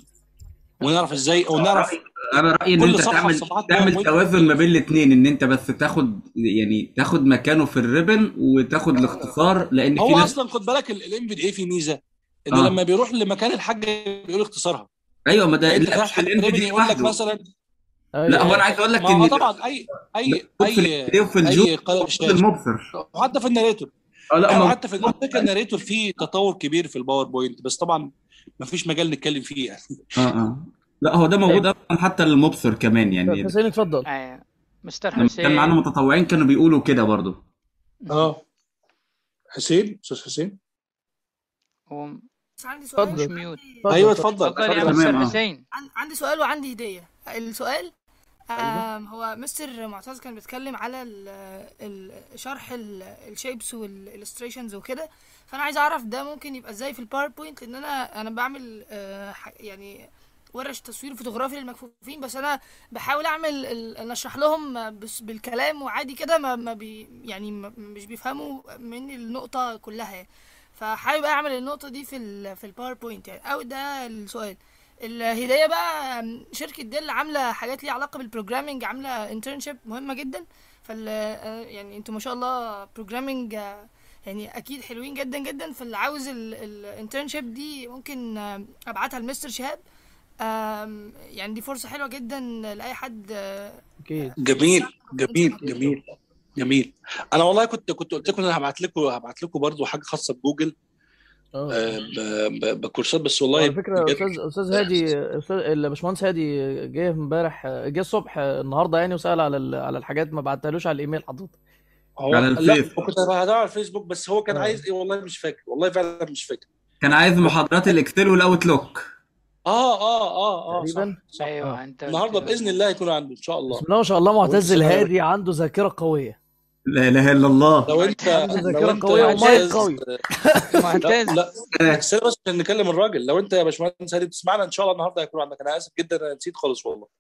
ونعرف ازاي ونعرف رأيي انا رايي ان كل انت صفحه في تعمل صفحات لها تعمل مهم توازن ما بين الاثنين ان انت بس تاخد يعني تاخد مكانه في الريبن وتاخد الاختصار لان في هو ناس اصلا خد بالك الام في دي اي في ميزه ان اه لما بيروح لمكان الحاجه بيقول اختصارها ايوه ما ده يعني انت لا رايح مش حاجه الام في الريبن دي يقول لك لوحده مثلا لا هو ايوه انا عايز اقول لك ما هو ان طبعا اي اي موجود في اي الام في دي وفي الجو اي قلم موجود في شاشه المبصر وحتى في الناريتور اه لا موجود وحتى في على فكره الناريتور فيه تطور كبير في الباوربوينت بس طبعا ما فيش مجال نتكلم فيه يعني اه اه لا هو ده موجود طيب اصلا حتى للمبصر كمان يعني حسين اتفضل آه. مستر لما كان معانا حسين متطوعين كانوا بيقولوا كده برضو اه حسين استاذ حسين هو بس عندي سؤال مش اتفضل ميوت اتفضل ايوه اتفضل اتفضل اتفضل يا اتفضل مستر تمام اه حسين عن- عندي سؤال وعندي هدية السؤال ايوه آم، هو مستر معتز كان بيتكلم على ال ال شرح الشيبس والالستريشنز وكده فانا عايز اعرف ده ممكن يبقى ازاي في الباوربوينت لان انا انا بعمل آه، ح- يعني ورش تصوير فوتوغرافي للمكفوفين بس انا بحاول اعمل ال- ان اشرح لهم بس بالكلام وعادي كده ما, ما بي يعني ما مش بيفهموا من النقطة كلها يعني فحابب اعمل النقطة دي في ال في الباوربوينت يعني او ده السؤال الهدية بقى شركة ديل عاملة حاجات ليها علاقة بالبروجرامينج عاملة انترنشيب مهمة جدا فال آه، يعني انتوا ما شاء الله بروجرامينج يعني اكيد حلوين جدا جدا فاللي عاوز الانترنشيب دي ممكن آه، ابعتها لمستر شهاب آم، يعني دي فرصة حلوة جدا لأي حد آه، اكيد جميل جميل اكيد جميل جميل انا والله كنت كنت قلت لكم ان انا هبعت لكم هبعت لكم برضه حاجه خاصه بجوجل اه آه، ب- ب- بكورسات بس وعلى والله فكرة بجد أستاذ أستاذ هادي أستاذ الباشمهندس هادي جه امبارح جه الصبح النهاردة يعني وسأل على ال- على الحاجات ما بعتهالوش على الإيميل حضرتك هو على لا الفيس هو كنت هدور على الفيسبوك بس هو كان اه عايز ايه والله مش فاكر والله فعلا مش فاكر كان عايز محاضرات الاكسل والاوتلوك اه اه اه اه صح تقريبا صح ايوه اه انت النهارده قلت باذن الله يكون عنده ان شاء الله بسم الله ما شاء الله لو انت معتز شغال الهادي عنده ذاكرة قوية لا اله الا الله لو انت عنده لو ذاكرة انت قوية يا ومايك استاذ قوي لا معتز لا بس بس عشان نكلم الراجل لو انت يا باشمهندس هادي بتسمعنا ان شاء الله النهارده هيكون عندك انا اسف جدا انا نسيت خالص والله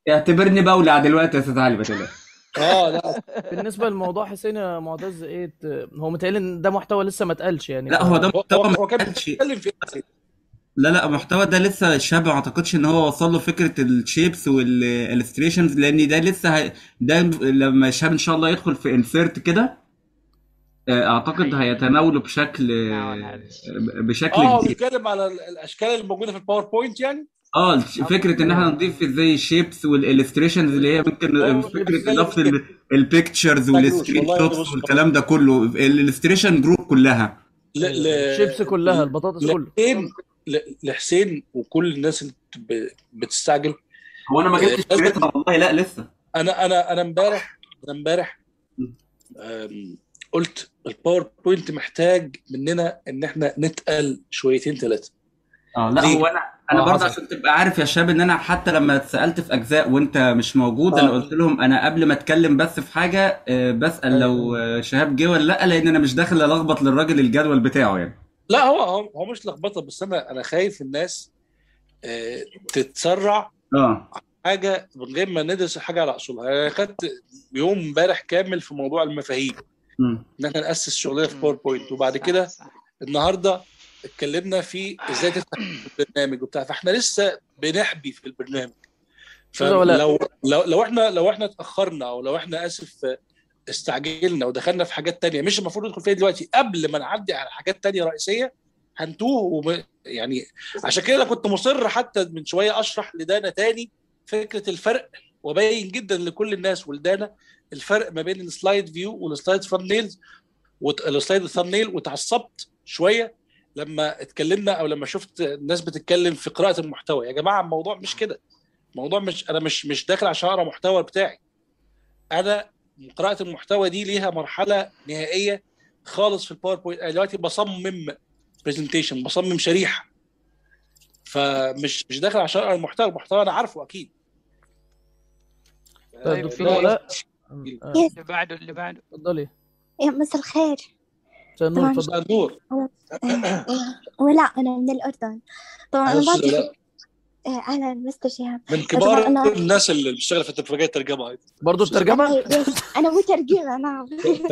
اعتبرني بولع دلوقتي يا استاذ علي ما تقلقش اه لا بالنسبه لموضوع حسين يا معتز ايه ت- هو متهيألي ان ده محتوى لسه ما اتقالش يعني لا ف- هو ده محتوى ما هو كان اتقالش بيتكلم في إيه؟ لا لا المحتوى ده لسه الشاب ما اعتقدش ان هو وصل له فكره الشيبس والالستريشنز لان ده لسه هي... ده لما الشاب ان شاء الله يدخل في انسيرت كده آه، اعتقد هيتناوله بشكل آه، بشكل اه هو كبير بيتكلم على ال- الاشكال الموجوده في الباوربوينت يعني اه الش- فكره ان احنا نضيف زي الشيبس والالستريشنز اللي هي ممكن فكره اضافه البيكتشرز والسكرين والله شوتس بص- والكلام ده كله الالستريشن جروب كلها ل... ل... الشيبس كلها البطاطس كله لحسين ل... لحسين وكل الناس اللي ب... بتستعجل هو انا ما جبتش آه، سيرتها والله لا لسه انا انا انا امبارح انا امبارح آم، قلت الباوربوينت محتاج مننا ان احنا نتقل شويتين ثلاثه اه لا ليه؟ هو انا انا آه، برضه حصل. عشان تبقى عارف يا شباب ان انا حتى لما اتسالت في اجزاء وانت مش موجود انا آه. قلت لهم انا قبل ما اتكلم بس في حاجه آه، بسال لو آه، شهاب جه ولا لا لان انا مش داخل الخبط للراجل الجدول بتاعه يعني لا هو هو هو مش لخبطه بس انا انا خايف الناس آه، تتسرع اه حاجه من غير ما ندرس الحاجه على اصولها انا خدت يوم امبارح كامل في موضوع المفاهيم مم. ان احنا ناسس شغلنا في باوربوينت وبعد كده النهارده اتكلمنا في ازاي تفتح البرنامج وبتاع فاحنا لسه بنحبي في البرنامج لا ولا- فلو لو لو احنا لو احنا اتاخرنا او لو احنا اسف استعجلنا ودخلنا في حاجات تانية مش المفروض ندخل فيها دلوقتي قبل ما نعدي على حاجات تانية رئيسيه هنتوه وم... يعني عشان كده أنا كنت مصر حتى من شويه اشرح لدانا تاني فكره الفرق وبين جدا لكل الناس ولدانا الفرق ما بين السلايد فيو والسلايد ثامبنيلز والسلايد ثامبنيل وتعصبت شويه لما اتكلمنا او لما شفت الناس بتتكلم في قراءه المحتوى يا جماعه الموضوع مش كده الموضوع مش انا مش مش داخل عشان اقرا محتوى بتاعي انا قراءه المحتوى دي ليها مرحله نهائيه خالص في الباوربوينت انا دلوقتي بصمم برزنتيشن بصمم شريحه فمش مش داخل عشان اقرا المحتوى المحتوى انا عارفه اكيد طيب دكتور ده- ولاء يس. اللي بعده اللي بعده اتفضلي يا مساء الخير مساء النور طبعا اتفضلي النور آه، ولا أنا من الأردن طبعا أنا أهلا بعرف وسهلا. آه، أهلا مستر شهاب من طبعا كبار أنا الناس اللي بتشتغل في الترجمه الترجمه برضه الترجمه أنا يس، أنا مترجمة نعم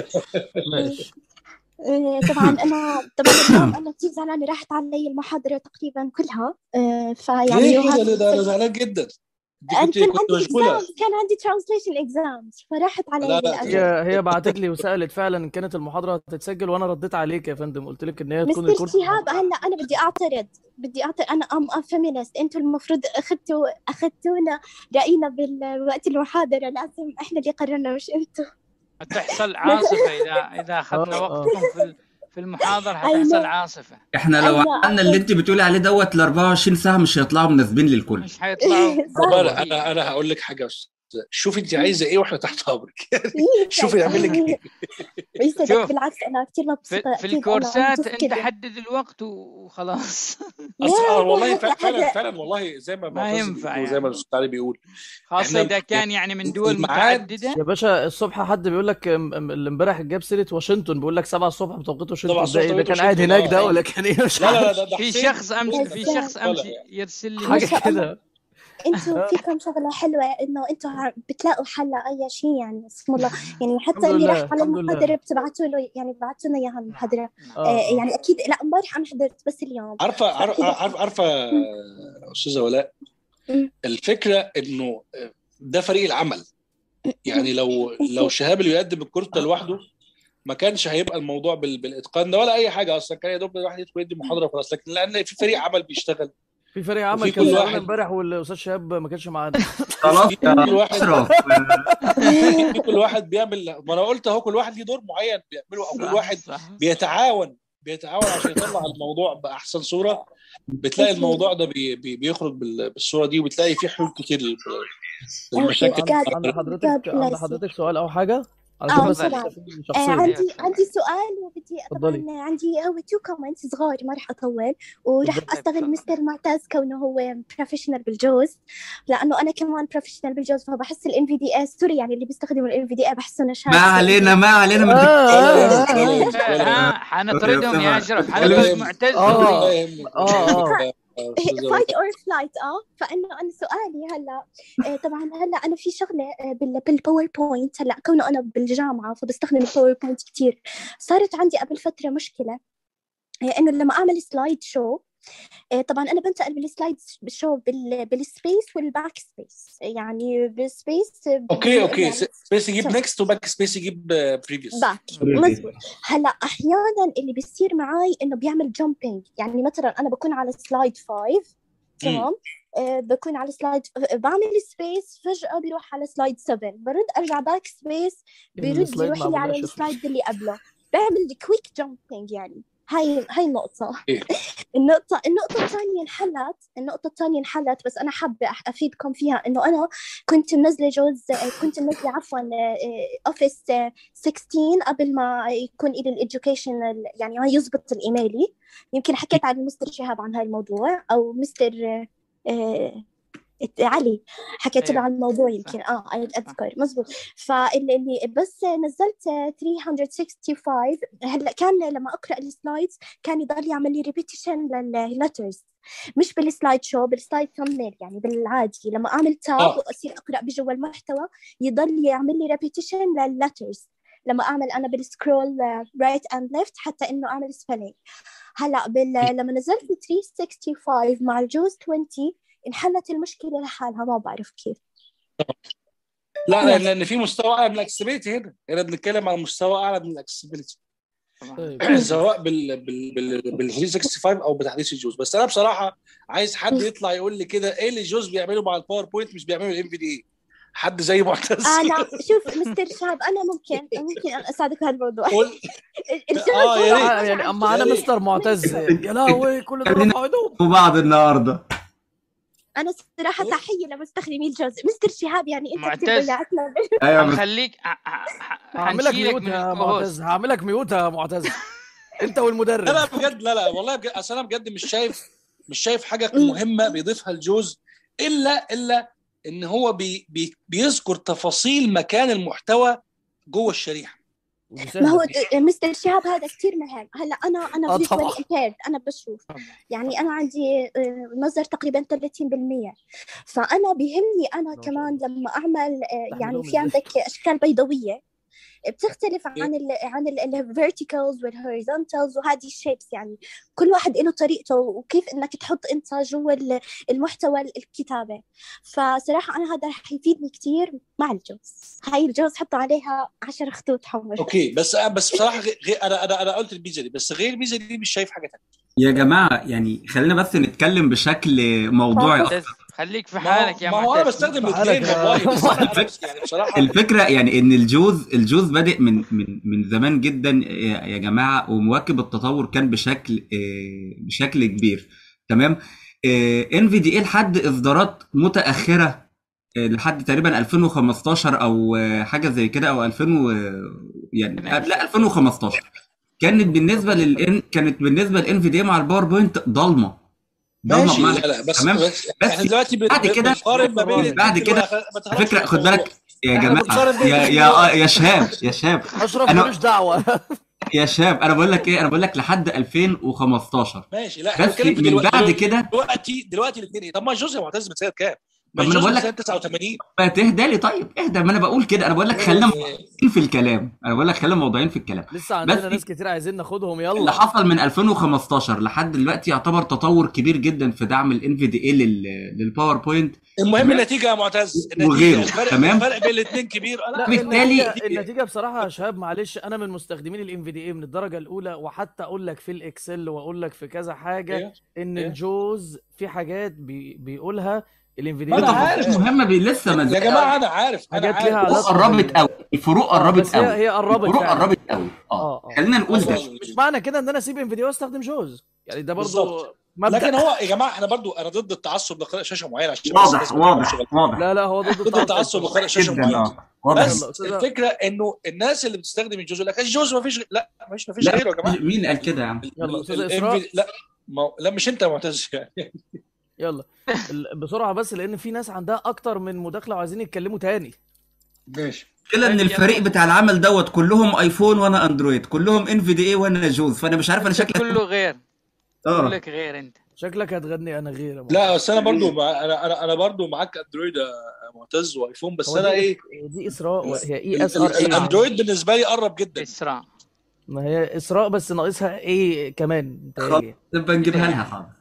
ماشي آه، طبعا أنا طبعا اليوم أنا كثير زعلانة راحت علي المحاضرة تقريبا كلها آه، فيعني ليه كده وهذا ليه ده انا زعلان جدا دي أنا كنت كان كنت عندي مشغوله إكزام كان عندي ترانسليشن إكزامز فراحت علي لا لا الأجازة هي هي بعتت لي وسالت فعلا ان كانت المحاضره هتتسجل وانا رديت عليك يا فندم قلت لك ان هي تكون مستر الكورس شهاب هلا انا بدي اعترض بدي اعترض انا ام ام فيمينست انتم المفروض اخذتوا اخذتونا راينا بالوقت المحاضره لازم احنا اللي قررنا مش انتم هتحصل عاصفة إذا إذا أخذنا اه اه وقتكم في ال- في المحاضرة I هتحصل know عاصفة احنا لو ايوه عملنا اللي انت بتقولي عليه دوت ل 24 ساعه مش هيطلعوا مناسبين للكل مش هيطلعوا طب انا صح انا انا هقول لك حاجه يا أستاذ. شوف انت عايزه ايه واحنا تحت امرك يسعد شوفي نعمل لك ايه يسعدك شوف بالعكس انا كثير في, مبسوطه في اكيد انا الكورسات عم أنت تفكر حدد الوقت وخلاص يا اصل آه لا والله هذا فع- فعلا هذا فعلا والله زي ما ما معتز ينفع بيقول وزي ما يعني الاستاذ علي بيقول خاصة احنا إذا كان يعني من دول الميعاد متعددة يا باشا الصبح حد بيقول لك ام- ام- اللي امبارح جاب سيره واشنطن بيقول لك 7 الصبح بتوقيت طبعا واشنطن ده الصبح ايه ده توقيت كان قاعد واشنطن هناك ده اه ولا كان ايه مش لا لا لا عارف ده ده في حسين شخص أمس يا في سلام شخص طالع أمس يعني يرسل ما لي حاجه شاء الله كده انتوا فيكم شغلة حلوة انه انتوا ع- بتلاقوا حل لأي شيء يعني اسم الله يعني حتى الحمد اللي لله راح على الحمد المحاضرة لله بتبعتوا له يعني بتبعتوا لنا اياها المحاضرة اه آه اه يعني اكيد لا امبارح انا حضرت بس اليوم عارفه عارفه فاكيد عارفه عارفه استاذه ولاء أمم. الفكره انه ده فريق العمل يعني لو لو شهاب اللي يقدم الكورس ده لوحده ما كانش هيبقى الموضوع بال... بالاتقان ده ولا اي حاجه اصلا كان يا دوب الواحد يدخل يدي محاضره وخلاص لكن لان في فريق عمل بيشتغل في فريق عمل وفي كان كل معانا واحد امبارح والاستاذ شهاب ما كانش معانا خلاص في يا كل واحد اشرف في في كل واحد بيعمل ما انا قلت اهو كل واحد ليه دور معين بيعمله او كل صح واحد صح بيتعاون بيتعاون عشان يطلع الموضوع باحسن صوره بتلاقي الموضوع ده بي بي بيخرج بال- بالصوره دي وبتلاقي في حلول كتير لل- للمشاكل عند God عند God حضرتك عند bless you حضرتك سؤال او حاجه علشان اه بس تفضل طبعا نستفيد آه شخصيا عندي اتفضل عندي سؤال وبدي اتفضلي طبعا عندي هو تو كومنتس صغار ما راح اطول وراح اتفضلي استغل اتفضل مستر معتز كونه هو بروفيشنال بالجوز لانه انا كمان بروفيشنال بالجوز فبحس الام في دي اي سوري يعني اللي بيستخدموا الام في دي اي بحسه ما نشاز في علينا ما علينا من اه ولا اه يهمك ولا اه يهمك ولا يهمك ها حنطردهم يا يا أشرف ولا حنطرد يهمك معتز اه ولا دغري يهمك ولا اه يهمك اه يا استاذه فايت وفاء اور فلايت اه فانه انا سؤالي هلا آه، طبعا هلا انا في شغله آه، بال- بالباوربوينت هلا كونه انا بالجامعه فبستخدم الباوربوينت كثير صارت عندي قبل فتره مشكله آه، انه لما اعمل سلايد شو آه، طبعا انا بنتقل بالسلايد شو بال بالسبيس والباك سبيس يعني بالسبيس آه، اوكي اوكي يعني سبيس يجيب صح. نكست وباك سبيس يجيب بريفيوس باك مزبوط هلا احيانا اللي بيصير معي انه بيعمل جامبينج يعني مثلا انا بكون على سلايد 5 تمام آه بكون على سلايد بعمل سبيس فجأة بيروح على سلايد 7 برد ارجع باك سبيس بيرد السلايد يروح لي على معمولها شفل. السلايد اللي قبله بعمل كويك جامبينج يعني هاي هاي النقطة إيه. النقطة النقطة الثانية انحلت النقطة الثانية انحلت بس أنا حابة أح- أفيدكم فيها إنه أنا كنت منزلة جوز كنت منزلة عفوا أوفيس 16 قبل ما يكون إلي الإديوكيشن يعني ما يزبط الإيميلي يمكن حكيت عن مستر شهاب عن هاي الموضوع أو مستر آه، علي حكيت له أيوة. عن الموضوع يمكن اه اذكر مزبوط فاللي اللي بس نزلت 365 هلا كان لما اقرا السلايدز كان يضل يعمل لي ريبيتيشن لللترز مش بالسلايد شو بالسلايد ثمبنيل يعني بالعادي لما اعمل تاب آه. واصير اقرا بجوا المحتوى يضل يعمل لي ريبيتيشن لللترز لما اعمل انا بالسكرول رايت اند ليفت حتى انه اعمل سبيلينج هلا بال... لما نزلت 365 مع الجوز 20 انحلت المشكله لحالها ما بعرف كيف لا لان لان في مستوى اعلى من الاكسبيلتي هنا هنا بنتكلم عن مستوى اعلى من الاكسبيلتي سواء بال بال بال بال 365 او بتحديث الجوز بس انا بصراحه عايز حد يطلع يقول لي كده ايه اللي الجوز بيعمله مع الباوربوينت مش بيعمله الام في دي اي حد زي معتز انا شوف مستر شهاب انا ممكن ممكن اساعدك بهذا الموضوع قول الجوز اه يا هو ريت آه، يعني اما انا مستر معتز يا لهوي كل دول خلينا قاعدين وبعض النهارده انا صراحه تحيه لمستخدمي الجوز مستر شهاب يعني انت كثير معتز ضيعتنا ايوه بس هنخليك ه- ه- هعملك هنشيلك ميوت من يا الكوهوست معتز هعملك ميوت يا معتز انت لا والمدرب لا بجد لا لا والله بجد اصل انا بجد مش شايف مش شايف حاجه مهمه بيضيفها الجوز الا الا ان هو بي بي بيذكر تفاصيل مكان المحتوى جوه الشريحه ما هو مستر شهاب هذا كثير مهم هلا انا انا آه فيجوال طبعاً. امبيرد انا بشوف يعني انا عندي آه، نظر تقريبا 30% فانا بيهمني انا كمان لما اعمل آه، يعني تحملوهم في ازاي عندك اشكال بيضاويه بتختلف عن ال عن الفيرتيكالز والهوريزونتالز وهذه الشيبس يعني كل واحد له طريقته وكيف انك تحط انت جوا ال- المحتوى الكتابه فصراحه انا هذا رح يفيدني كثير مع الجوز هاي الجوز حطوا عليها عشر خطوط حمر اوكي بس بس بصراحه غير غير- انا انا انا قلت البيزا دي بس غير البيزا دي مش شايف حاجه ثانيه يا جماعه يعني خلينا بس نتكلم بشكل موضوعي معتز اكتر خليك في ما هو حالك يا ما هو انا معتز بستخدم في حالك الاثنين يا والله بس انا انا بس يعني بصراحه الفكره يعني ان الجوز الجوز بادئ من من من زمان جدا يا يا جماعه ومواكب التطور كان بشكل آه، بشكل كبير تمام ان في دي اي لحد اصدارات متاخره آه، لحد تقريبا 2015 او آه، حاجه زي كده او 2000 و... يعني آه، لا 2015 كانت بالنسبه للان كانت بالنسبه للان في دي مع الباوربوينت ضلمه ضلمه ماشي بمعنى لا لا بس تمام بس بس احنا دلوقتي بن- بعد كده بنقارن ما بين بعد الاثنين كده دلوقتي ما على تخرجش فكره من خد الموضوع بالك يا احنا جماعه بنقارن بين يا الاثنين يا دلوقتي آه، يا شهاب يا شهاب اشرف انا ملوش دعوه يا شاب انا بقول لك ايه انا بقول لك لحد 2015 ماشي لا احنا بس بنتكلم في من دلوقتي بعد كده دلوقتي دلوقتي الاثنين ايه طب ما الجزء معتز من سنه كام؟ ما طب ما انا الجزء بقول من لك سنه 89 ما تهدى لي طيب اهدى ما انا بقول كده انا بقول لك خلينا موضوعين في الكلام انا بقول لك خلينا موضوعين في الكلام لسه بس عندنا ناس كتير عايزين ناخدهم اللي يلا حصل من 2015 لحد دلوقتي يعتبر تطور كبير جدا في دعم الان في دي اي للباوربوينت المهم تمام النتيجه يا معتز النتيجه وغيره الفرق تمام الفرق بين الاثنين كبير لا بالتالي النتيجة النتيجة بصراحة يا شباب معلش أنا من مستخدمين الام في دي اي من الدرجة الأولى وحتى أقول لك في الإكسل وأقول لك في كذا حاجة ايه إن ايه الجوز في حاجات بي بيقولها الام في دي ما اي انا ما عارف بيقولهاش مهمه بي- لسه ما يا زال جماعه انا عارف انا حاجات ليها عارف الفروق علاقة قربت بال قوي الفروق اه قربت بس هي قوي هي قربت الفروق فعلا قربت قوي اه اه اه خلينا نقول بس ده مظبوط مش معنى كده ان انا اسيب ام في دي واستخدم جوز يعني ده برضو بالظبط مبدأ لكن هو يا جماعه احنا برضو انا ضد التعصب لقراءه شاشه معينه عشان بس واضح الناس ما تكونش واضح غلطانه واضح لا لا هو ضد ضد التعصب التعصب طبعا لقراءه شاشه جدا معينه اه واضح بس يلا استاذ الفكره انه الناس اللي بتستخدم الجوز يقول لك الجوز ما فيش لا مش ما فيش لا غيره يا جماعه مين قال كده يا عم يلا استاذ الام اسراء في لا ما لا مش انت يا معتز يعني يلا ال- بسرعة بس لان في ناس عندها اكتر من مداخلة وعايزين يتكلموا تاني ماشي المشكله ان الفريق بتاع العمل دوت كلهم ايفون وانا اندرويد كلهم ان في دي اي وانا جوز فانا مش عارف انا انت شكلي كله غير اقول لك غير انت شكلك هتغني انا غير لا بس انا برضو مع... انا انا انا برضو معاك اندرويد يا معتز وايفون بس هو انا دي ايه دي اسراء و- هي اي ال- اس ار ال- اي الاندرويد بالنسبه لي قرب جدا اسراء ما هي اسراء بس ناقصها ايه كمان متهيألي. نبقى نجيبها لها حاضر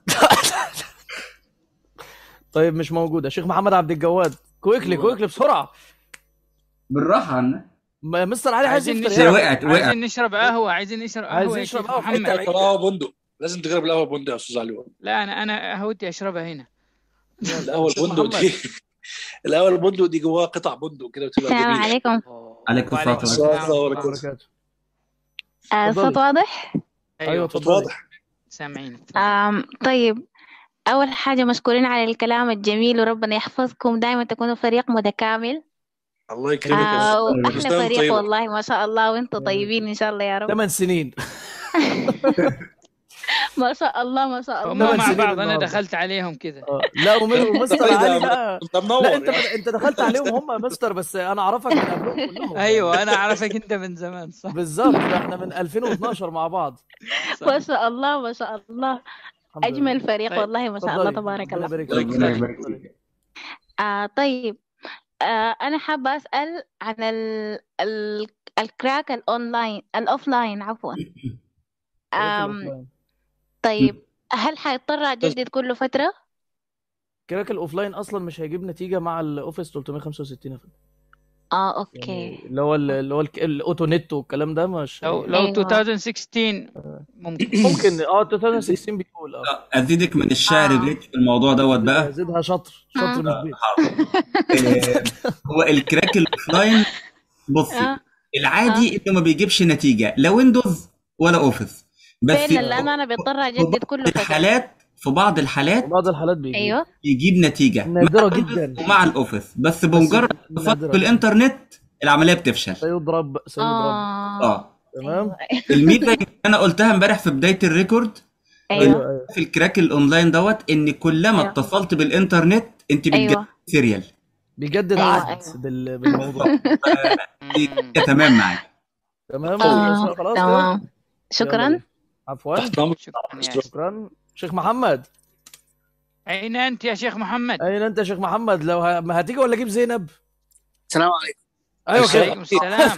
طيب مش موجوده شيخ محمد عبد الجواد كويكلي كويكلي بسرعه بالراحه عنا ما- مستر علي عايز عايزين يفطر نشرب يا وقعت- عايزين وقعت. نشرب قهوه عايزين نشرب قهوه عايزين يا نشرب شيخ قهوة في محمد حتة قهوه بندق لازم تجرب القهوه البندق يا استاذ علي لا انا انا قهوتي اشربها هنا القهوه شيخ البندق محمد. دي القهوه البندق دي جواها قطع بندق كده وتبقى السلام جميله عليكم عليكم وعليكم السلام السلام ورحمه الله وبركاته آه، الصوت اتفضلي. واضح؟ ايوه صوت اتفضلي واضح سامعينك آم طيب أول حاجة مشكورين على الكلام الجميل وربنا يحفظكم دائما تكونوا فريق متكامل الله يكرمك يا آه استاذ وأحلى استاذ فريق طيبه والله ما شاء الله وانتم طيبين إن شاء الله يا رب ثمان سنين ما شاء الله ما شاء هم الله ثمان مع سنين بعض انا النهارده دخلت عليهم كده آه، لا وم- ومستر ايه علي ده بقى انت منور لا انت يعني انت دخلت عليهم هم يا مستر بس انا اعرفك من قبلهم كلهم ايوه انا اعرفك انت من زمان صح بالظبط ده احنا من 2012 مع بعض ما شاء الله ما شاء الله الحمد لله أجمل فريق طيب والله ما شاء الله اتفضلي تبارك ربنا الله يبارك الله فيك ربنا يكرمك يبارك فيك آه طيب آه أنا حابة أسأل عن ال ال الكراك الأونلاين الأوفلاين عفوا كراك آم الاوفلاين طيب هل حيضطر أجدد كل فترة؟ كراك الاوفلاين اصلا مش هيجيب نتيجه مع الاوفيس 365 يا فندم اه اوكي يعني اللي هو ال- اللي هو الك- الاوتو نت والكلام ده مش لو هي... لو ايوه 2016 ممكن ممكن اه 2016 بيقول اه لا، ازيدك من الشعر اه بيت في الموضوع دوت بقى زيدها شطر شطر اه من البيت آه، هو الكراك الاوفلاين بصي اه العادي اه انه ما بيجيبش نتيجه لا ويندوز ولا اوفيس بس فعلا في لأنه أنا بضطر في أجدد بعض كل فترة الحالات في بعض في الحالات بعض الحالات بيجيب أيوه يجيب نتيجه مع نادرة الويندوز جدا ومع الاوفيس بس بس بمجرد اتصال نادرة جدا بالانترنت العمليه بتفشل سيضرب سيضرب اه اه تمام أيوه الميزه اللي انا قلتها امبارح في بدايه الريكورد أيوه ايوه ايوه في الكراك الاونلاين دوت ان كلما أيوه اتصلت بالانترنت انت بتجدد أيوه سيريال بيجدد أيوه عهد أيوه بال... بالموضوع دي تمام معاك تمام اه خلاص كده تمام يلا شكرا بينا عفوا تحت امرك شكرا يا أستاذ. شكرا شيخ محمد اين انت يا شيخ محمد اين انت يا شيخ محمد لو ه... ما هتيجي ولا اجيب زينب السلام عليكم ايوه كده عليكم السلام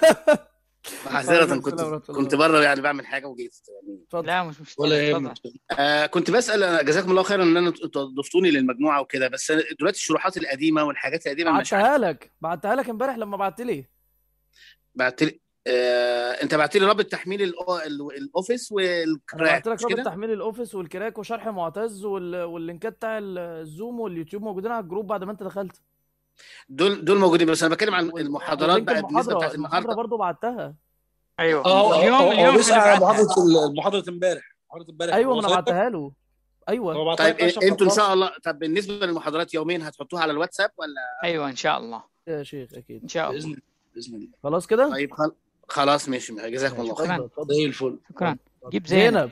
معذرة وعليكم كنت السلام ورحمه كنت الله بره يعني بعمل حاجة وجيت يعني اتفضل لا مش مشكلة ولا اتفضل يهمك آه كنت بسأل أنا جزاكم الله خيرا إن أنا انتوا ضفتوني للمجموعة وكده بس أنا دلوقتي الشروحات القديمة والحاجات القديمة مش عارف بعتها لك بعتها لك امبارح لما بعت لي بعت لي آه أنت بعت لي رابط تحميل الأو- ال- الأوفيس انا والكراك بعت لك مش رابط كده؟ تحميل الاوفيس والكراك وشرح معتز وال... واللينكات بتاع الزوم واليوتيوب موجودين على الجروب بعد ما انت دخلت دول دول موجودين بس أنا بتكلم عن وال... المحاضرات ولينك بقى بالنسبة المحاضره بتاعت المحاضره النهاردة برضو بعتها ايوه اه هو اليوم هو اليوم بيسأل انا على بعتها محاضره ال- محاضره امبارح محاضره امبارح ايوه هو ما انا سايبك بعتها له ايوه هو بعتها طيب لك اشرف إيه- أنتوا إن خلاص شاء الله طب بالنسبة للمحاضرات يومين هتحطوها على الواتساب ولا ايوه ان شاء الله يا شيخ اكيد ان شاء الله باذن باذن الله خلاص كده طيب خل... خلاص ماشي جزاكم ماشي الله خير شكرا اتفضل اتفضل زي الفل شكرا اتفضل جيب زينب زينب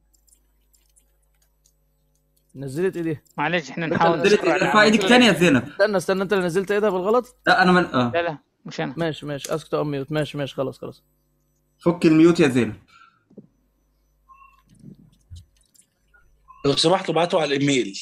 نزلت ايديها معلش احنا انت نحاول نزلت نصبر على ارفع ايدك تاني يا زينب استنى استنى انت اللي نزلت ايدها بالغلط لا انا من اه لا لا مش انا ماشي ماشي اسكت ام ميوت ماشي ماشي خلاص خلاص فك الميوت يا زينب لو سمحتوا ابعتوا على الايميل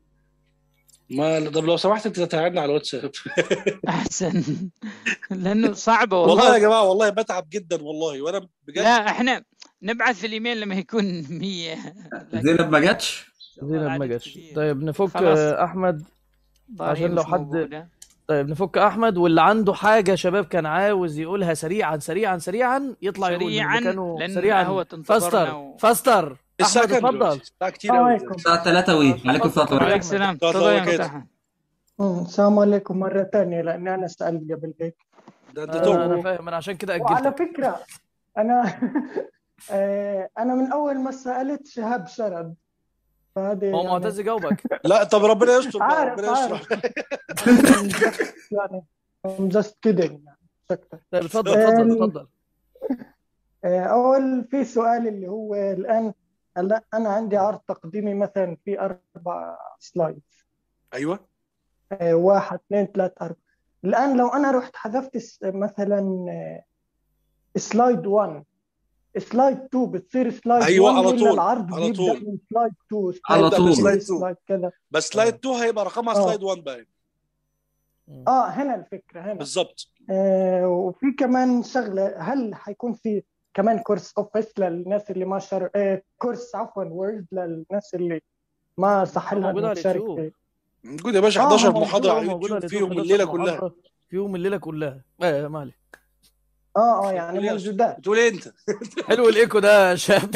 ما طب لو سمحت انت تتابعنا على الواتساب احسن لانه صعبه والله والله يا جماعه والله بتعب جدا والله وانا بجد لا احنا نبعث في الايميل لما يكون 100 زينب ما جاتش زينب ما عدد جاتش كبير طيب نفك خلاص آه، احمد ضاهية عشان لو مش حد موجودة طيب نفك احمد واللي عنده حاجه شباب كان عاوز يقولها سريعا سريعا سريعا يطلع يقول من سريعا مكانه لان سريعا القهوة تنتظرنا فاستر و... فاستر الساعه احمد كام اتفضل دلوقتي؟ الساعه كتير قوي عليكم الساعة 3 وي عليكم الصلاة اتفضل عليك والسلام السلام الله تفضل يا وبركاته متاحة مم، السلام عليكم مرة تانية لأني أنا سألت قبل هيك ده انت انا توب انا و... فاهم انا عشان كده وعلى اجلتك فكرة أنا آه، أنا من أول ما سألت شهاب سرد فهذه هو يعني معتز يجاوبك لا طب ربنا يستر بقى عارف ربنا يستر عارف I'm just يعني I'm just kidding يعني مش أكتر طيب اتفضل اتفضل آم، اتفضل آه، أول في سؤال اللي هو الآن هلا أنا عندي عرض تقديمي مثلا في أربع سلايد ايوه آه، واحد اثنين ثلاث أربعة الآن لو أنا رحت حذفت س- مثلا آه، سلايد 1 سلايد 2 بتصير سلايد ايوه 1 على ولا طول العرض على بيبدا طول من سلايد 2 على سلايد طول. 3 سلايد 2 سلايد كذا بس سلايد 2 هيبقى رقمها اه سلايد 1 باين اه هنا الفكره هنا بالظبط آه وفي كمان شغله هل حيكون في كمان كورس اوفيس للناس اللي ما شارك آه كورس عفوا وورد للناس اللي ما صح لها موجود انها على تشارك اليوتيوب فيه موجود يا باشا اه 11 موجود محاضره اه على موجود على اليوتيوب اليوتيوب فيهم 11 الليله كلها محاضرة فيهم الليلة كلها اه ما عليك اه اه يعني بتقول ايه يا أستاذ؟ موجودات بتقول ايه انت حلو الايكو ده يا شاب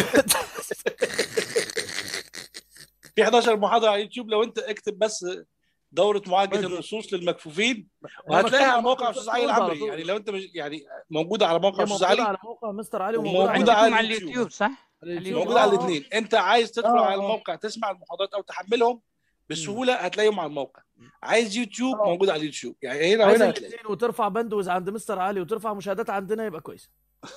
في 11 محاضره على اليوتيوب لو انت اكتب بس دوره معالجه كويس النصوص للمكفوفين هي وهتلاقيها مكتوبة على على موقع موقع استاذ استاذ علي وورد على العمري يعني طول لو انت مش يعني موجوده على موقع هي استاذ موجودة علي على موقع مستر علي وموجودة على وموجوده على عندكم على اليوتيوب اليوتيوب صح؟ على على اليوتيوب اليوتيوب موجوده على اه اه الاثنين انت عايز تدخل اه على اه الموقع تسمع المحاضرات او تحملهم مم. بسهوله هتلاقيهم على الموقع عايز يوتيوب اه موجود على اليوتيوب يعني هنا عايز وهنا هتلاقي الاثنين وترفع بندوز عند مستر علي وترفع مشاهدات عندنا يبقى كويس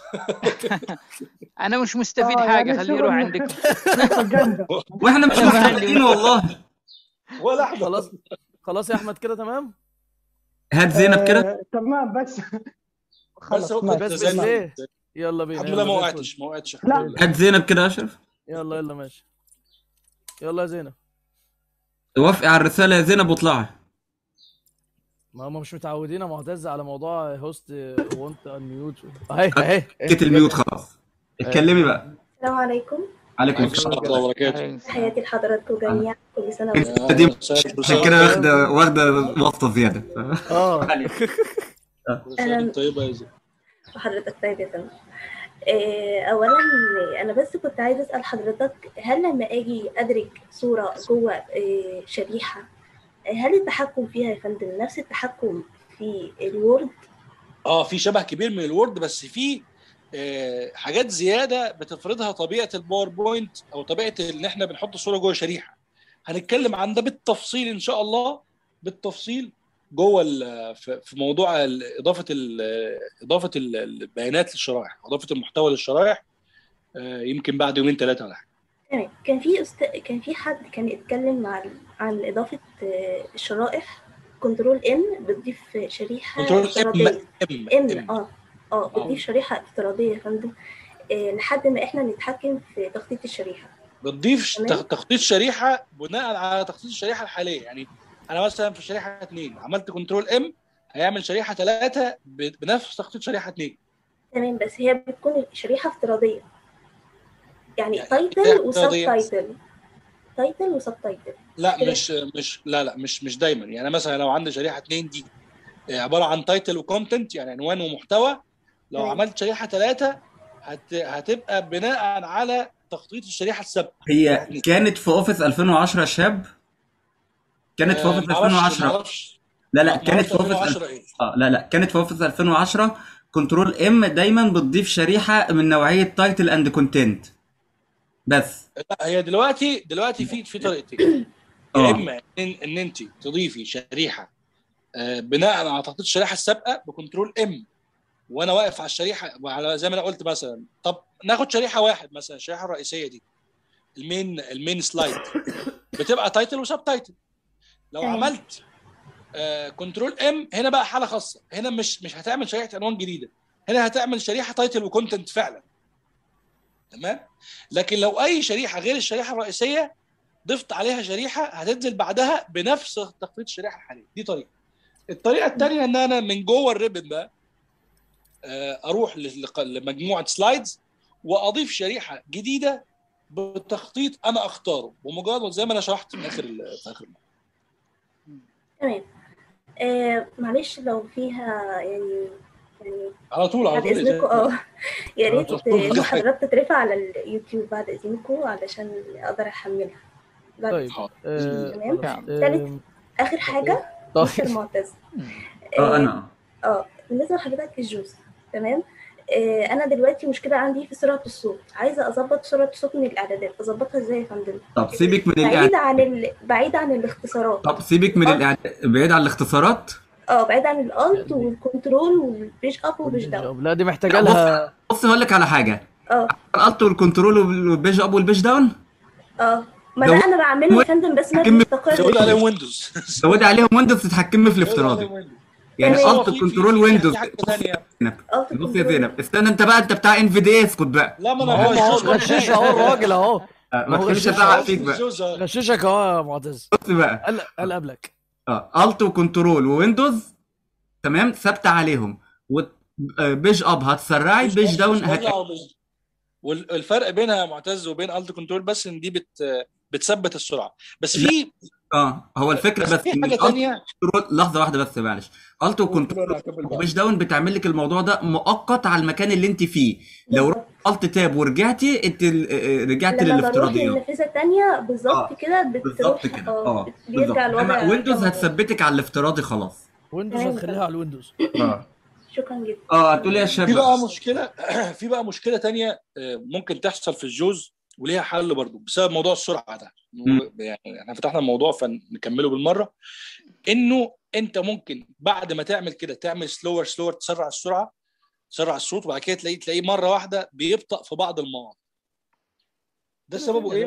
انا مش مستفيد اه حاجه يعني خليه يروح شغل عندكم بروباجندا واحنا مش انا ما عندي مستفيدين والله ولا احنا خلاص خلاص يا احمد كده تمام هات زينب كده آه تمام بس بس خلص هو كنت ماشي بس بس زي ما تمام ليه يلا بينا الحمد لله يلا ما زي الفل وقعتش ما وقعتش الحمد لا لله هات زينب كده يا اشرف يلا يلا ماشي يلا يا زينب وافقي على الرساله يا زينب واطلعي ما هم مش متعودين يا معتز على موضوع هوست وانت انميوت اهي اهي كت الميوت خلاص اتكلمي بقى السلام عليكم عليكم عليكم السلام السلام ورحمه الله وبركاته عليكم السلام تحياتي لحضراتكم جميعا كل سنة انت وانتم دي يا سلام كل سنه عشان كده وانت طيب واخده واخده واسطه زياده اه عليك كل سنه أهلا وانت طيبه يا زين وحضرتك طيب يا فندم آه، أولا أنا بس كنت عايزة أسأل حضرتك هل لما أجي أدرك صورة جوه آه، شريحة آه، هل التحكم فيها يا فندم نفس التحكم في الوورد؟ اه في شبه كبير من الوورد بس في آه، حاجات زياده بتفرضها طبيعه الباوربوينت او طبيعه ان احنا بنحط صوره جوه شريحه هنتكلم عن ده بالتفصيل ان شاء الله بالتفصيل جوه ال- في في موضوع ال- اضافه ال- اضافه ال- البيانات للشرائح اضافه المحتوى للشرائح آه، يمكن بعد يومين ثلاثه ولا حاجه تمام كان في أست... كان في حد كان اتكلم عن عن إضافة آه، الشرائح كنترول إم بتضيف شريحة كنترول ام افتراضية ام إم ام اه اه بتضيف شريحة افتراضية يا فندم آه، لحد ما احنا نتحكم في تخطيط الشريحة بتضيف ش- تمام تخ- تخطيط شريحه بناء على تخطيط الشريحه الحاليه يعني انا مثلا في شريحه اثنين عملت كنترول ام هيعمل شريحه ثلاثه بنفس تخطيط شريحه اثنين تمام بس هي بتكون شريحة افتراضية يعني يعني تايتل ايه وسب افتراضيه تايتل تايتل وسب تايتل لا مش مش لا لا مش مش دايما يعني مثلا لو عندي شريحه اثنين دي عباره عن تايتل وكونتنت يعني عنوان ومحتوى لو تمام عملت شريحه ثلاثه هت هتبقى بناء على تخطيط الشريحه السابقه هي يعني كانت في اوفيس 2010 يا شاب كانت في آه اوفيس معرفش 2010 معرفش لا لا ما كانت معرفش في اوفيس 2010 ايه اه لا لا كانت في اوفيس 2010 كنترول ام دايما بتضيف شريحه من نوعيه تايتل اند كونتنت بس لا هي دلوقتي دلوقتي في في طريقتين يا اه اما ان ان انت تضيفي شريحه آه، بناء على تخطيط الشريحه السابقه بكنترول ام وانا واقف على الشريحه وعلى زي ما انا قلت مثلا طب ناخد شريحه واحد مثلا الشريحه الرئيسيه دي المين المين سلايد بتبقى تايتل وسب تايتل لو تمام عملت كنترول ام هنا بقى حاله خاصه هنا مش مش هتعمل شريحه عنوان جديده هنا هتعمل شريحه تايتل وكونتنت فعلا تمام لكن لو اي شريحه غير الشريحه الرئيسيه ضفت عليها شريحه هتنزل بعدها بنفس تخطيط الشريحه الحاليه دي طريقه الطريقه الثانيه ان انا من جوه الريبن بقى آه، اروح للق- لمجموعه سلايدز واضيف شريحه جديده بتخطيط انا اختاره بمجرد زي ما انا شرحت في اخر ال- في اخر المحاضرة. تمام آه معلش لو فيها يعني يعني على طول على بعد طول اذنكم اه يا على ريت طول كل حاجه المحاضرات تترفع على اليوتيوب بعد اذنكم علشان اقدر احملها بعد طيب اذنكم آه تمام خلاص تالت آه اخر حاجه طيب مستر معتز اه اه انا آه، بالنسبه لحضرتك الجوز تمام آه انا دلوقتي مشكله عندي في سرعه الصوت عايزه اظبط سرعه الصوت من الاعدادات اظبطها ازاي يا فندم طب سيبك من بعيد الاعداد عن ال... بعيد عن الاختصارات طب سيبك من اه الاعداد بعيد عن الاختصارات اه بعيد عن الالت والكنترول والبيج اب والبيج داون والبيج اب لا دي محتاجه لا بص لها بص هقول لك على حاجه اه الالت والكنترول والبيج اب والبيج داون اه ما ده زود انا بعمله يا فندم بس ما تحكمي زود بيستقرش عليهم ويندوز زودي عليهم ويندوز تتحكمي في زود الافتراضي عليهم ويندوز يعني تمام. الت كنترول ويندوز في حاجه ثانيه بص يا زينب استنى انت بقى انت بتاع ان في دي اسكت بقى لا ما ما انا هو ما هو غشش اهو الراجل اهو آه، ما ما هو تخليش غشش ازعق اهو فيك بقى غششك اهو يا معتز بص بقى قال قال قبلك اه الت وكنترول وويندوز تمام ثابته عليهم وبيج اب هتسرعي بيج داون هت... والفرق بينها يا معتز وبين الت كنترول بس ان دي بت بتثبت السرعه بس في اه هو الفكره بس بس في ان حاجه الالت ثانيه كنترول لحظه واحده بس معلش الت وكنترول وبيج داون بتعمل لك الموضوع ده مؤقت على المكان اللي انت فيه لو رحت الت تاب ورجعتي انت ال- آه، رجعتي لما بروح للافتراضيات للنافذة التانية بالظبط اه كده بتروح بالظبط كده اه بالظبط بيرجع انما الوضع ويندوز كما هو. هتثبتك على الافتراضي خلاص ويندوز فهمت. هتخليها على الويندوز اه شكرا جدا اه هتقولي يا شباب في بقى مشكله في بقى مشكله تانية آه، ممكن تحصل في الجوز وليها حل برضو بسبب موضوع السرعه ده يعني احنا فتحنا الموضوع فنكمله بالمره انه انت ممكن بعد ما تعمل كده تعمل سلور سلور تسرع السرعه تسرع الصوت وبعد كده تلاقيه تلاقيه مره واحده بيبطأ في بعض المواضع ده سببه ايه؟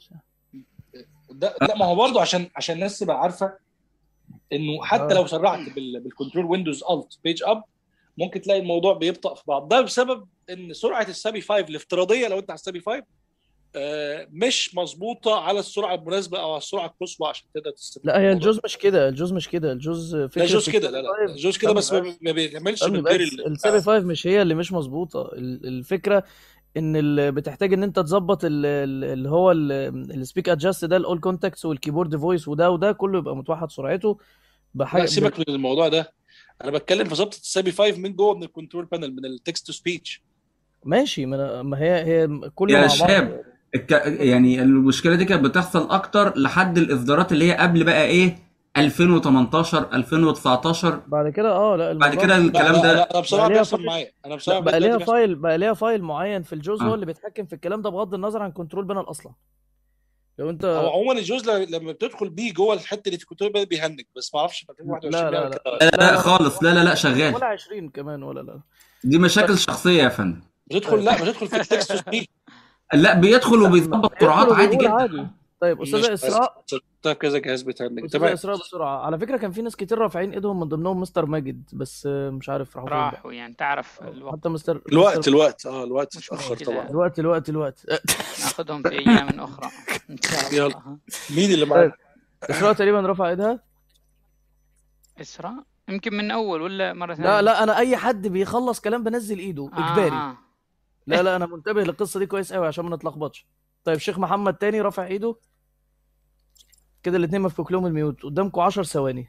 ده لا ما هو برضه عشان عشان الناس تبقى عارفه انه حتى آه. لو سرعت بال- بالكنترول ويندوز الت بيج اب ممكن تلاقي الموضوع بيبطأ في بعض ده بسبب ان سرعه السابي 5 الافتراضيه لو انت على السابي 5 آه، مش مظبوطه على السرعه المناسبه او على السرعه القصوى عشان تقدر تستفيد لا هي الجوز مش كده الجوز مش كده الجوز فكره لا جوز كده السابي لا لا فايف- جوز كده بس استنى ما ما بيعملش استنى من غير بس ال- السابي 5 مش هي اللي مش مظبوطه ال- الفكره ان ال- بتحتاج ان انت تظبط ال- ال- اللي هو السبيك ادجاست ده الاول كونتاكتس والكيبورد فويس وده وده كله يبقى متوحد سرعته بحاجه لا سيبك من الموضوع ده انا بتكلم في ظبطه السابي 5 من جوه من الكنترول بانل من التكست تو سبيتش ماشي ما, أنا- ما هي هي كله يا مع بعض شباب الك... يعني المشكله دي كانت بتحصل اكتر لحد الاصدارات اللي هي قبل بقى ايه 2018 2019 بعد كده اه لا بعد الموضوع كده الكلام لا ده لا انا بصراحه بقى ليها بيحصل فايل معايا انا لا بصراحه بقى دلوقتي ليها بيحصل فايل بقى ليها فايل معين في الجوز هو اه اللي بيتحكم في الكلام ده بغض النظر عن كنترول بانل اصلا لو انت هو عموما الجوز ل- لما بتدخل بيه جوه الحته اللي في الكنترول بانل بيهنج بس ما اعرفش في 2021 لا لا بيعمل لا كده لا لا, لا خالص لا لا لا شغال ولا 20 كمان ولا لا دي مشاكل شخصيه يا فندم بتدخل لا بتدخل في التكست تو سبيك لا بيدخل وبيظبط سرعات يدخل عادي وبيقول جدا عادي طيب مش استاذه اسراء طيب كذا جهاز بيتهنج استاذه تمام اسراء بسرعه على فكره كان في ناس كتير رافعين ايدهم من ضمنهم مستر ماجد بس آه، مش عارف راحوا فين بقى راحوا يعني تعرف الوقت حتى مستر الوقت مستر الوقت اه الوقت مش اتاخر مشكلة طبعا الوقت الوقت الوقت ناخذهم في ايام اخرى ان شاء يلا الله مين اللي طيب معاك؟ اسراء تقريبا رفع ايدها اسراء يمكن من اول ولا مره لا ثانيه لا انا اي حد بيخلص كلام بنزل ايده اجباري آه. لا لا انا منتبه للقصه دي كويس قوي عشان ما نتلخبطش طيب شيخ محمد تاني رافع ايده كده الاثنين مفكوك لهم الميوت قدامكم 10 ثواني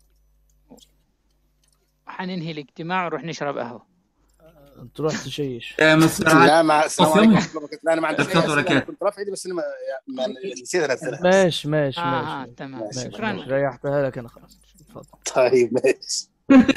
حننهي الاجتماع ونروح نشرب قهوه تروح تشيش يا مستر لا علي مع السلام قسم عليكم ورحمه الله وبركاته لا انا ما عنديش اي الفترة اسئله انا كانت كنت رافع ايدي بس انا ما ما- نسيت انزلها ماشي ماشي اه ماشي اه تمام ماشي ماشي شكرا ماشي ريحتها لك انا خلاص اتفضل طيب ماشي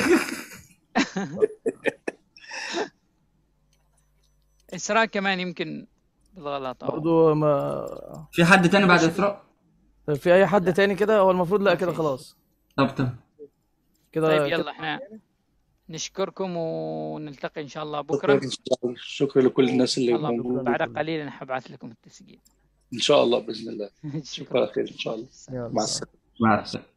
اسراء كمان يمكن بالغلط او برضو ما في حد تاني بعد اسراء طيب في اي حد تاني كده هو المفروض لا ما كده فيش خلاص طب تمام كده طيب كده يلا احنا نشكركم ونلتقي ان شاء الله شكرا بكره إن شاء الله. شكرا لكل الناس اللي الله بكره موجوده بعد قليل انا حبعث لكم التسجيل ان شاء الله باذن الله شكرا اشوفك على خير ان شاء الله يلا مع السلامه مع السلامه